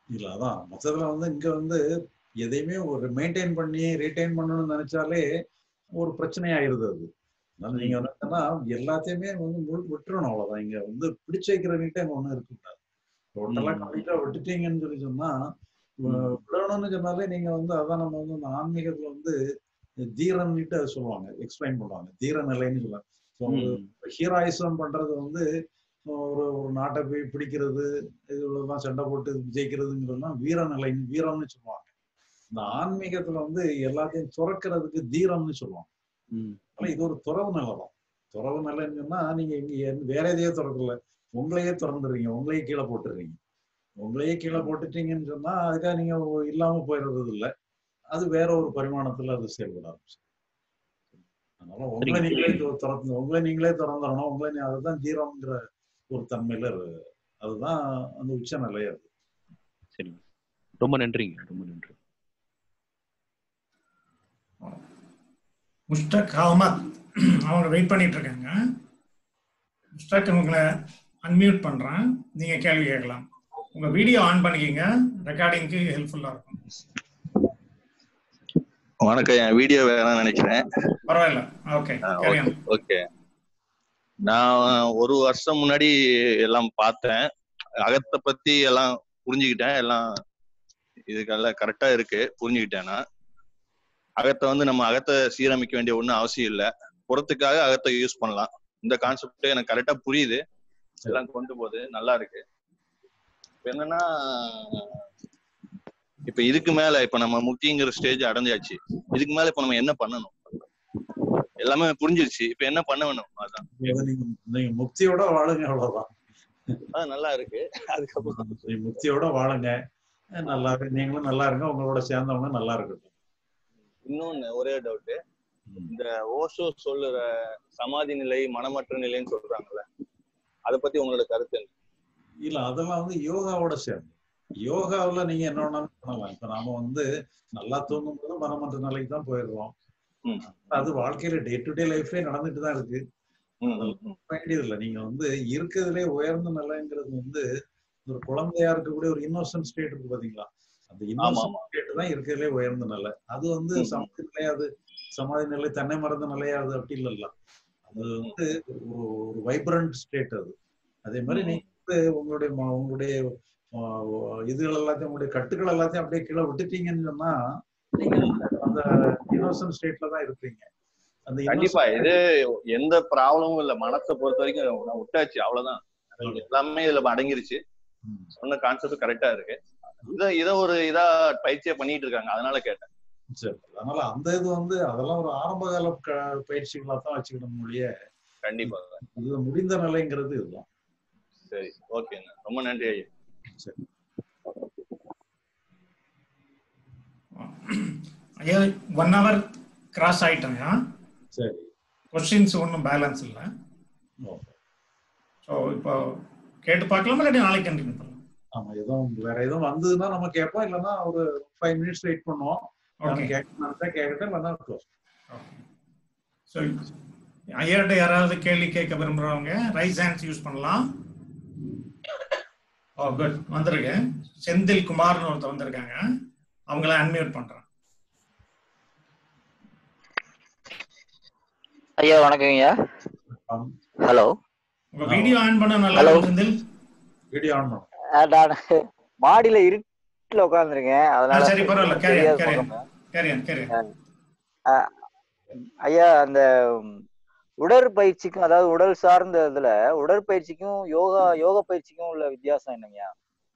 இல்ல அதான் மொத்தத்துல வந்து இங்க வந்து எதையுமே ஒரு மெயின்டைன் பண்ணி ரீடைன் பண்ணணும்னு நினைச்சாலே ஒரு பிரச்சனை ஆயிருது அது அதனால நீங்க வந்து என்னன்னா எல்லாத்தையுமே வந்து முழு- விட்டுறணும் அவ்வளவுதான் இங்க வந்து பிடிச்சு வைக்கிறவங்கிட்ட அங்க ஒண்ணும் இருக்கக்கூடாது டோட்டலா
ம்.
கம்ப்ளீட்டா விட்டுட்டீங்கன்னு சொல்லி சொன்னா வி- விடணும்னு சொன்னாலே நீங்க வந்து அதான் நம்ம வந்து இந்த ஆன்மீகத்துல வந்து தீரன்னுட்டு அதை சொல்லுவாங்க எக்ஸ்பிளைன் பண்ணுவாங்க தீர நிலைன்னு சொல்லுவாங்க ஸோ
ம்.
ஹீராயிசம் பண்றது வந்து ஒரு ஒரு நாட்டை போய் பிடிக்கிறது இதுலாம் சண்டை போட்டு ஜெயிக்கிறதுங்கிறதுலாம் வீரநிலை வீரம்னு சொல்லுவாங்க இந்த ஆன்மீகத்துல வந்து எல்லாத்தையும் துறக்கிறதுக்கு தீரம்னு சொல்லுவாங்க
ம்.
ஆனா இது ஒரு துறவு நிலை தான் துறவு நிலைன்னு சொன்னா நீங்க இங்க எந்த- வேற எதையோ திறக்கல உங்களையே திறந்துடுறீங்க உங்களையே கீழே போட்டுடுறீங்க உங்களையே கீழே போட்டுட்டீங்கன்னு சொன்னா அதுக்காக நீங்க இல்லாம போயிடுறது இல்ல அது வேற ஒரு பரிமாணத்துல அது செயல்பட ஆரம்பிச்சு அதனால உங்களை
சரிங்க.
நீங்களே து- திறந்து உங்களை நீங்களே திறந்துடணும் உங்களை நீ- அதுதான் தீரம்ங்கிற ஒரு தன்மையில இரு- அதுதான் அந்த உச்ச நிலை அது
சரிங்க ரொம்ப நன்றிங்க ரொம்ப நன்றி
முஸ்டக் அகமத் அவங்க வெயிட் பண்ணிட்டு இருக்காங்க முஸ்டக் உங்களை அன்மியூட் பண்றேன் நீங்க கேள்வி கேட்கலாம் உங்க வீடியோ ஆன் பண்ணிக்கிங்க ரெக்கார்டிங்க்கு ஹெல்ப்ஃபுல்லா இருக்கும்
வணக்கம் என் வீடியோ வேணாம்னு நினைக்கிறேன்
பரவாயில்ல ஓகே கேரி ஆன்
ஓகே நான் ஒரு வருஷம் முன்னாடி எல்லாம் பார்த்தேன் அகத்தை பத்தி எல்லாம் புரிஞ்சுக்கிட்டேன் எல்லாம் இதுக்கெல்லாம் கரெக்டா இருக்கு புரிஞ்சுக்கிட்டேன் நான் அகத்தை வந்து நம்ம அகத்தை சீரமைக்க வேண்டிய ஒன்றும் அவசியம் இல்லை புறத்துக்காக அகத்தை யூஸ் பண்ணலாம் இந்த கான்செப்ட் எனக்கு கரெக்டா புரியுது எல்லாம் கொண்டு போகுது நல்லா இருக்கு இப்ப என்னன்னா இப்ப இதுக்கு மேல இப்ப நம்ம முக்கியங்கிற ஸ்டேஜ் அடைஞ்சாச்சு இதுக்கு மேல இப்ப நம்ம என்ன பண்ணணும் எல்லாமே புரிஞ்சிருச்சு இப்ப என்ன பண்ண வேணும் அதான்
அது நீங்க நீங்க முக்தியோட வாழுங்க அவ்வளவுதான்
அது நல்லா இருக்கு அதுக்கப்புறம்
நீங்க முக்தியோட வாழுங்க நல்லா இருக்கு நீங்களும் நல்லா இருங்க உங்களோட சேர்ந்தவங்க நல்லா இருக்கட்டும்
இன்னொன்னு ஒரே டவுட் இந்த ஓஷோ சொல்லுற சமாதி நிலை மனமற்ற நிலைன்னு சொல்றாங்கல்ல அத பத்தி உங்களோட கருத்து என்ன
இல்ல அதெல்லாம் வந்து யோகாவோட சேர்ந்து யோகாவுல நீங்க என்ன வேணாலும் பண்ணலாம் இப்ப நாம வந்து நல்லா தூங்கும் போது மனமன்ற நிலைக்கு தான் போயிடுறோம் அது வாழ்க்கையில டே டு டே லைஃப்லயே நடந்துட்டு தான் இருக்கு அதெல்லாம் வேண்டியது இல்லை நீங்க வந்து இருக்கிறதுலே உயர்ந்த நிலைங்கிறது வந்து ஒரு குழந்தையா இருக்கக்கூடிய ஒரு இன்னோசன்ட் ஸ்டேட் இருக்கு பாத்தீங்களா அந்த இன்னோசன்ட் ஸ்டேட் தான் இருக்கிறதுலே உயர்ந்த நிலை அது வந்து சமாதி நிலையாது சமாதி நிலை தன்னை மறந்த நிலையாது அப்படி இல்லைல்ல அது வந்து ஒரு ஒரு வைப்ரண்ட் ஸ்டேட் அது அதே மாதிரி நீங்க வந்து உங்களுடைய ம- உங்களுடைய ஆஹ், இதுகள் எல்லாத்தையும் உங்களுடைய கட்டுகள் எல்லாத்தையும் அப்படியே கீழே விட்டுட்டீங்கன்னு சொன்னா நீங்க அந்த இன்னோசன்ட் ஸ்டேட்ல தான் இருப்பீங்க அந்த
கண்டிப்பா
innocent
இது எந்த ப்ராப்ளமும் இல்ல மனசை பொறுத்த வரைக்கும் நான் விட்டாச்சு அவ்வளவுதான் எல்லாமே இதுல அடங்கிருச்சு சொன்ன கான்செப்ட் கரெக்டா இருக்கு இத இத ஒரு இதா பயிற்சியா பண்ணிட்டு இருக்காங்க அதனால கேட்டேன்
சரி அதனால அந்த இது வந்து அதெல்லாம் ஒரு ஆரம்ப கால க- பயிற்சிகளா தான் வச்சுக்கணும் மொழிய
கண்டிப்பா
இது முடிந்த நிலைங்கிறது இதுதான்
சரி ஓகேங்க ரொம்ப நன்றி ஐயா
சரி
ஐயா ஒன் ஹவர் கிராஸ் ஆயிட்டோங்க
சரி
கொஸ்டின்ஸ் ஒன்றும் பேலன்ஸ் இல்லை ஸோ இப்போ கேட்டு பார்க்கலாமா இல்லாட்டி நாளைக்கு கண்டினியூ பண்ணலாம்
ஆமா எதுவும் வேற எதுவும் வந்ததுன்னா நம்ம கேட்போம் இல்லைன்னா ஒரு ஃபைவ் மினிட்ஸ் வெயிட் பண்ணுவோம்
Okay.
கேட்கணும் கேட்கட்டும் இல்லைன்னா க்ளோஸ்
ஸோ ஐயாட்ட யாராவது கேள்வி கேட்க விரும்புறவங்க ரைஸ் ஹேண்ட்ஸ் யூஸ் பண்ணலாம் ஓ குட் வந்திருக்கு செந்தில் குமார்னு ஒருத்தர் வந்திருக்காங்க அவங்கள அன்மியூட் பண்றேன்
ஐயா வணக்கங்க ஐயா ஹலோ
உங்க வீடியோ ஆன் பண்ண நல்லா
Hello.
இருக்கும் செந்தில்
வீடியோ ஆன் பண்ணும்
நான் மாடியில இருட்டுல உட்காந்துருக்கேன்
ஆ,
அதனால
சரி பரவாயில்ல கேரியன்
தெரியாத
கேரியன்
பக்கம்.
கேரியன் கேரியன்
ஆ, ஐயா அந்த ம், உடற்பயிற்சிக்கும் அதாவது உடல் சார்ந்த இதுல உடற்பயிற்சிக்கும் யோகா யோக பயிற்சிக்கும் உள்ள வித்தியாசம் என்னங்கய்யா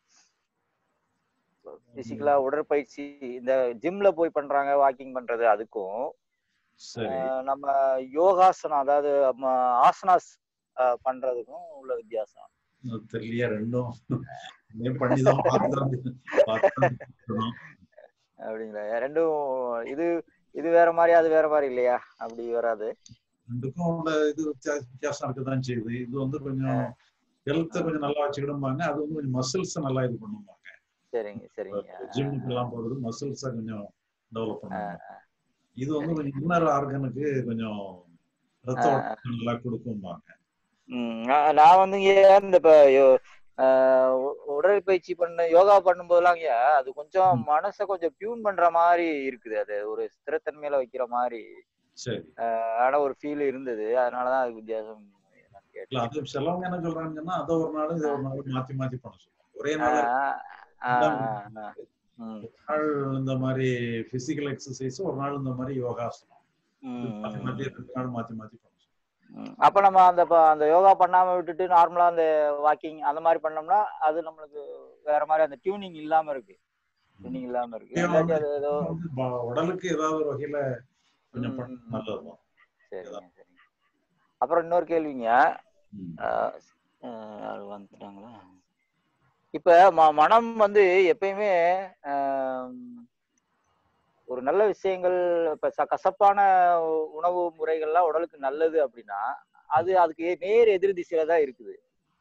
பிசிக்கலா உடற்பயிற்சி இந்த ஜிம்ல போய் பண்றாங்க வாக்கிங் பண்றது அதுக்கும்
சரி
ஆஹ் நம்ம யோகாசனம் அதாவது நம்ம ஆசனாஸ் ஆஹ் பண்றதுக்கும் உள்ள வித்தியாசம்
அது தெரியலையே ரெண்டும் இதே பண்ணிதான் பார்த்துதான் பார்த்துதான் இருக்கணும்.
அப்படிங்களா ரெண்டும் இது இது வேற மாதிரி அது வேற மாதிரி இல்லையா அப்படி வராது
ரெண்டுக்கும் உள்ள இது வித்தியா- வித்தியாசம் இருக்கதான் செய்யுது இது வந்து கொஞ்சம் ஹெல்த்தை கொஞ்சம் நல்லா வச்சுக்கிடும்பாங்க அது வந்து கொஞ்சம் மசில்ஸ் நல்லா இது பண்ணுவாங்க
சரிங்க சரிங்க
ஜிம்முக்கு எல்லாம் போறது மசில்ஸை கொஞ்சம் டெவலப் பண்ணுவாங்க இது வந்து கொஞ்சம் இன்னர் ஆர்கனுக்கு கொஞ்சம் ரத்த ஓட்டம் நல்லா கொடுக்கும்பாங்க
ம், நான் நான் வந்துங்க இந்த இப்ப யோ- ஆஹ் உ- உடற்பயிற்சி பண்ண யோகா பண்ணும்போதெல்லாம் ஐயா அது கொஞ்சம் மனசை கொஞ்சம் டியூன் பண்ற மாதிரி இருக்குது அது ஒரு ஸ்திரத்தன்மையில வைக்கிற மாதிரி
சரி
ஆஹ் ஆன ஒரு ஃபீல் இருந்தது அதனாலதான் அதுக்கு வித்தியாசம் என்னன்னு
இல்ல
கேட்டேன்
அது சிலவங்க என்ன சொல்றாங்கன்னா அதை ஒரு நாள் இதை ஒரு நாள் மாத்தி மாத்தி பண்ண சொல்லுவாங்க ஒரே நாள்
ஆஹ் ஆஹ் ஆஹ் ஆஹ் உம்
ஒரு நாள் இந்த மாதிரி பிசிக்கல் எக்ஸசைஸ் ஒரு நாள் இந்த மாதிரி யோகாசனம் இது
உம்
மாத்தி
உம்
மாத்தி ரெண்டு நாள் மாத்தி மாத்தி பண்ண சொல்லுவாங்க
உம் அப்ப நம்ம அந்த ப- அந்த யோகா பண்ணாம விட்டுட்டு நார்மலா அந்த வாக்கிங் அந்த மாதிரி பண்ணோம்னா அது நம்மளுக்கு வேற மாதிரி அந்த டியூனிங் இல்லாம இருக்கு டியூனிங் இல்லாம இருக்கு
முக்கியம்
இல்லாட்டி
வந்து
அது ஏதோ
வந்து ப- உடலுக்கு ஏதாவது ஒரு வகையில கொஞ்சம்
உம்
பண்ண
உம் உம்
நல்லதுதான்
சரிங்க சரிங்க அப்புறம் இன்னொரு கேள்விங்க
ம்.
ஆஹ் ஆஹ் யாரு வந்துட்டாங்களா இப்ப ம- மனம் வந்து எப்பயுமே ஆம், ஒரு நல்ல விஷயங்கள் இப்ப ச- கசப்பான உ- உணவு முறைகள்லாம் உடலுக்கு நல்லது அப்படின்னா அது அதுக்கு எ- நேர் எதிர் திசையில தான் இருக்குது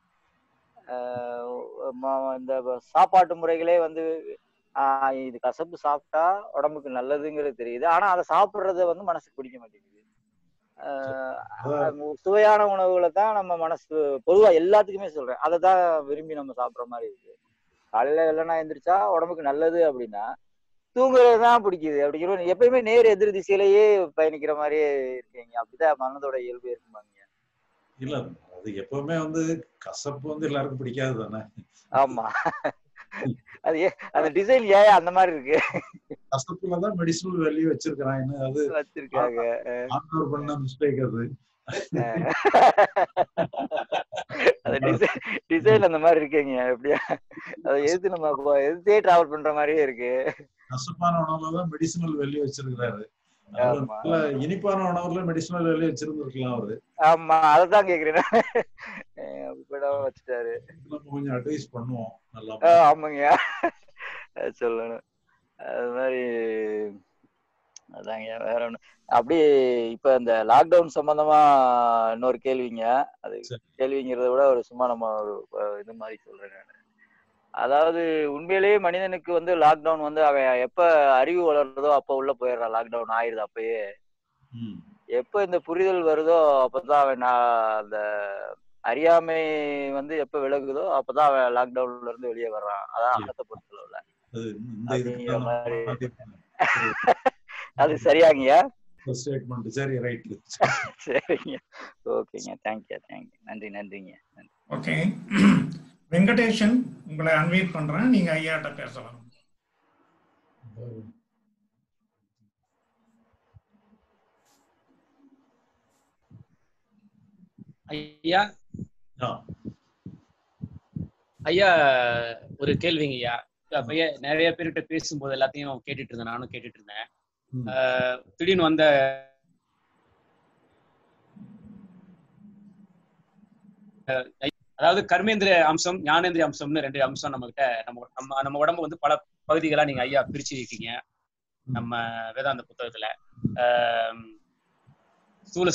ஆஹ் ம- இந்த வ- சாப்பாட்டு முறைகளே வந்து ஆஹ் இது கசப்பு சாப்பிட்டா உடம்புக்கு நல்லதுங்கிறது தெரியுது ஆனா அதை சாப்பிடுறத வந்து மனசுக்கு பிடிக்க மாட்டேங்குது ஆஹ்
அதான்
அஹ் சுவையான உணவுகளை தான் நம்ம மனசு பொதுவா எல்லாத்துக்குமே சொல்றேன் அதை தான் விரும்பி நம்ம சாப்பிடுற மாதிரி இருக்கு காலையில வெள்ளனா எந்திரிச்சா உடம்புக்கு நல்லது அப்படின்னா தூங்குறது தான் பிடிக்குது அப்படிங்கிற எப்பயுமே நேர் எதிர் திசையிலேயே பயணிக்கிற மாதிரியே இருக்கீங்க அப்படிதான் மனதோட இயல்பு இருக்குமாங்க
இல்ல அது எப்பவுமே வந்து கசப்பு வந்து எல்லாருக்கும் பிடிக்காது தானே
ஆமா அது ஏ அந்த டிசைன் ஏன் அந்த மாதிரி இருக்கு
கசப்புல தான் மெடிசனல் வேல்யூ வச்சிருக்கிறாங்க அது
வச்சிருக்காங்க அஹ்
ஆண்டவர் பண்ண மிஸ்டேக் அது
அஹ் அந்த டிசைன் டிசைன் அந்த மாதிரி இருக்கீங்க எப்படியா அதை எதிர்த்து நம்ம போ- எதிர்த்தே டிராவல் பண்ற மாதிரியே இருக்கு
கசப்பான உணவுல தான் மெடிசனல் வேல்யூ வச்சிருக்கிறாரு அவரு
ஆமா
நல்ல இனிப்பான உணவுல மெடிசனல் வேல்யூ வச்சிருந்திருக்கலாம் அவரு
ஆமா அததான் கேக்குறேன் நான். அஹ் அப்படி போடாம வச்சுட்டாரு
நம்ம கொஞ்சம் அட்வைஸ் பண்ணுவோம் நல்லா
ஆஹ் ஆமாங்கய்யா அது சொல்லணும் அது மாதிரி அதாங்கய்யா வேற ஒண்ணு அப்படியே இப்ப இந்த லாக்டவுன் சம்பந்தமா இன்னொரு கேள்விங்க அது
சரி.
கேள்விங்கிறத விட ஒரு சும்மா நம்ம ஒரு அஹ், இது மாதிரி சொல்றேன் நான் அதாவது உண்மையிலேயே மனிதனுக்கு வந்து லாக்டவுன் வந்து அவன் எப்ப அறிவு வளருதோ அப்ப உள்ள போயிடுறான் லாக்டவுன் ஆயிருது அப்பயே
ம்.
எப்ப இந்த புரிதல் வருதோ அப்பதான் அவன் நான் அந்த அறியாமை வந்து எப்ப விலகுதோ அப்பதான் அவன் லாக்டவுன்ல இருந்து வெளியே வர்றான் அதான் அகத்தை பொறுத்தளவுல
அது இந்த இதுக்கு
அப்படிங்கிற
தான்
மாதிரி
நம்ம
அது சரியாங்கய்யா
ஸ்டேட்மெண்ட் சரி ரைட்
சரிங்க ஓகேங்க தேங்க்யூ தேங்க்யூ நன்றி நன்றிங்க நன்றி
ஓகே வெங்கடேஷன் உங்களை அன்வைட் பண்றேன் நீங்க ஐயாட்ட பேசலாம்
ஐயா ஐயா ஒரு கேள்விங்க ஐயா அப்ப ஐயா, நிறைய பேர்கிட்ட பேசும்போது எல்லாத்தையும் கேட்டுட்டு இருந்தேன் நானும் கேட்டுட்டு இருந்தேன் ஆஹ் திடீர்னு வந்த அஹ் அதாவது கர்மேந்திர அம்சம் ஞானேந்திர அம்சம்னு ரெண்டு அம்சம் நம்ம கிட்ட நம்ம நம்ம நம்ம உடம்பு வந்து பல பகுதிகளா நீங்க ஐயா பிரிச்சு இருக்கீங்க நம்ம வேதாந்த புத்தகத்துல ஆஹ் ஸ்தூல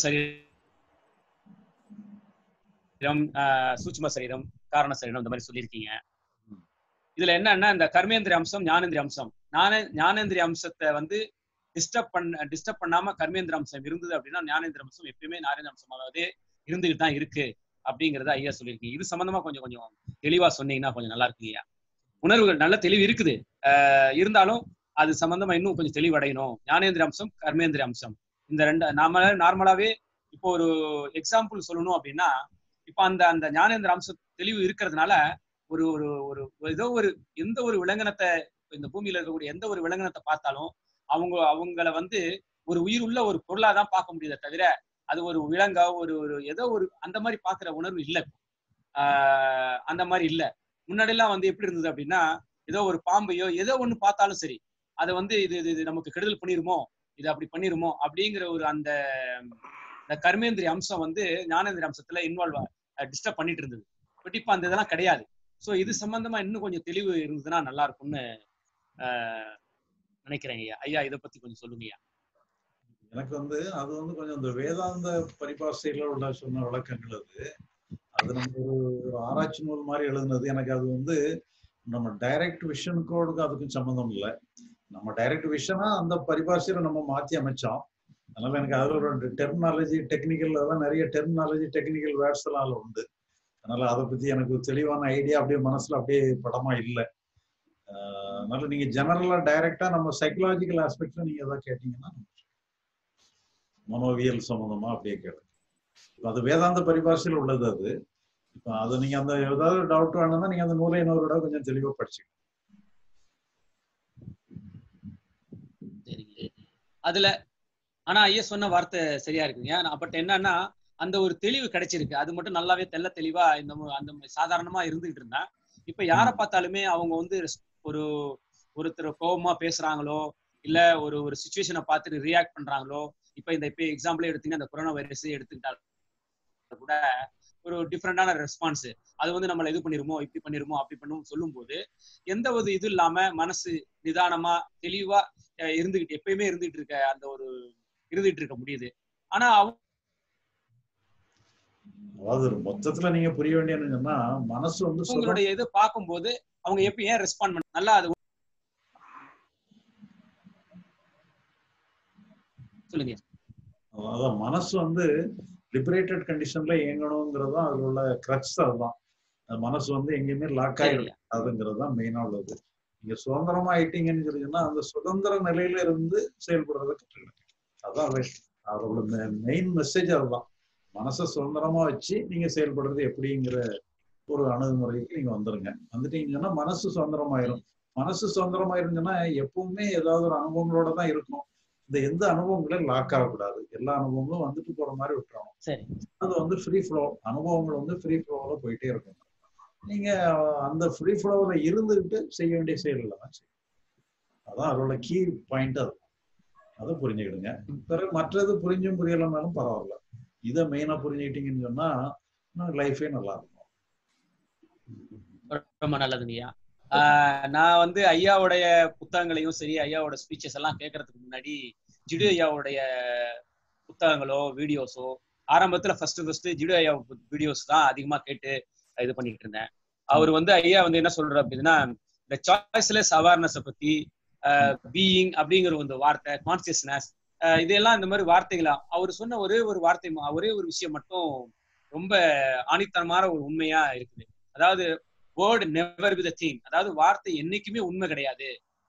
சரீரம் ஆஹ் சூட்சும சரீரம் காரண சரீரம் இந்த மாதிரி சொல்லியிருக்கீங்க இதுல என்னன்னா இந்த கர்மேந்திர அம்சம் ஞானேந்திர அம்சம் ஞான ஞானேந்திர அம்சத்தை வந்து டிஸ்டர்ப் பண்ண டிஸ்டர்ப் பண்ணாம கர்மேந்திர அம்சம் இருந்தது அப்படின்னா ஞானேந்திர அம்சம் எப்பயுமே ஞானேந்திர அம்சமாகவே இருந்துகிட்டு தான் இருக்கு அப்படிங்கறத ஐயா சொல்லியிருக்கீங்க இது சம்பந்தமா கொஞ்சம் கொஞ்சம் தெளிவா சொன்னீங்கன்னா கொஞ்சம் நல்லா இருக்குங்கய்யா உணர்வுகள் நல்ல தெளிவு இருக்குது ஆஹ் இருந்தாலும் அது சம்பந்தமா இன்னும் கொஞ்சம் தெளிவடையணும் ஞானேந்திர அம்சம் கர்மேந்திர அம்சம் இந்த ரெண்டு நாம நார்மலாவே இப்போ ஒரு எக்ஸாம்பிள் சொல்லணும் அப்படின்னா இப்போ அந்த அந்த ஞானேந்திர அம்சம் தெளிவு இருக்கிறதுனால ஒரு ஒரு ஒரு ஏதோ ஒரு எந்த ஒரு விலங்கினத்தை இந்த பூமியில இருக்கக்கூடிய எந்த ஒரு விலங்கினத்தை பார்த்தாலும் அவங்க அவங்கள வந்து ஒரு உயிர் உள்ள ஒரு பொருளா தான் பார்க்க முடியுதே தவிர அது ஒரு விலங்கா ஒரு ஒரு ஏதோ ஒரு அந்த மாதிரி பார்க்குற உணர்வு இல்லை ஆஹ் அந்த மாதிரி இல்லை முன்னாடி எல்லாம் வந்து எப்படி இருந்தது அப்படின்னா ஏதோ ஒரு பாம்பையோ ஏதோ ஒண்ணு பார்த்தாலும் சரி அதை வந்து இது இது இது நமக்கு கெடுதல் பண்ணிருமோ இது அப்படி பண்ணிருமோ அப்படிங்கிற ஒரு அந்த இந்த கர்மேந்திரிய அம்சம் வந்து ஞானேந்திரிய அம்சத்துல இன்வால்வ் டிஸ்டர்ப் பண்ணிட்டு இருந்தது பட் இப்போ அந்த இதெல்லாம் கிடையாது ஸோ இது சம்பந்தமா இன்னும் கொஞ்சம் தெளிவு இருந்ததுன்னா நல்லா இருக்கும்னு ஆஹ் நினைக்கிறேங்க ஐயா ஐயா இதை பத்தி கொஞ்சம் சொல்லுங்க ஐயா
எனக்கு வந்து அது வந்து கொஞ்சம் இந்த வேதாந்த பரிபாஷையில உள்ள சொன்ன விளக்கங்கள் அது அது நம்ம ஒரு ஒரு ஆராய்ச்சி நூல் மாதிரி எழுதுனது எனக்கு அது வந்து நம்ம டைரக்ட் விஷனுக்கோடுக்கு அதுக்கும் சம்மந்தம் இல்லை நம்ம டைரக்ட் விஷனா அந்த பரிபாஷையில நம்ம மாத்தி அமைச்சோம் அதனால எனக்கு அதுல ஒரு டெர்மினாலஜி டெக்னிக்கல் அதெல்லாம் நிறைய டெர்மினாலஜி டெக்னிக்கல் வேர்ட்ஸ் எல்லாம் அதுல உண்டு அதனால அதை பத்தி எனக்கு ஒரு தெளிவான ஐடியா அப்படியே மனசுல அப்படியே படமா இல்லை அதனால நீங்க ஜெனரலா டைரக்டா நம்ம சைக்கலாஜிக்கல் ஆஸ்பெக்ட்ல நீங்க ஏதாவது கேட்டீங்கன்னா மனோவியல் சம்பந்தமா அப்படியே கேளுங்க இப்ப அது வேதாந்த பரிபாஷையில் உள்ளது அது இப்ப அது நீங்க அந்த ஏதாவது டவுட் வேணும்னா நீங்க அந்த நூலை இன்னொரு கொஞ்சம் தெளிவா படிச்சுக்கணும்
சரிங்க அதுல ஆனா ஐயா சொன்ன வார்த்தை சரியா இருக்குங்க பட் என்னன்னா அந்த ஒரு தெளிவு கிடைச்சிருக்கு அது மட்டும் நல்லாவே தெள்ள தெளிவா இந்த மு- அந்த மு- சாதாரணமா இருந்துகிட்டு இருந்தேன் இப்ப யார பார்த்தாலுமே அவங்க வந்து ஒரு ஒருத்தர் கோபமா பேசுறாங்களோ இல்ல ஒரு ஒரு சுச்சுவேஷனை பார்த்துட்டு ரியாக்ட் பண்றாங்களோ இப்ப இந்த இப்ப எக்ஸாம்பிளே எடுத்தீங்கன்னா இந்த கொரோனா வைரஸ் எடுத்துக்கிட்டா கூட ஒரு டிஃப்ரெண்டான ரெஸ்பான்ஸ் அது வந்து நம்மள இது பண்ணிருமோ இப்படி பண்ணிருமோ அப்படி பண்ணும் சொல்லும்போது எந்த ஒரு இது இல்லாம மனசு நிதானமா தெளிவா அஹ், இருந்துகிட்டு எப்பயுமே இருந்துகிட்டு இருக்க அந்த ஒரு இருந்துகிட்டு இருக்க முடியுது ஆனா அவங்க
அதாவது ஒரு மொத்தத்துல நீங்க புரிய வேண்டியது என்னன்னா மனசு வந்து சொல்ல
அவங்களுடைய இது பார்க்கும்போது அவங்க எப்ப ஏன் ரெஸ்பாண்ட் பண்ண நல்லா அது சொல்லுங்க
அதான் மனசு வந்து லிபரேட்டட் கண்டிஷன்ல இயங்கணுங்கிறது தான் அதுல உள்ள கிரக்ஸ் அதுதான் அது மனசு வந்து எங்கேயுமே லாக் ஆகிடுறதுங்கிறது தான் மெயினா உள்ளது நீங்க சுதந்திரமா ஆயிட்டீங்கன்னு சொல்லிங்கன்னா அந்த சுதந்திர நிலையில இருந்து செயல்படுறதை கற்றுக்கணும் அதான் அது- அதோட மெயின் மெசேஜ் அதுதான் மனசை சுதந்திரமா வச்சு நீங்க செயல்படுறது எப்படிங்கிற ஒரு அணுகுமுறைக்கு நீங்க வந்துருங்க வந்துட்டீங்கன்னா மனசு சுதந்திரமாயிரும் மனசு சுதந்திரமாயிருந்துச்சுன்னா எப்பவுமே ஏதாவது ஒரு அனுபவங்களோட தான் இருக்கும் இந்த எந்த அனுபவங்களையும் லாக் ஆகக்கூடாது எல்லா அனுபவங்களும் வந்துட்டு போற மாதிரி விட்டுறணும்
சரி
அது வந்து ஃப்ரீ ஃப்ளோ அனுபவங்கள் வந்து ஃப்ரீ ஃப்ளோவில் போயிட்டே இருக்கும் நீங்க அந்த ஃப்ரீ ஃப்ளோவில் இருந்துகிட்டு செய்ய வேண்டிய செயல்களை தான் செய்யணும் அதான் அதோட கீ பாயிண்ட் அது அதை புரிஞ்சுக்கிடுங்க பிறகு மற்றது புரிஞ்சும் புரியலைனாலும் பரவாயில்ல இதை மெயினா புரிஞ்சுக்கிட்டீங்கன்னு சொன்னா லைஃபே நல்லா இருக்கும்
ரொம்ப நல்லதுங்கய்யா ஆஹ் நான் வந்து ஐயாவுடைய புத்தகங்களையும் சரி ஐயாவோட ஸ்பீச்சஸ் எல்லாம் கேட்கறதுக்கு முன்னாடி ஜிடு ஐயாவுடைய புத்தகங்களோ வீடியோஸோ ஆரம்பத்துல ஃபர்ஸ்ட் ஃபர்ஸ்ட் ஜிடு ஐயா வீடியோஸ் தான் அதிகமா கேட்டு இது பண்ணிட்டு இருந்தேன் அவர் வந்து ஐயா வந்து என்ன சொல்றாரு அப்படின்னா இந்த சாய்ஸ்லெஸ் அவேர்னஸ் பத்தி பீயிங் அப்படிங்கிற ஒரு வார்த்தை கான்சியஸ்னஸ் இதெல்லாம் இந்த மாதிரி வார்த்தைகளா அவர் சொன்ன ஒரே ஒரு வார்த்தை ம- ஒரே ஒரு விஷயம் மட்டும் ரொம்ப ஆணித்தனமான ஒரு உண்மையா இருக்குது அதாவது வேர்ட் நெவர் வித் திங் அதாவது வார்த்தை என்னைக்குமே உண்மை கிடையாது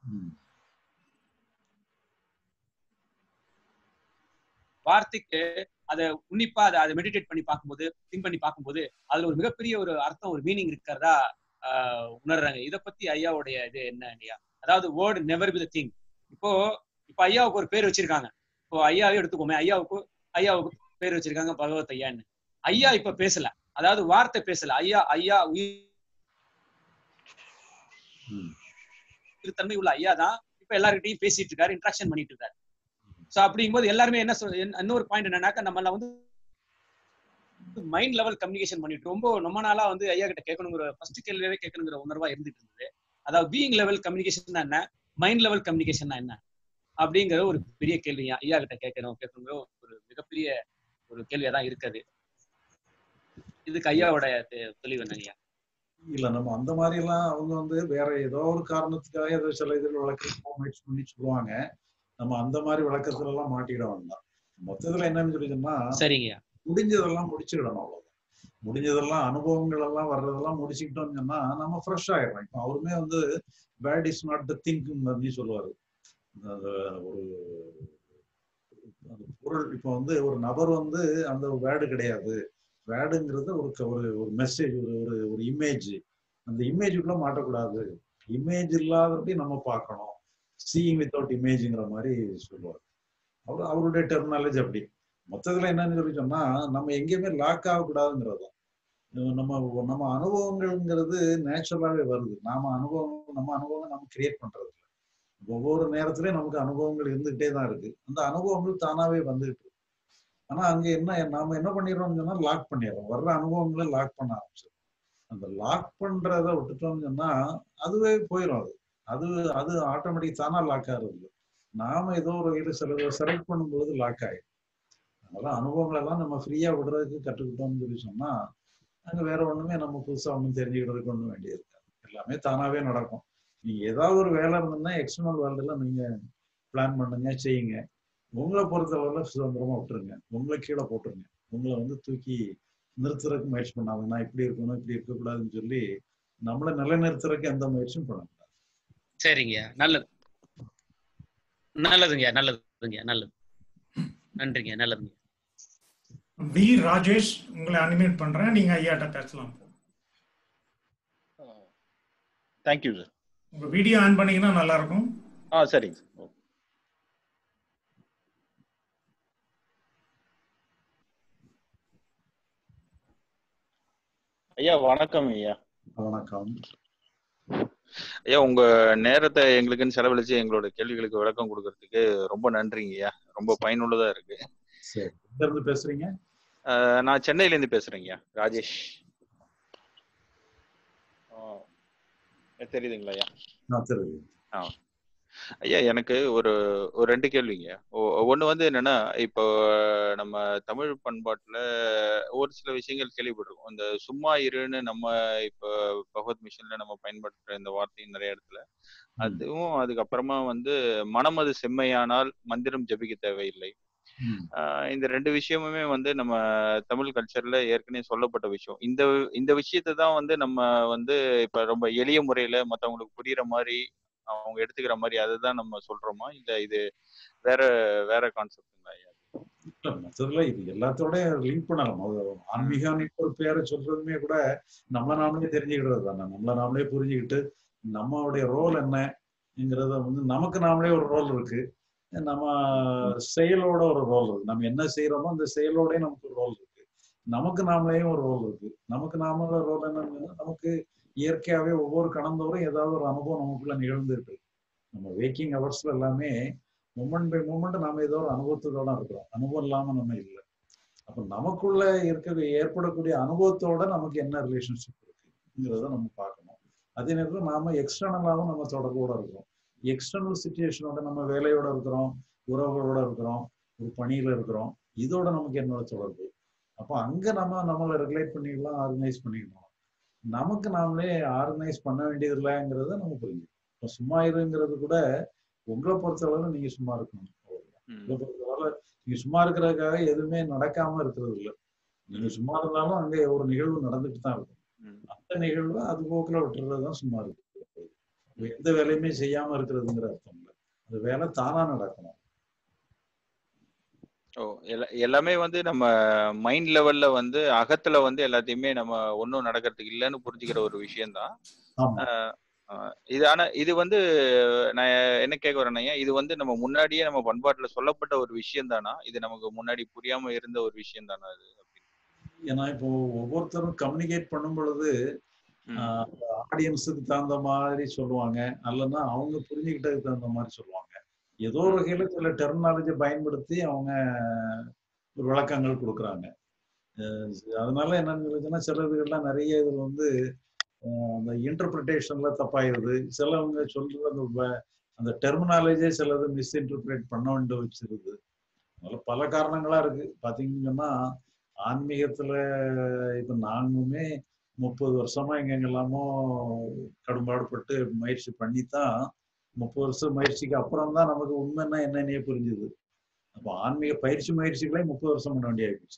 வார்த்தைக்கு அதை உன்னிப்பா அதை அதை மெடிடேட் பண்ணி பார்க்கும்போது திங்க் பண்ணி பார்க்கும்போது அதுல ஒரு மிகப்பெரிய ஒரு அர்த்தம் ஒரு மீனிங் இருக்கிறதா ஆஹ் உணர்றாங்க இத பத்தி ஐயாவுடைய இது என்ன ஐயா அதாவது வேர்ட் நெவர் வித் திங் இப்போ இப்போ ஐயாவுக்கு ஒரு பேர் வச்சிருக்காங்க இப்போ ஐயாவே எடுத்துக்கோமே ஐயாவுக்கு ஐயாவுக்கு பேர் வச்சிருக்காங்க பகவத் ஐயான்னு ஐயா இப்ப பேசல அதாவது வார்த்தை பேசல ஐயா ஐயா உயிர் தன்மை உள்ள ஐயா தான் இப்ப எல்லார்கிட்டயும் பேசிட்டு இருக்காரு இன்ட்ராக்ஷன் பண்ணிட்டு இருக்காரு சோ அப்படிங்கும்போது எல்லாருமே என்ன சொல் என்ன- இன்னொரு பாயிண்ட் என்னன்னாக்கா நம்மள வந்து மைண்ட் லெவல் கம்யூனிகேஷன் பண்ணிட்டு ரொம்ப ரொம்ப நாளா வந்து ஐயா கிட்ட கேட்கணுங்கிற ஃபர்ஸ்ட் கேள்வியாவே கேட்கணுங்கிற உணர்வா இருந்துட்டு இருந்தது அதாவது பீயிங் லெவல் கம்யூனிகேஷன் என்ன மைண்ட் லெவல் கம்யூனிகேஷன் என்ன அப்படிங்கிற ஒரு பெரிய கேள்வி ஐயா கிட்ட கேட்கணும் கேட்கணுங்கிற ஒரு மிகப்பெரிய ஒரு கேள்வியா தான் இருக்குது இதுக்கு ஐயாவோட தெ- தெளிவு என்ன ஐயா
இல்ல நம்ம அந்த மாதிரி எல்லாம் அவங்க வந்து வேற ஏதோ ஒரு காரணத்துக்காக ஏதோ சில இதில் விளக்க முயற்சி பண்ணி சொல்லுவாங்க நம்ம அந்த மாதிரி விளக்கத்துல எல்லாம் மாட்டிட வேண்டாம் மொத்தத்துல என்னன்னு சொல்லிச்சோம்னா
சரிங்கய்யா
முடிஞ்சதெல்லாம் முடிச்சுக்கிடணும் அவ்வளவுதான் முடிஞ்சதெல்லாம் அனுபவங்கள் எல்லாம் வர்றதெல்லாம் முடிச்சுக்கிட்டோம்னு சொன்னா நம்ம ஃப்ரெஷ் ஆயிடுறோம் இப்போ அவருமே வந்து bad is not the thing அப்படின்னு சொல்லுவாரு அந்த ஒரு அந்த பொருள் இப்போ வந்து ஒரு நபர் வந்து அந்த வேர்டு கிடையாது வேர்டுங்கிறது ஒரு க- ஒரு ஒரு மெசேஜ் ஒரு ஒரு ஒரு இமேஜ் அந்த இமேஜுக்குள்ள மாட்டக்கூடாது இமேஜ் இல்லாதபடி நம்ம பார்க்கணும் சீயிங் வித்தவுட் இமேஜ்ங்கிற மாதிரி சொல்லுவார் அவர் அவருடைய டெர்மினாலஜி அப்படி மொத்தத்துல என்னன்னு சொல்லி சொன்னா நம்ம எங்கேயுமே லாக் ஆகக்கூடாதுங்கிறது தான். நம்ம நம்ம அனுபவங்கள்ங்கிறது நேச்சுரலாவே வருது நாம அனுபவம் நம்ம அனுபவம் நம்ம கிரியேட் பண்றது இல்ல. ஒவ்வொரு நேரத்திலயும் நமக்கு அனுபவங்கள் இருந்துகிட்டே தான் இருக்கு அந்த அனுபவங்கள் தானாவே வந்துகிட்டு இருக்கு ஆனா அங்க என்ன நாம என்ன பண்ணிடுறோம்னு சொன்னா லாக் பண்ணிடுறோம் வர்ற அனுபவங்களை லாக் பண்ண ஆரம்பிச்சிடும் அந்த லாக் பண்றத விட்டுட்டோம்னு சொன்னா அதுவே போயிடும் அது அது அது ஆட்டோமேட்டிக் தானா லாக் ஆகுறது நாம ஏதோ ஒரு இது சில செலக்ட் பண்ணும்பொழுது லாக் ஆயிடும் அதனால அனுபவங்கள் எல்லாம் நம்ம ஃப்ரீயா விடுறதுக்கு கற்றுக்கிட்டோம்னு சொல்லி சொன்னா அங்க வேற ஒண்ணுமே நம்ம புதுசா ஒண்ணும் தெரிஞ்சுக்கிறதுக்கு ஒண்ணும் வேண்டியது இருக்காது எல்லாமே தானாவே நடக்கும் நீங்க ஏதாவது ஒரு வேலை இருந்ததுன்னா எக்ஸ்டர்னல் வேர்ல்டுல நீங்க பிளான் பண்ணுங்க செய்யுங்க உங்களை பொறுத்தவரை சுதந்திரமா விட்டுருங்க உங்களை கீழே போட்டுருங்க உங்களை வந்து தூக்கி நிறுத்துறதுக்கு முயற்சி பண்ணாங்க நான் இப்படி இருக்கணும் இப்படி இருக்கக்கூடாதுன்னு சொல்லி நம்மளை நிலைநிறுத்துறதுக்கு எந்த முயற்சியும் பண்ண
சரிங்க நல்லது நல்லதுங்க நல்லதுங்க நல்லது நன்றிங்க நல்லதுங்க
வி ராஜேஷ் உங்களை அனிமேட் பண்றேன் நீங்க ஐயாட்ட பேசலாம்
தேங்க்யூ சார்
உங்க வீடியோ ஆன் பண்ணீங்கன்னா நல்லா இருக்கும்
ஆ சரிங்க சார் ஐயா வணக்கம் ஐயா
வணக்கம்
ஐயா உங்க நேரத்தை எங்களுக்குன்னு செலவழிச்சு எங்களோட கேள்விகளுக்கு விளக்கம் கொடுக்கறதுக்கு ரொம்ப நன்றிங்க ஐயா ரொம்ப பயனுள்ளதா இருக்கு
சரி எங்க இருந்து பேசுறீங்க
அஹ், நான் சென்னையில இருந்து பேசுறேங்க ஐயா ராஜேஷ் ஆ, தெரியுதுங்களா ஐயா
நான் தெரியும்
ஆ ஐயா எனக்கு ஒரு ஒரு ரெண்டு கேள்விங்க ஒன்று வந்து என்னன்னா இப்போ நம்ம தமிழ் பண்பாட்டுல ஒரு சில விஷயங்கள் கேள்விப்பட்டிருக்கோம் இந்த சும்மா இருன்னு நம்ம இப்போ பகவத் மிஷன்ல நம்ம பயன்படுத்துற இந்த வார்த்தை நிறைய இடத்துல அதுவும் அதுக்கப்புறமா வந்து மனமது செம்மையானால் மந்திரம் ஜபிக்க தேவையில்லை ஆஹ் இந்த ரெண்டு விஷயமுமே வந்து நம்ம தமிழ் கல்ச்சர்ல ஏற்கனவே சொல்லப்பட்ட விஷயம் இந்த இந்த விஷயத்தை தான் வந்து நம்ம வந்து இப்ப ரொம்ப எளிய முறையில மத்தவங்களுக்கு புரியுற மாதிரி அவங்க எடுத்துக்கிற மாதிரி அதை தான் நம்ம சொல்றோமா இல்ல இது வேற வேற கான்செப்டுங்களா ஐயா
இல்ல மொத்தத்துல இது எல்லாத்தோட லிங்க் பண்ணலாம் அது ஆன்மீகம்னு ஒரு பேரை சொல்றதுமே கூட நம்மள நாமளே தெரிஞ்சுக்கிறது தானே நம்மள நாமளே புரிஞ்சுக்கிட்டு நம்மளுடைய ரோல் என்னங்கிறத வந்து நமக்கு நாமளே ஒரு ரோல் இருக்கு நம்ம செயலோட ஒரு ரோல் இருக்கு நம்ம என்ன செய்யறோமோ அந்த செயலோட நமக்கு ஒரு ரோல் இருக்கு நமக்கு நாமளேயும் ஒரு ரோல் இருக்கு நமக்கு நாமளே ரோல் என்னன்னு நமக்கு இயற்கையாவே ஒவ்வொரு கணந்தோறும் ஏதாவது ஒரு அனுபவம் நமக்குள்ள நிகழ்ந்துட்டு இருக்கு நம்ம வேக்கிங் ஹவர்ஸ்ல எல்லாமே மூமெண்ட் பை மூமெண்ட் நாம ஏதோ ஒரு அனுபவத்தோட இருக்கிறோம் அனுபவம் இல்லாம நம்ம இல்லை அப்ப நமக்குள்ள இருக்க ஏற்படக்கூடிய அனுபவத்தோட நமக்கு என்ன ரிலேஷன்ஷிப் இருக்குங்கிறத நம்ம பார்க்கணும் அதே நேரத்தில் நாம எக்ஸ்டர்னலாகவும் நம்ம தொடர்போட இருக்கிறோம் எக்ஸ்டர்னல் சுச்சுவேஷனோட நம்ம வேலையோட இருக்கிறோம் உறவுகளோட இருக்கிறோம் ஒரு பணியில இருக்கிறோம் இதோட நமக்கு என்னோட தொடர்பு அப்போ அங்க நம்ம நம்மளை ரெகுலேட் பண்ணிக்கலாம் ஆர்கனைஸ் பண்ணிக்கணும் நமக்கு நாமளே ஆர்கனைஸ் பண்ண வேண்டியது இல்லைங்கிறத நம்ம புரிஞ்சுக்கணும் இப்போ சும்மா இருங்கிறது கூட உங்களை பொறுத்தளவு நீங்க சும்மா இருக்கணும் உங்களை பொறுத்தளவு நீங்க சும்மா இருக்கிறதுக்காக எதுவுமே நடக்காம இருக்கிறது இல்லை நீங்க சும்மா இருந்தாலும் அங்க ஒரு நிகழ்வு நடந்துட்டு தான் இருக்கும் அந்த நிகழ்வு அது போக்குல விட்டுறது தான் சும்மா இருக்கு எந்த வேலையுமே செய்யாம இருக்கிறதுங்கிற அர்த்தம் இல்லை அந்த வேலை தானா நடக்கணும்
ஓ எல்லா எல்லாமே வந்து நம்ம மைண்ட் லெவல்ல வந்து அகத்துல வந்து எல்லாத்தையுமே நம்ம ஒன்றும் நடக்கிறதுக்கு இல்லைன்னு புரிஞ்சுக்கிற ஒரு விஷயம்தான் ஆஹ் ஆஹ் இது ஆனா இது வந்து நான் என்ன கேட்க வரேன்னா இது வந்து நம்ம முன்னாடியே நம்ம பண்பாட்டுல சொல்லப்பட்ட ஒரு விஷயம் தானா இது நமக்கு முன்னாடி புரியாம இருந்த ஒரு விஷயம் தானா அது
ஏன்னா இப்போ ஒவ்வொருத்தரும் கம்யூனிகேட் பண்ணும் பொழுது ஆடியன்ஸுக்கு தகுந்த மாதிரி சொல்லுவாங்க அல்லனா அவங்க புரிஞ்சுக்கிட்டதுக்கு தகுந்த மாதிரி சொல்லுவாங்க ஏதோ ஒரு வகையில சில டெர்மினாலஜி பயன்படுத்தி அவங்க ஒரு விளக்கங்கள் கொடுக்குறாங்க அதனால என்னன்னு சொல்லுச்சுன்னா சில இதுகள்லாம் நிறைய இதுல வந்து அந்த இன்டர்பிரிட்டேஷன்ல தப்பாயிருது சிலவங்க சொல்றது அந்த அந்த டெர்மினாலஜியே சிலது மிஸ்இன்டர்பிரேட் பண்ண வேண்டி வச்சிருது அதனால பல காரணங்களா இருக்கு பாத்தீங்கன்னா ஆன்மீகத்துல இப்ப நாங்களுமே முப்பது வருஷமா எங்கெங்கெல்லாமோ கடும்பாடுபட்டு முயற்சி பண்ணித்தான் முப்பது வருஷம் முயற்சிக்கு அப்புறம் தான் நமக்கு உண்மைன்னா என்னன்னே புரிஞ்சுது அப்போ ஆன்மீக பயிற்சி முயற்சிகளே முப்பது வருஷம் பண்ண வேண்டிய ஆயிடுச்சு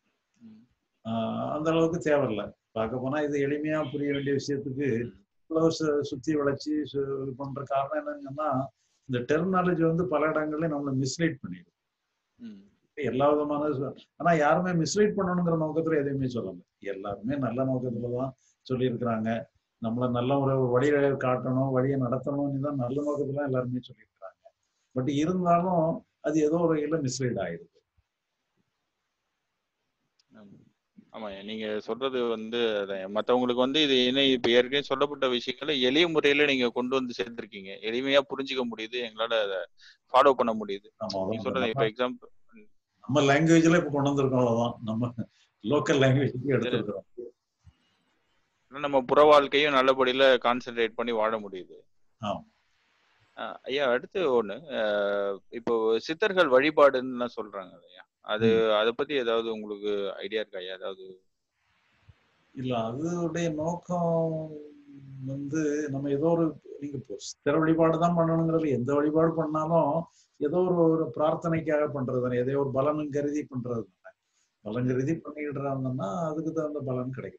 அந்த அளவுக்கு தேவையில்லை பார்க்க போனா இது எளிமையா புரிய வேண்டிய விஷயத்துக்கு இவ்வளவு சுத்தி வளைச்சு இது பண்ற காரணம் என்னன்னு சொன்னா இந்த டெர்மினாலஜி வந்து பல இடங்கள்ல நம்மளை மிஸ்லீட் பண்ணிடும் எல்லா விதமான ஆனா யாருமே மிஸ்லீட் பண்ணணுங்கிற நோக்கத்துல எதையுமே சொல்லல எல்லாருமே நல்ல நோக்கத்துலதான் சொல்லியிருக்கிறாங்க நம்மள நல்ல ஒரு வழியை காட்டணும் வழியை நடத்தணும்னு தான் நல்ல நோக்கத்துல எல்லாருமே சொல்லியிருக்கிறாங்க பட் இருந்தாலும் அது ஏதோ ஒரு வகையில மிஸ்லீட் ஆயிடுது
ஆமா நீங்க சொல்றது வந்து மத்தவங்களுக்கு வந்து இது என்ன இப்ப ஏற்கனவே சொல்லப்பட்ட விஷயங்களை எளிய முறையில நீங்க கொண்டு வந்து சேர்த்திருக்கீங்க எளிமையா புரிஞ்சுக்க முடியுது எங்களால அதை ஃபாலோ பண்ண முடியுது நீங்க சொல்றது இப்ப எக்ஸாம்பிள்
நம்ம லாங்குவேஜ்ல இப்ப கொண்டு வந்திருக்கோம் அவ்வளவுதான் நம்ம லோக்கல் லாங்குவேஜ்க்கு எடுத்துருக்கோம்
நம்ம புற வாழ்க்கையும் நல்லபடியில கான்சென்ட்ரேட் பண்ணி வாழ முடியுது ஐயா அடுத்து ஒண்ணு இப்போ சித்தர்கள் வழிபாடுன்னு சொல்றாங்க ஐயா அது அதை பத்தி ஏதாவது உங்களுக்கு ஐடியா இருக்கா ஐயா ஏதாவது
இல்ல அதோடைய நோக்கம் வந்து நம்ம ஏதோ ஒரு நீங்க சித்திர வழிபாடு தான் பண்ணணுங்கிறது எந்த வழிபாடு பண்ணாலும் ஏதோ ஒரு ஒரு பிரார்த்தனைக்காக பண்றது தானே ஏதோ ஒரு பலனும் கருதி பண்றது தானே பலங்கருதி பண்ணிடுறாங்கன்னா அதுக்கு தகுந்த பலன் கிடைக்கும்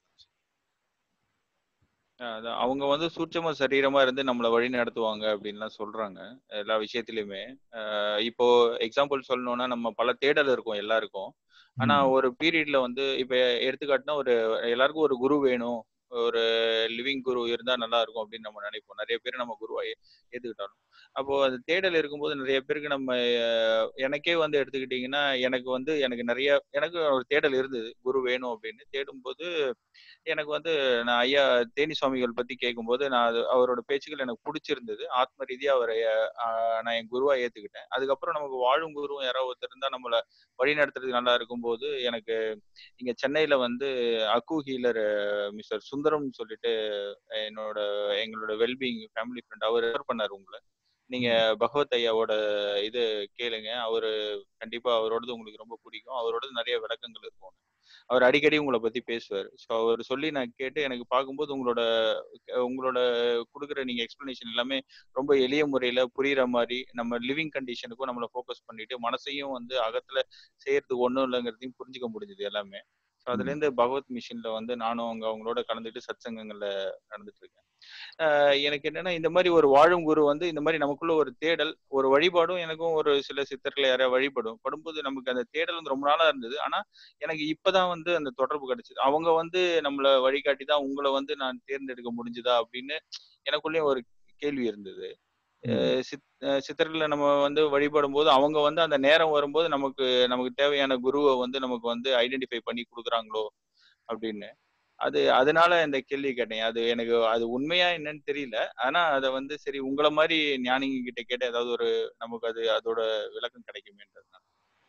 அதான் அவங்க வந்து சூட்சம சரீரமா இருந்து நம்மளை வழி நடத்துவாங்க அப்படின்லாம் சொல்றாங்க எல்லா விஷயத்திலயுமே அஹ் இப்போ எக்ஸாம்பிள் சொல்லணும்னா நம்ம பல தேடல் இருக்கும் எல்லாருக்கும் ஆனா ஒரு பீரியட்ல வந்து இப்ப எடுத்துக்காட்டுனா ஒரு எல்லாருக்கும் ஒரு குரு வேணும் ஒரு லிவிங் குரு இருந்தா நல்லா இருக்கும் அப்படின்னு நம்ம நினைப்போம் நிறைய பேர் நம்ம குருவா ஏ- ஏத்துக்கிட்டாலும் அப்போ அது தேடல் இருக்கும்போது நிறைய பேருக்கு நம்ம அஹ், எனக்கே வந்து எடுத்துக்கிட்டீங்கன்னா எனக்கு வந்து எனக்கு நிறைய எனக்கு ஒரு தேடல் இருந்தது குரு வேணும் அப்படின்னு தேடும்போது எனக்கு வந்து நான் ஐயா தேனி சுவாமிகள் பத்தி கேட்கும்போது நான் அது அவரோட பேச்சுக்கள் எனக்கு பிடிச்சிருந்தது ஆத்ம ரீதியா அவரை அஹ், நான் என் குருவா ஏத்துக்கிட்டேன் அதுக்கப்புறம் நமக்கு வாழும் குருவும் யாராவது ஒருத்தர் இருந்தா நம்மள வழி நடத்துறதுக்கு நல்லா இருக்கும்போது எனக்கு இங்க சென்னையில வந்து அக்கு ஹீலர் மிஸ்டர் சுந்தரம் சொல்லிட்டு என்னோட எங்களோட வெல்பீயிங் ஃபேமிலி ஃப்ரெண்ட் அவர் ரெஃபர் பண்ணாரு உங்களை நீங்க பகவத் ஐயாவோட இது கேளுங்க அவரு கண்டிப்பா அவரோடது உங்களுக்கு ரொம்ப பிடிக்கும் அவரோடது நிறைய விளக்கங்கள் இருக்கும் அவர் அடிக்கடி உங்களை பத்தி பேசுவார் ஸோ அவர் சொல்லி நான் கேட்டு எனக்கு பார்க்கும்போது உங்களோட உங்களோட கொடுக்குற நீங்க எக்ஸ்பிளனேஷன் எல்லாமே ரொம்ப எளிய முறையில புரியுற மாதிரி நம்ம லிவிங் கண்டிஷனுக்கும் நம்மளை ஃபோக்கஸ் பண்ணிட்டு மனசையும் வந்து அகத்துல செய்யறதுக்கு ஒன்றும் இல்லைங்கிறதையும் புரிஞ்சுக்க முடிஞ்சது எல்லாமே ஸோ அதுல இருந்து பகவத் மிஷின்ல வந்து நானும் அங்க அவங்களோட கலந்துட்டு சத் சங்கங்கள்ல நடந்துட்டு இருக்கேன் ஆஹ் எனக்கு என்னன்னா இந்த மாதிரி ஒரு வாழும் குரு வந்து இந்த மாதிரி நமக்குள்ள ஒரு தேடல் ஒரு வழிபாடும் எனக்கும் ஒரு சில சித்தர்களை யாரையா வழிபடும் படும்போது நமக்கு அந்த தேடல் வந்து ரொம்ப நாளா இருந்தது ஆனா எனக்கு இப்பதான் வந்து அந்த தொடர்பு கிடைச்சது அவங்க வந்து நம்மள வழிகாட்டி தான் உங்களை வந்து நான் தேர்ந்தெடுக்க முடிஞ்சுதா அப்படின்னு எனக்குள்ளேயும் ஒரு கேள்வி இருந்தது அஹ் சித் அஹ் சித்தர்களை நம்ம வந்து வழிபடும் போது அவங்க வந்து அந்த நேரம் வரும்போது நமக்கு நமக்கு தேவையான குருவை வந்து நமக்கு வந்து ஐடென்டிஃபை பண்ணி கொடுக்குறாங்களோ அப்படின்னு அது அதனால இந்த கேள்வி கேட்டேன் அது எனக்கு அது உண்மையா என்னன்னு தெரியல ஆனா அத வந்து சரி உங்களை மாதிரி ஞானிங்க கிட்ட கேட்ட ஏதாவது ஒரு நமக்கு அது அதோட விளக்கம் கிடைக்குமேன்றதுனால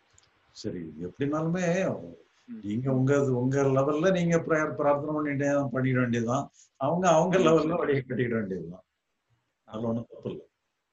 சரி எப்படினாலுமே நீங்க உங்க உங்க லெவல்ல நீங்க ப்ரேயர் பிரார்த்தனை பண்ணிட்டே பண்ணிட வேண்டியதுதான் அவங்க அவங்க லெவல்ல வழியை கட்டிட வேண்டியதுதான் அதுல ஒண்ணும் தப்பு இல்லை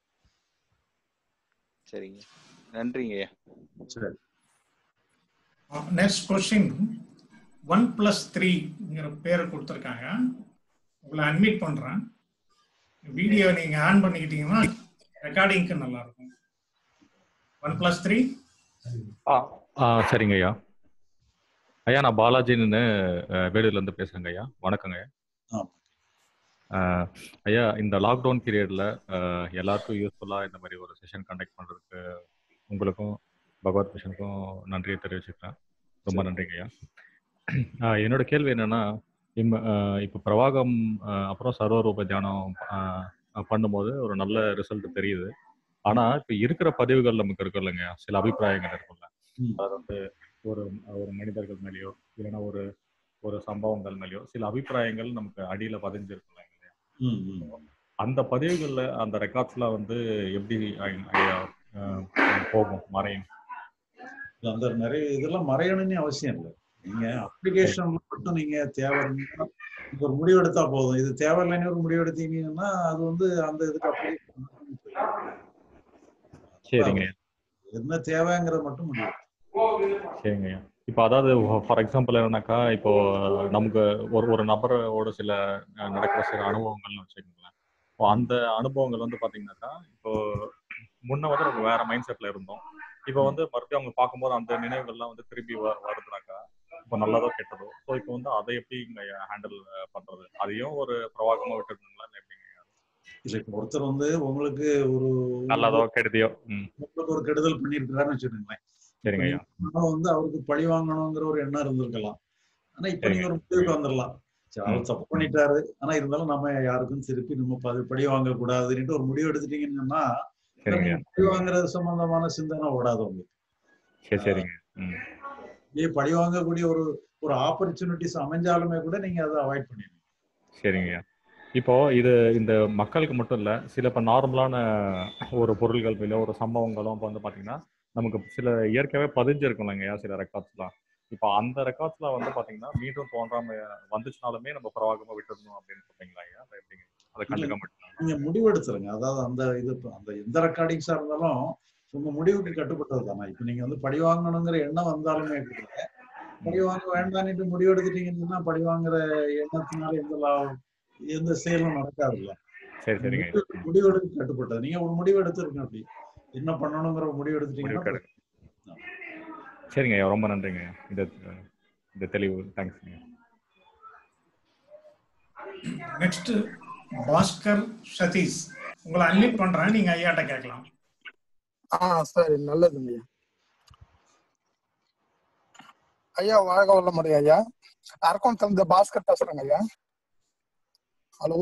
சரிங்க நன்றிங்க ஐயா
சரி
நெக்ஸ்ட் கொஸ்டின் ஒன் பிளஸ் த்ரீங்கிற பேரை கொடுத்துருக்காங்க உங்களை அட்மிட் பண்றேன் வீடியோ நீங்க ஆன் பண்ணிக்கிட்டீங்கன்னா ரெக்கார்டிங்க்கு நல்லா இருக்கும் ஒன் பிளஸ் த்ரீ
ஆ ஆ சரிங்க ஐயா ஐயா நான் பாலாஜின்னு அஹ், வேலூர்ல இருந்து பேசுறேங்க ஐயா வணக்கங்க ஐயா அஹ், ஐயா இந்த லாக்டவுன் பீரியட்ல எல்லாருக்கும் யூஸ்ஃபுல்லா இந்த மாதிரி ஒரு செஷன் கண்டக்ட் பண்றதுக்கு உங்களுக்கும் பகவத் மிஷனுக்கும் நன்றியை தெரிவிச்சுக்கிறேன் ரொம்ப நன்றிங்க ஐயா அஹ், என்னோட கேள்வி என்னன்னா இம் அஹ், இப்போ பிரவாகம் அஹ், அப்புறம் சர்வரூப தியானம் அஹ், பண்ணும்போது ஒரு நல்ல ரிசல்ட் தெரியுது ஆனா இப்ப இருக்கிற பதிவுகள் நமக்கு இருக்கு இல்லைங்க சில அபிப்பிராயங்கள் இருக்குல்ல அது வந்து ஒரு ஒரு மனிதர்கள் மேலேயோ இல்லைன்னா ஒரு ஒரு சம்பவங்கள் மேலேயோ சில அபிப்பிராயங்கள் நமக்கு அடியில பதிஞ்சிருக்குல்ல இல்லையா
ம், ம்.
அந்த பதிவுகள்ல அந்த ரெக்கார்ட்ஸ்ல வந்து எப்படி ஐ- ஐயா, அஹ், போகும் மறையும்
அந்த நிறைய இதெல்லாம் மறையணும்னு அவசியம் இல்லை நீங்க அப்ளிகேஷன் மட்டும் நீங்க தேவை இருந்தா நீங்க ஒரு முடிவு எடுத்தா போதும் இது தேவையில்லைன்னு ஒரு முடிவு எடுத்தீங்கன்னா அது வந்து அந்த இதுக்கு அப்ளிகேஷன்
சரிங்க ஐயா.
என்ன தேவைங்கிறத மட்டும் முடிவு
சரிங்க ஐயா இப்போ அதாவது ஃபார் எக்ஸாம்பிள் என்னன்னாக்கா இப்போ நமக்கு ஒரு ஒரு நபரோட சில அஹ், நடக்கிற சில அனுபவங்கள்னு வச்சுக்கோங்களேன் இப்போ அந்த அனுபவங்கள் வந்து பாத்தீங்கன்னாக்கா இப்போ முன்ன வந்து நம்ம வேற மைண்ட் செட்ல இருந்தோம் இப்போ வந்து மறுபடியும் அவங்க பார்க்கும்போது அந்த நினைவுகள்லாம் வந்து திரும்பி வ- வருதுனாக்கா இப்போ நல்லதோ கெட்டதோ ஸோ இப்போ வந்து அதை எப்படி ஹேண்டில் பண்றது அதையும் ஒரு பிரவாகமா விட்டுருந்தீங்களா இல்லை எப்படிங்க
இல்ல இப்ப ஒருத்தர் வந்து உங்களுக்கு ஒரு
நல்லதோ கெடுதியோ ம்
உங்களுக்கு ஒரு கெடுதல் பண்ணிருக்கிறாருன்னு வச்சுக்கோங்களேன்
சரிங்க ஐயா
ஆனா வந்து அவருக்கு பழி வாங்கணுங்கிற ஒரு எண்ணம் இருந்திருக்கலாம் ஆனா இப்ப நீங்க ஒரு முடிவுக்கு வந்துடலாம் சரி, அவர் தப்பு பண்ணிட்டாரு ஆனா இருந்தாலும் நம்ம யாருக்கும் திருப்பி நம்ம ப- பழி வாங்க கூடாதுன்னுட்டு ஒரு முடிவு எடுத்துட்டீங்கன்னா
சரிங்க
நீங்க பழி வாங்குறது சம்பந்தமான சிந்தனை ஓடாது உங்களுக்கு
சரி சரிங்க ம்
இதே பழி வாங்கக்கூடிய ஒரு ஒரு ஆப்பர்ச்சுனிட்டிஸ் அமைஞ்சாலுமே கூட நீங்க அதை அவாய்ட் பண்ணிடுங்க
சரிங்க இப்போ இது இந்த மக்களுக்கு மட்டும் இல்ல சில இப்போ நார்மலான ஒரு பொருள்கள் மேலே ஒரு சம்பவங்களும் இப்போ வந்து பாத்தீங்கன்னா நமக்கு சில இயற்கையாவே பதிஞ்சிருக்கும் இல்லைங்கய்யா சில ரெக்கார்ட்ஸ்லாம் இப்போ அந்த ரெக்கார்ட்ஸ்லாம் வந்து பாத்தீங்கன்னா மீண்டும் தோன்றாம வந்துச்சுனாலுமே நம்ம பிரவாகமா விட்டுடணும் அப்படின்னு சொல்றீங்களா ஐயா அதை எப்படிங்க அதை கண்டுக்க மாட்டோம்
நீங்க முடிவு எடுத்துருங்க அதாவது அந்த இது இப்ப அந்த எந்த ரெக்கார்டிங்ஸா இருந்தாலும் உங்க முடிவுக்கு கட்டுப்பட்டது தானே இப்ப நீங்க வந்து பழி வாங்கணுங்கிற எண்ணம் வந்தாலுமே கூட பழி வாங்க வேண்டாம்னுட்டு முடிவு எடுத்துட்டீங்கன்னா பழி வாங்குற எண்ணத்தினால எந்த லாபம் எந்த செயலும் நடக்காதுல்ல
சரி சரிங்க ஐயா.
முடிவு- முடிவு எடுக்க கட்டுப்பட்டது நீங்க ஒரு முடிவு எடுத்துருங்க அப்படி என்ன பண்ணணுங்கிற ஒரு முடிவு எடுத்துட்டீங்கன்னா
சரிங்க ஐயா ரொம்ப நன்றிங்க ஐயா இந்த இந்த தெளிவு தேங்க்ஸ்ங்க
நெக்ஸ்ட் பாஸ்கர் சதீஷ் உங்களை அன்மிட் பண்றேன் நீங்க ஐயாட்ட கேட்கலாம்
ஆ சரி நல்லதுங்க ஐயா ஐயா வாழ்க வல்லமுறை ஐயா அரக்கோணம் தகுந்த பாஸ்கர் பேசுறேங்க ஐயா ஹலோ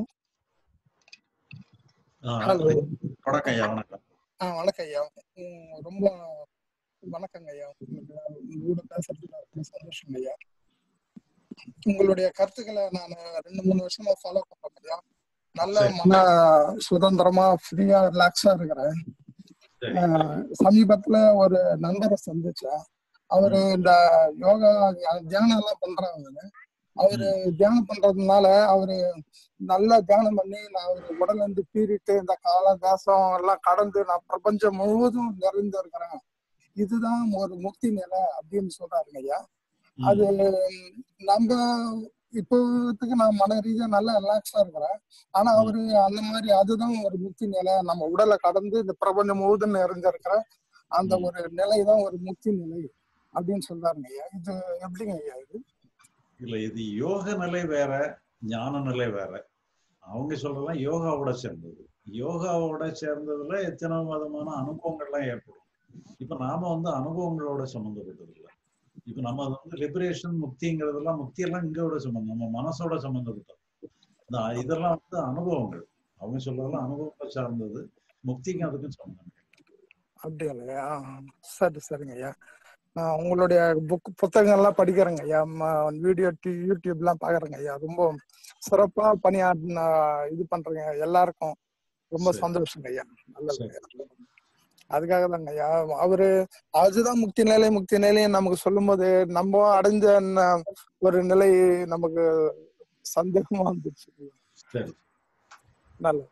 ஹலோ
வணக்கம் ஐயா வணக்கம்
ஆ வணக்கம் ஐயா உம், ரொம்ப வணக்கங்க ஐயா உங்களுக்கு உங்களோட பேசுறதுல ரொம்ப சந்தோஷங்க ஐயா உங்களுடைய கருத்துக்களை நான் ரெண்டு மூணு வருஷமா ஃபாலோ பண்றேன் ஐயா நல்ல மன சுதந்திரமா ஃப்ரீயா ரிலாக்ஸா இருக்கிறேன் ஆஹ் சமீபத்துல ஒரு நண்பரை சந்திச்சேன் அவரு இந்த யோகா தியானம் எல்லாம் பண்றாங்க அவரு தியானம் பண்றதுனால அவரு நல்லா தியானம் பண்ணி நான் ஒரு உடல் வந்து பீறிட்டு இந்த கால தேசம் எல்லாம் கடந்து நான் பிரபஞ்சம் முழுவதும் நிறைந்து இருக்கிறேன் இதுதான் ஒரு முக்தி நிலை அப்படின்னு சொல்றாருங்க ஐயா அது நம்ம இப்போத்துக்கு நான் மன ரீதியா நல்லா ரிலாக்ஸா இருக்கிறேன் ஆனா அவரு அந்த மாதிரி அதுதான் ஒரு முக்தி நிலை நம்ம உடலை கடந்து இந்த பிரபஞ்சம் முழுவதும் நிறைஞ்சிருக்கிற அந்த ஒரு நிலை தான் ஒரு முக்தி நிலை அப்படின்னு சொல்றாருங்க ஐயா இது எப்படிங்க ஐயா இது
இல்ல இது யோக நிலை வேற ஞான நிலை வேற அவங்க சொல்றதெல்லாம் யோகாவோட சேர்ந்தது யோகாவோட சேர்ந்ததுல எத்தனை விதமான அனுபவங்கள்லாம் ஏற்படும் இப்ப நாம வந்து அனுபவங்களோட சம்மந்தப்பட்டது இல்லை இப்ப நம்ம அது வந்து லிபரேஷன் முக்திங்கிறதெல்லாம் முக்தி எல்லாம் இங்கோட சம்பந்தம் நம்ம மனசோட சம்மந்தப்பட்டது இந்த இதெல்லாம் வந்து அனுபவங்கள் அவங்க சொல்றதெல்லாம் அனுபவத்தை சார்ந்தது முக்திக்கும் அதுக்கும் சம்பந்தம்
அப்படிங்களா ஆ, சரி சரிங்க ஐயா நான் உங்களுடைய புக் புத்தகங்கள்லாம் படிக்கிறேங்க ஐயா வீடியோ யூடியூப்லாம் பார்க்குறேங்க ஐயா ரொம்ப சிறப்பா பணியாற்றின இது பண்றேங்க எல்லாருக்கும் ரொம்ப
சரி.
சந்தோஷங்க ஐயா நல்லதுங்க ஐயா அதுக்காக தாங்க ஐயா அவரு அதுதான் முக்தி நிலை முக்தி நிலை நமக்கு சொல்லும்போது நம்ம அடைஞ்ச ந- ஒரு நிலை நமக்கு சந்தேகமா வந்துச்சு
சரி
நல்லது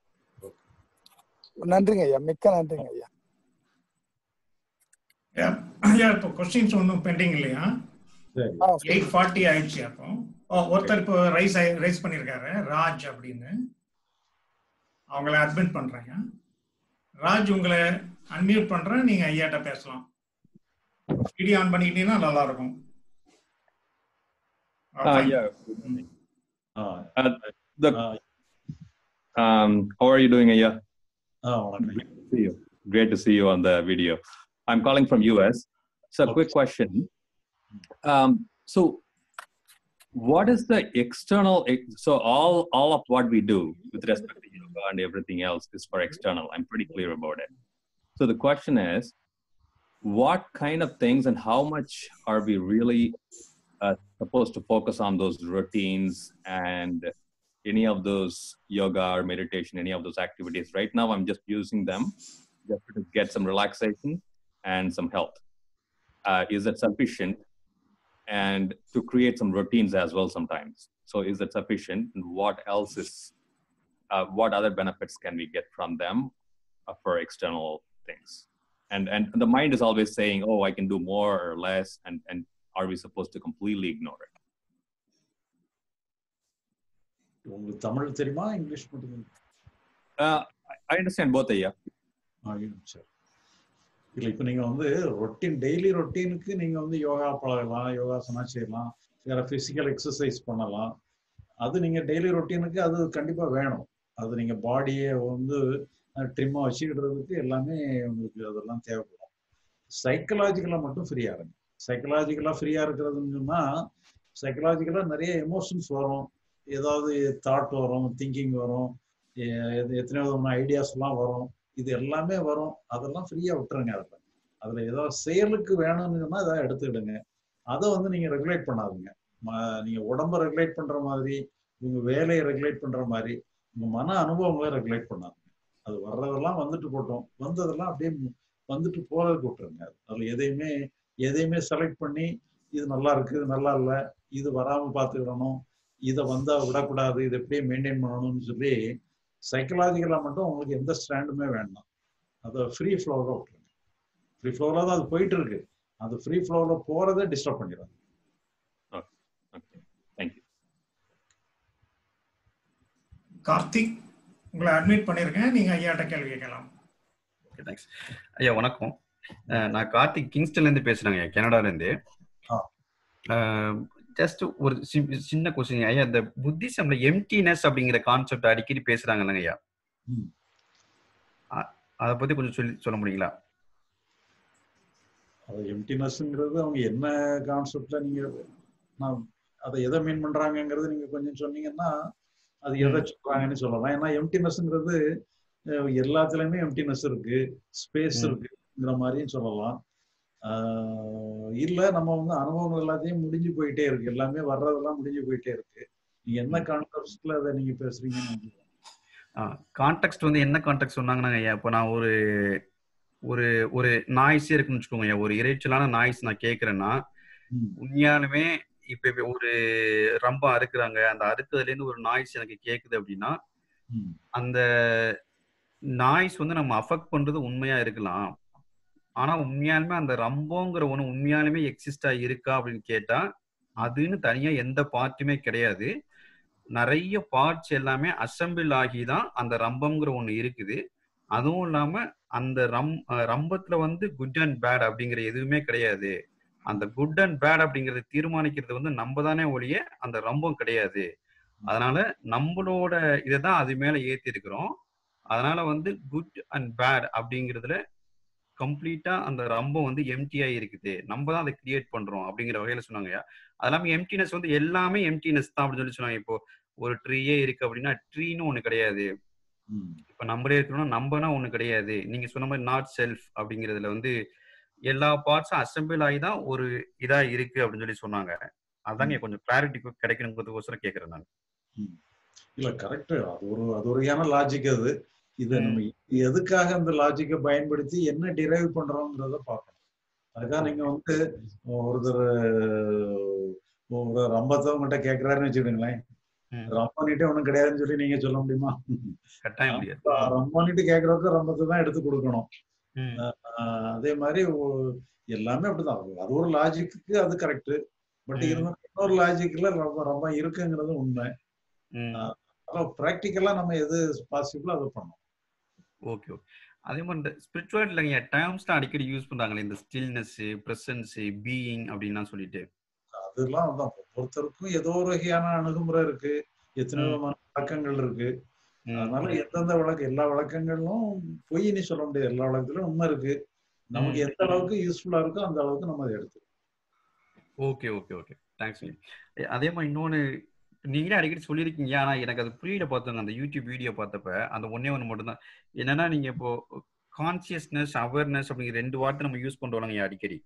நன்றிங்க ஐயா மிக்க நன்றிங்க ஐயா
ஐயா இப்போ கொஸ்டின்ஸ் ஒன்றும் பெண்டிங் இல்லையா
சரி
எயிட் ஃபார்ட்டி ஆயிடுச்சு அப்போ ஓ, ஒருத்தர் இப்போ ரைஸ் ரைஸ் பண்ணியிருக்காரு ராஜ் அப்படின்னு அவங்கள அட்மிட் பண்றேங்க ராஜ் உங்களை அன்மியூட் பண்றேன் நீங்க ஐயாட்ட பேசலாம் வீடியோ ஆன் பண்ணிக்கிட்டீங்கன்னா நல்லா இருக்கும்
Uh, yeah. Uh, the, um, how are you doing, Aya? Great to see you. Great to see you on the video. I'm calling from US. So, quick question. Um, so, what is the external? ex- So, all all of what we do with respect to yoga and everything else is for external. I'm pretty clear about it. So, the question is, what kind of things and how much are we really uh, supposed to focus on those routines and any of those yoga or meditation, any of those activities. Right now, I'm just using them just to get some relaxation and some health. Uh, is that sufficient? And to create some routines as well sometimes. So, is that sufficient? And what else is, uh, what other benefits can we get from them uh, for external things? And, and the mind is always saying, oh, I can do more or less. And, and are we supposed to completely ignore it?
உங்களுக்கு தமிழ் தெரியுமா English மட்டும்
Uh, I- I understand both, yeah.
சரி இல்லை இப்போ நீங்க வந்து routine daily ரொட்டீனுக்கு நீங்க வந்து யோகா பழகலாம் யோகாசனா செய்யலாம் வேற பிசிக்கல் எக்ஸசைஸ் பண்ணலாம் அது நீங்க டெய்லி ரொட்டீனுக்கு அது கண்டிப்பா வேணும் அது நீங்க பாடியை வந்து ட்ரிம்மா வச்சுக்கிடுறதுக்கு எல்லாமே உங்களுக்கு அதெல்லாம் தேவைப்படும் சைக்கலாஜிக்கலா மட்டும் ஃப்ரீயா இருங்க சைக்கலாஜிக்கலா ஃப்ரீயா இருக்கிறதுன்னு சொன்னா சைக்கலாஜிக்கலா நிறைய எமோஷன்ஸ் வரும் ஏதாவது தாட் வரும் திங்கிங் வரும் எ- எது- எத்தனையோ விதமான ஐடியாஸ் எல்லாம் வரும் இது எல்லாமே வரும் அதெல்லாம் ஃப்ரீயா விட்டுருங்க அதுல அதுல ஏதோ செயலுக்கு வேணும்னு சொன்னா அதை எடுத்துக்கிடுங்க அதை வந்து நீங்க ரெகுலேட் பண்ணாதீங்க ம- நீங்க உடம்ப ரெகுலேட் பண்ற மாதிரி உங்க வேலையை ரெகுலேட் பண்ற மாதிரி உங்க மன அனுபவங்களை ரெகுலேட் பண்ணாதீங்க அது வர்றதெல்லாம் வந்துட்டு போட்டோம் வந்ததெல்லாம் அப்படியே மு- வந்துட்டு போறதுக்கு விட்டுருங்க அதுல எதையுமே எதையுமே செலக்ட் பண்ணி இது நல்லா இருக்கு இது நல்லா இல்லை இது வராம பார்த்துக்கிடணும் இதை வந்தா விடக்கூடாது இதை எப்படியே மெயின்டைன் பண்ணணும்னு சொல்லி சைக்கலாஜிக்கலா மட்டும் உங்களுக்கு எந்த ஸ்டாண்டுமே வேண்டாம் அதை ஃப்ரீ ஃப்ளோவில் விட்டுருங்க ஃப்ரீ ஃப்ளோவில் தான் அது போயிட்டு இருக்கு அந்த ஃப்ரீ ஃப்ளோவில் போறதை டிஸ்டர்ப் பண்ணிடுறாங்க
Thank you.
கார்த்திக் உங்களை அட்மிட் பண்ணிருக்கேன் நீங்க ஐயாட்ட கேள்வி கேட்கலாம்
ஓகே தேங்க்ஸ் ஐயா வணக்கம் அஹ் நான் கார்த்திக் கிங்ஸ்டன்ல இருந்து பேசுறேங்க கனடால இருந்து ஜஸ்ட் ஒரு சி- சின்ன கொஸ்டின் ஐயா இந்த புத்திசம்ல எம்டினஸ் அப்படிங்கிற கான்செப்ட் அடிக்கடி பேசுறாங்க இல்லைங்க ஐயா
ம்.
அ- அதை பத்தி கொஞ்சம் சொல்லி சொல்ல முடியுங்களா
அது எம்டினஸ்ங்கிறது அவங்க என்ன கான்செப்ட்ல நீங்க நான் அதை எதை மீன் பண்றாங்கங்கிறது நீங்க கொஞ்சம் சொன்னீங்கன்னா அது எதை சொல்றாங்கன்னு சொல்லலாம் ஏன்னா எம்டினஸ்ங்கிறது எல்லாத்துலயுமே எம்டினஸ் இருக்கு ஸ்பேஸ்
ம்.
இருக்குங்கிற மாதிரியும் சொல்லலாம் ஆஹ் இல்ல நம்ம வந்து அனுபவங்கள் எல்லாத்தையும் முடிஞ்சு போயிட்டே இருக்கு எல்லாமே வர்றதெல்லாம் முடிஞ்சு போயிட்டே இருக்கு நீங்க என்ன கான்செப்ட்ல அதை நீங்க பேசுறீங்கன்னு
கான்டெக்ட் வந்து என்ன கான்டெக்ட் சொன்னாங்கன்னா ஐயா இப்போ நான் ஒரு ஒரு ஒரு நாய்ஸே இருக்குன்னு வச்சுக்கோங்க ஐயா ஒரு இறைச்சலான நாய்ஸ் நான் கேட்கறேன்னா உண்மையாலுமே இப்ப இப்ப ஒரு ரம்பா அறுக்குறாங்க அந்த அறுக்கிறதுல இருந்து ஒரு நாய்ஸ் எனக்கு கேக்குது அப்படின்னா அந்த நாய்ஸ் வந்து நம்ம அஃபெக்ட் பண்றது உண்மையா இருக்கலாம் ஆனா உண்மையாலுமே அந்த ரம்போங்கிற ஒண்ணு உண்மையாலுமே எக்ஸிஸ்டா இருக்கா அப்படின்னு கேட்டா அதுன்னு தனியா எந்த பார்ட்டுமே கிடையாது நிறைய பார்ட்ஸ் எல்லாமே அசெம்பிள் ஆகி தான் அந்த ரம்பம்ங்கிற ஒண்ணு இருக்குது அதுவும் இல்லாம அந்த ரம் அஹ் ரம்பத்துல வந்து குட் அண்ட் பேட் அப்படிங்கிற எதுவுமே கிடையாது அந்த குட் அண்ட் பேட் அப்படிங்கறத தீர்மானிக்கிறது வந்து நம்ம தானே ஒழிய அந்த ரம்பம் கிடையாது அதனால நம்மளோட இதை தான் அது மேல ஏத்தி இருக்கிறோம் அதனால வந்து குட் அண்ட் பேட் அப்படிங்கிறதுல கம்ப்ளீட்டா அந்த ரம்பம் வந்து எம்டியா இருக்குது நம்ம தான் அதை கிரியேட் பண்றோம் அப்படிங்கிற வகையில சொன்னாங்க அது இல்லாம எம்டினஸ் வந்து எல்லாமே எம்டினஸ் தான் அப்படின்னு சொல்லி சொன்னாங்க இப்போ ஒரு ட்ரீயே இருக்கு அப்படின்னா ட்ரீன்னு ஒண்ணு கிடையாது இப்ப நம்மளே இருக்கணும்னா நம்பனா ஒண்ணு கிடையாது நீங்க சொன்ன மாதிரி நாட் செல்ஃப் அப்படிங்கிறதுல வந்து எல்லா பார்ட்ஸும் அசெம்பிள் ஆகி தான் ஒரு இதா இருக்கு அப்படின்னு சொல்லி சொன்னாங்க அதாங்க கொஞ்சம் கிளாரிட்டி கிடைக்கணுங்கிறதுக்கோசரம் கேக்குறேன் நான்
இல்ல கரெக்ட் அது ஒரு அது ஒரு வகையான லாஜிக் அது இதை நம்ம எதுக்காக அந்த லாஜிக்கை பயன்படுத்தி என்ன டிரைவ் பண்றோங்கிறத பார்க்கணும் அதுக்காக நீங்க வந்து ஒருத்தர் ஒரு ரம்பத்தை உங்ககிட்ட கேட்கிறாருன்னு வச்சுக்கோங்களேன் ரம்பனிட்டு ஒண்ணும் கிடையாதுன்னு சொல்லி நீங்க சொல்ல முடியுமா
கட்டாயம் முடியாது
ரம்பனிட்டு கேட்கறவங்க ரம்பத்தை தான் எடுத்து கொடுக்கணும் ஆஹ் அதே மாதிரி ஒ- எல்லாமே அப்படிதான் அது ஒரு லாஜிக்கு அது கரெக்ட் பட் இருந்தாலும் இன்னொரு லாஜிக்ல ரொம்ப ரொம்ப இருக்குங்கிறது உண்மை ப்ராக்டிக்கலா நம்ம எது பாசிபிளோ அதை பண்ணணும்
ஓகே ஓகே அதே மாதிரி இந்த ஸ்பிரிச்சுவல் இல்லைங்க டேர்ம்ஸ்லாம் அடிக்கடி யூஸ் பண்றாங்களே இந்த ஸ்டில்னஸ் பிரசன்ஸ் பீயிங் அப்படின்லாம் சொல்லிட்டு
அதெல்லாம் அதான் ஒவ்வொருத்தருக்கும் ஏதோ ஒரு வகையான அணுகுமுறை இருக்கு எத்தனை விதமான வழக்கங்கள் இருக்கு அதனால எந்தெந்த வழக்கு எல்லா வழக்கங்களும் பொய்ன்னு சொல்ல முடியாது எல்லா வழக்கத்திலும் உண்மை இருக்கு நமக்கு எந்த அளவுக்கு யூஸ்ஃபுல்லா இருக்கோ அந்த அளவுக்கு நம்ம அதை எடுத்துக்கணும்
ஓகே ஓகே ஓகே தேங்க்ஸ் அதே மாதிரி இன்னொன்று நீங்களே அடிக்கடி சொல்லியிருக்கீங்க ஆனா எனக்கு அது புரியல பார்த்தோங்க அந்த யூடியூப் வீடியோ பார்த்தப்ப அந்த ஒன்னே ஒன்று மட்டும்தான் என்னன்னா நீங்க இப்போ கான்சியஸ்னஸ் அவேர்னஸ் அப்படிங்கிற ரெண்டு வார்த்தை நம்ம யூஸ் பண்றோம்லங்க அடிக்கடி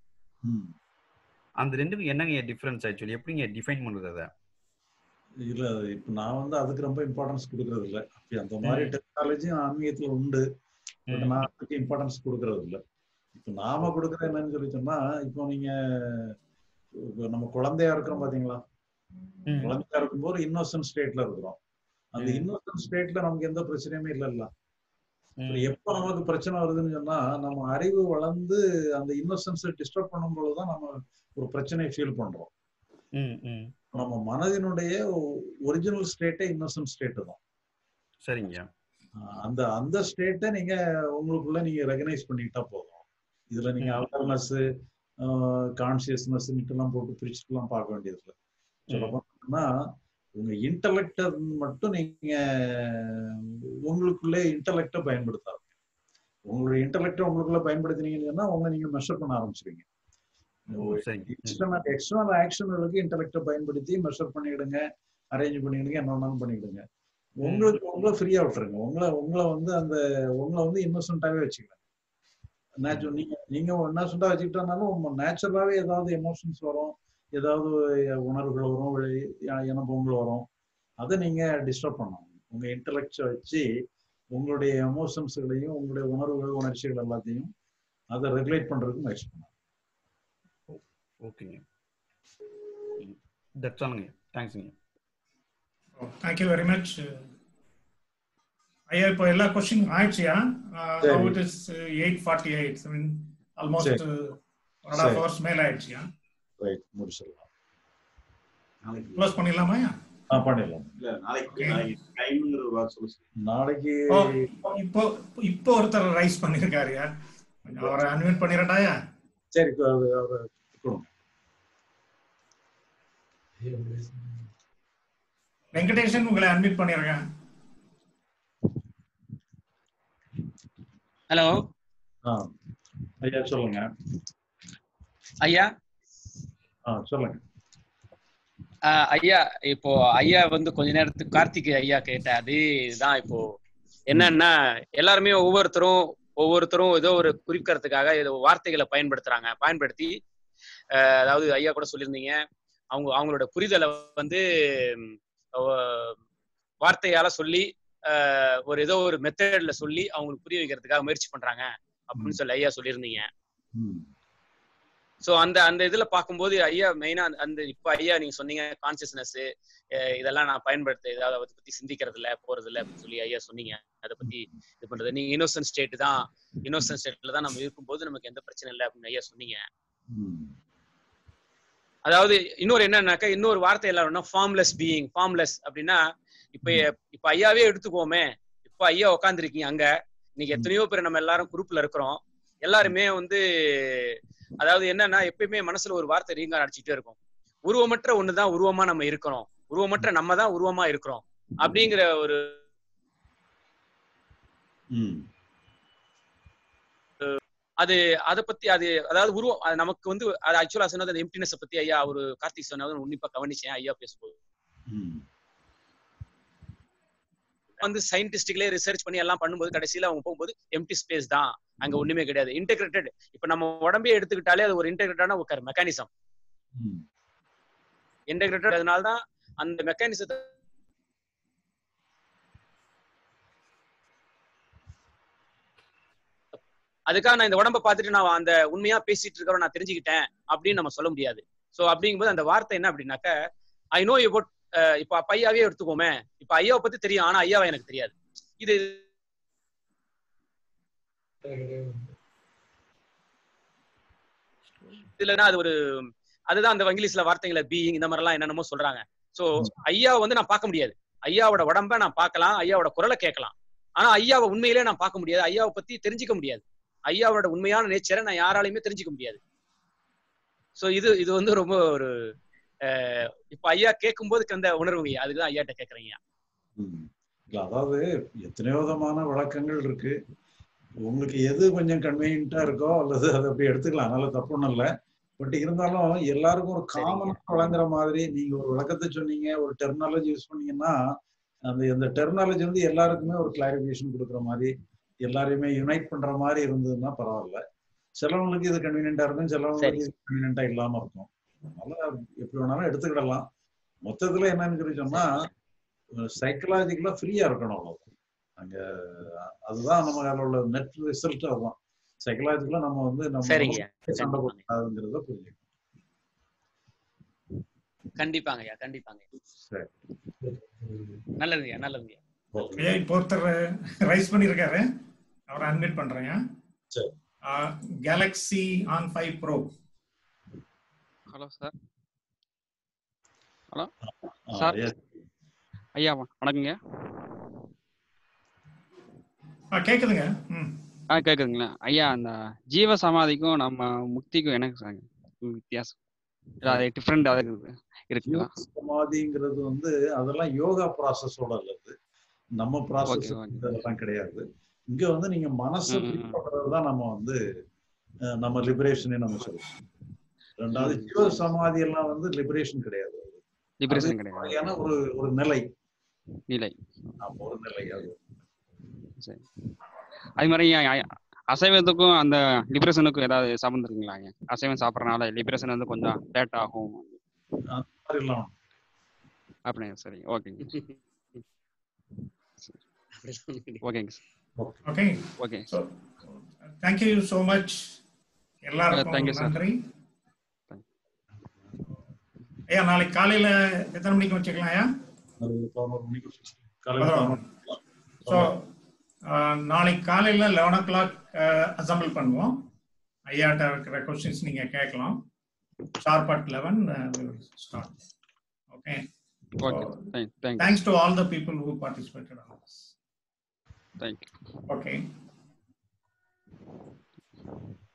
அந்த ரெண்டுக்கும் என்னங்க டிஃபரன்ஸ் ஆக்சுவலி எப்படிங்க டிஃபைன் பண்றது அதை
இல்ல இப்ப நான் வந்து அதுக்கு ரொம்ப இம்பார்ட்டன்ஸ் கொடுக்கறது இல்ல அப்படி அந்த மாதிரி டெக்னாலஜியும் ஆன்மீகத்துல உண்டு பட் நான் அதுக்கு இம்பார்ட்டன்ஸ் கொடுக்கறது இல்ல இப்ப நாம கொடுக்கறது என்னன்னு சொல்லி சொன்னா இப்போ நீங்க இப்ப நம்ம குழந்தையா இருக்கிறோம் பாத்தீங்களா குழந்தையா இருக்கும்போது இன்னோசன்ட் ஸ்டேட்ல இருக்கிறோம் அந்த இன்னோசன்ட் ஸ்டேட்ல நமக்கு எந்த பிரச்சனையுமே இல்லல்ல அப்புறம் எப்ப நமக்கு பிரச்சனை வருதுன்னு சொன்னா நம்ம அறிவு வளர்ந்து அந்த இன்னோசன்ஸை டிஸ்டர்ப் பண்ணும்போதுதான் நம்ம ஒரு பிரச்சனையை ஃபீல் பண்றோம் நம்ம மனதினுடைய ஒரிஜினல் ஸ்டேட்டே இன்னோசன்ட் ஸ்டேட் தான்
சரிங்க
அந்த அந்த ஸ்டேட்டை நீங்க உங்களுக்குள்ள நீங்க ரெகனைஸ் பண்ணிக்கிட்டா போதும் இதுல நீங்க அவேர்னஸ் கான்சியஸ்னஸ் எல்லாம் போட்டு பிரிச்சுட்டுலாம் பார்க்க வேண்டியது இல்லை சொல்ல போனா உங்க இன்டலெக்ட மட்டும் நீங்க உங்களுக்குள்ளே இன்டலெக்ட பயன்படுத்தாது உங்களுடைய இன்டலெக்ட உங்களுக்குள்ள பயன்படுத்தினீங்கன்னு சொன்னா உங்க நீங்க மெஷர் பண்ண ஆரம்பிச்சிருவீங்க எக்ஸ்டர்னல் எக்ஸ்டர்னல் ஆக்ஷன்களுக்கு இன்டலெக்ட பயன்படுத்தி மெஷர் பண்ணிடுங்க அரேஞ்ச் பண்ணிடுங்க என்ன வேணாலும் பண்ணிடுங்க உங்களுக்கு உங்களை ஃப்ரீயா விட்டுருங்க உங்களை உங்களை வந்து அந்த உங்களை வந்து இன்னோசென்ட்டாவே வச்சுக்கலாம் நேச்சுரல் நீங்க நீங்க இன்னோசென்ட்டா வச்சுக்கிட்டனாலும் நேச்சுரலாவே ஏதாவது எமோஷன்ஸ் வரும் ஏதாவது உணர்வுகள் வரும் இனப்பொங்கல் வரும் அதை நீங்க டிஸ்டர்ப் பண்ணணும் உங்க இன்டலெக்ட வச்சு உங்களுடைய எமோஷன்ஸ்களையும் உங்களுடைய உணர்வுகள் உணர்ச்சிகள் எல்லாத்தையும் அதை ரெகுலேட் பண்றதுக்கு முயற்சி பண்ணணும்
ஓகேங்க தட்ஸ் ஆலுங்க தேங்க்ஸுங்க
தேங்க்யூ வெரி மச் ஐயா இப்போ எல்லா கொஸ்டின் ஆயிடுச்சியா it is eight forty eight mean almost one half hours மேல ஆயிடுச்சியா
ரைட் முடிச்சிடலாம்
க்ளோஸ் பண்ணிடலாமா ஐயா
ஆ பண்ணிடலாம்
இல்ல நாளைக்கு நாளைக்கு டைம்ங்கிற ஒரு வார்த்தை சொல்லு
நாளைக்கு
இப்போ இப்போ ஒருத்தர் ரைஸ் பண்ணிருக்காருயா கொஞ்சம் அவரை அன்மியூட் பண்ணிடட்டாயா
சரி இப்ப அவரு- அவரு கொடுங்க.
வெங்கடேஷன் உங்களை அன்மியூட் பண்ணிருக்கேன்
ஹலோ
ஆ ஐயா சொல்லுங்க
ஐயா
ஆ சொல்லுங்க
ஆஹ் ஐயா இப்போ ஐயா வந்து கொஞ்ச நேரத்துக்கு கார்த்திக் ஐயா கேட்ட அதேதான் இப்போ என்னன்னா எல்லாருமே ஒவ்வொருத்தரும் ஒவ்வொருத்தரும் ஏதோ ஒரு குறிக்கிறதுக்காக ஏதோ வார்த்தைகளை பயன்படுத்துறாங்க பயன்படுத்தி ஆஹ் அதாவது ஐயா கூட சொல்லியிருந்தீங்க அவங்க அவங்களோட புரிதலை வந்து ம், அஹ் வார்த்தையால சொல்லி ஆஹ் ஒரு ஏதோ ஒரு மெத்தட்ல சொல்லி அவங்களுக்கு புரிய வைக்கிறதுக்காக முயற்சி பண்றாங்க அப்படின்னு சொல்லி ஐயா சொல்லியிருந்தீங்க
ம்.
சோ அந்த அந்த இதுல பார்க்கும்போது ஐயா மெயினா அந்த இப்ப ஐயா நீங்க சொன்னீங்க கான்சியஸ்னஸ் இதெல்லாம் நான் பயன்படுத்த ஏதாவது அதை பத்தி சிந்திக்கிறது இல்ல போறது இல்ல அப்படின்னு சொல்லி ஐயா சொன்னீங்க அதை பத்தி இது பண்றது நீங்க இன்னோசன்ட் ஸ்டேட் தான் இன்னோசன்ட் ஸ்டேட்ல தான் நம்ம இருக்கும்போது நமக்கு எந்த பிரச்சனை இல்லை அப்படின்னு ஐயா சொன்னீங்க
ம்.
அதாவது இன்னொரு என்னன்னாக்கா இன்னொரு வார்த்தை எல்லாரும் ஃபார்ம்லெஸ் பீயிங் ஃபார்ம்லெஸ் அப்படின்னா இப்ப இப்ப ஐயாவே எடுத்துக்கோமே இப்ப ஐயா உட்காந்துருக்கீங்க அங்க இன்னைக்கு எத்தனையோ பேர் நம்ம எல்லாரும் குரூப்ல இருக்கிறோம் எல்லாருமே வந்து அதாவது என்னன்னா எப்பயுமே மனசுல ஒரு வார்த்தை ரீங்கார் அடிச்சுட்டே இருக்கும் உருவமற்ற ஒண்ணுதான் உருவமா நம்ம இருக்கிறோம் உருவமற்ற நம்ம தான் உருவமா இருக்கிறோம் அப்படிங்கிற ஒரு
ம்.
அது அதை பத்தி அது அதாவது உருவம் அது நமக்கு வந்து அது ஆக்சுவலா சொன்னது அந்த எம்டினஸ் பத்தி ஐயா ஒரு கார்த்திக் சொன்னது உன்னிப்பா கவனிச்சேன் ஐயா பேசும்போது
ம்.
வந்து சயின்டிஸ்டுகளே ரிசர்ச் பண்ணி எல்லாம் பண்ணும்போது கடைசியில அவங்க போகும்போது எம்டி ஸ்பேஸ் தான் அங்க ஒண்ணுமே கிடையாது இன்டெகிரேட்டட் இப்ப நம்ம உடம்பே எடுத்துக்கிட்டாலே அது ஒரு இன்டெகிரேட்டான ஒரு மெக்கானிசம்
ம்.
இன்டெகிரேட்டட் அதனால தான் அந்த மெக்கானிசத்தை அதுக்காக நான் இந்த உடம்ப பார்த்துட்டு நான் அந்த உண்மையா பேசிட்டு இருக்கிறோம் நான் தெரிஞ்சுக்கிட்டேன் அப்படின்னு நம்ம சொல்ல முடியாது சோ அப்படிங்கும்போது அந்த வார்த்தை என்ன அப்படின்னாக்க ஐ நோ about இப்ப அப்ப ஐயாவே எடுத்துக்கோமே இப்ப ஐயாவை பத்தி தெரியும் ஆனா ஐயாவை எனக்கு தெரியாது இது இதுலனா அது ஒரு அதுதான் அந்த இங்கிலீஷ்ல வார்த்தைகளை பீயிங் இந்த மாதிரி எல்லாம் என்னென்னமோ சொல்றாங்க சோ ஐயாவை வந்து நான் பார்க்க முடியாது ஐயாவோட உடம்ப நான் பார்க்கலாம் ஐயாவோட குரலை கேட்கலாம் ஆனா ஐயாவை உண்மையிலே நான் பார்க்க முடியாது ஐயாவை பத்தி தெரிஞ்சுக்க முடியாது ஐயாவோட உண்மையான நேச்சரை நான் யாராலையுமே தெரிஞ்சுக்க முடியாது சோ இது இது வந்து ரொம்ப ஒரு அஹ், இப்ப ஐயா கேட்கும்போது அந்த உணர்வுங்க அதுக்குதான் ஐயாட்ட கேக்குறீங்க
ம். இல்ல அதாவது எத்தனையோ விதமான விளக்கங்கள் இருக்கு உங்களுக்கு எது கொஞ்சம் கன்வீனியன்ட்டா இருக்கோ அல்லது அதை அப்படி எடுத்துக்கலாம் அதனால தப்பு ஒண்ணும் இல்லை பட் இருந்தாலும் எல்லாருக்கும் ஒரு காமனா வழங்குற மாதிரி நீங்க ஒரு விளக்கத்தை சொன்னீங்க ஒரு டெர்மினாலஜி யூஸ் பண்ணீங்கன்னா அந்த இந்த டெர்மினாலஜி வந்து எல்லாருக்குமே ஒரு கிளாரிபிகேஷன் கொடுக்குற மாதிரி எல்லாரையுமே யுனைட் பண்ற மாதிரி இருந்ததுன்னா பரவாயில்ல சிலவங்களுக்கு இது கன்வீனியன்ட்டா இருக்கும் சிலவங்களுக்கு இது கன்வீனியன்ட்டா இல்லாம இருக்கும் அதனால எப்படி வேணாலும் எடுத்துக்கிடலாம் மொத்தத்துல என்னன்னு சொல்லி சொன்னா சைக்கலாஜிக்கலா ஃப்ரீயா இருக்கணும் அவ்வளவு அங்க அதுதான் நம்ம அதில் உள்ள நெட் ரிசல்ட் அதுதான் சைக்கலாஜிக்கலா நம்ம வந்து நம்ம
சரிங்க.
சண்டை போடாதுங்கிறத புரிஞ்சுக்கணும்
கண்டிப்பாங்க ஐயா கண்டிப்பாங்க
சரி
நல்லதுங்க நல்லதுங்க
ஐயா இப்போ ஒருத்தர் ரைஸ் பண்ணியிருக்காரு அவரை அன்மிட் பண்றேங்க
சரி
Galaxy On five Pro
hello sir hello
ஆ,
சார்
yes.
ஐயா வ- வணக்கங்க
ஆ கேக்குதுங்க ம்
ஆ கேக்குதுங்களா ஐயா அந்த ஜீவ சமாதிக்கும் நம்ம முக்திக்கும் எனக்கு சார் வித்தியாசம் இல்ல அது டிஃப்ரெண்ட் இருக்குது இருக்குங்களா
யோக சமாதிங்கிறது வந்து அதெல்லாம் யோகா ப்ராசஸோட அல்லது நம்ம ப்ராசஸ்
ஓகே ஓகே
அதெல்லாம் கிடையாது இங்க வந்து நீங்க மனசு
ம்,
ஃப்ரீ
ம், ம்.
பண்றது தான் நம்ம வந்து அஹ், நம்ம லிபரேஷனே நம்ம சொல்லுவோம் ரெண்டாவது ஜீவ சமாதி எல்லாம் வந்து லிபரேஷன் கிடையாது அது
லிபரேஷன் கிடையாது
வகையான ஒரு ஒரு நிலை
நிலை
ஆமா ஒரு நிலை அது
சரி அது மாதிரி ஐயா, ஐயா, அசைவத்துக்கும் அந்த லிபரேஷனுக்கும் ஏதாவது சம்மந்தம் இருக்குங்களா ஐயா அசைவம் சாப்பிட்றனால லிபரேஷன் வந்து கொஞ்சம் லேட் ஆகும்
அந்த மாதிரி எல்லாம்
அப்படிங்க சரி ஓகேங்க ஓகேங்க sir
okay
okay
so thank you so much எல்லாருக்கும்
தேங்க்யூ சார்
நன்றி ஐயா நாளைக்கு காலையில எத்தனை மணிக்கு வச்சுக்கலாம் ஐயா
அது பதினோரு மணிக்கு காலையில பதினோரு
ஸோ நாளைக்கு காலையில் லெவன் ஓ கிளாக் அசம்பிள் பண்ணுவோம் ஐயாட்ட இருக்கிற கொஸ்டின்ஸ் நீங்கள் கேட்கலாம் sharp at eleven start okay
okay thank thank
thanks to all the people who participated on this
thank
okay
ஐயா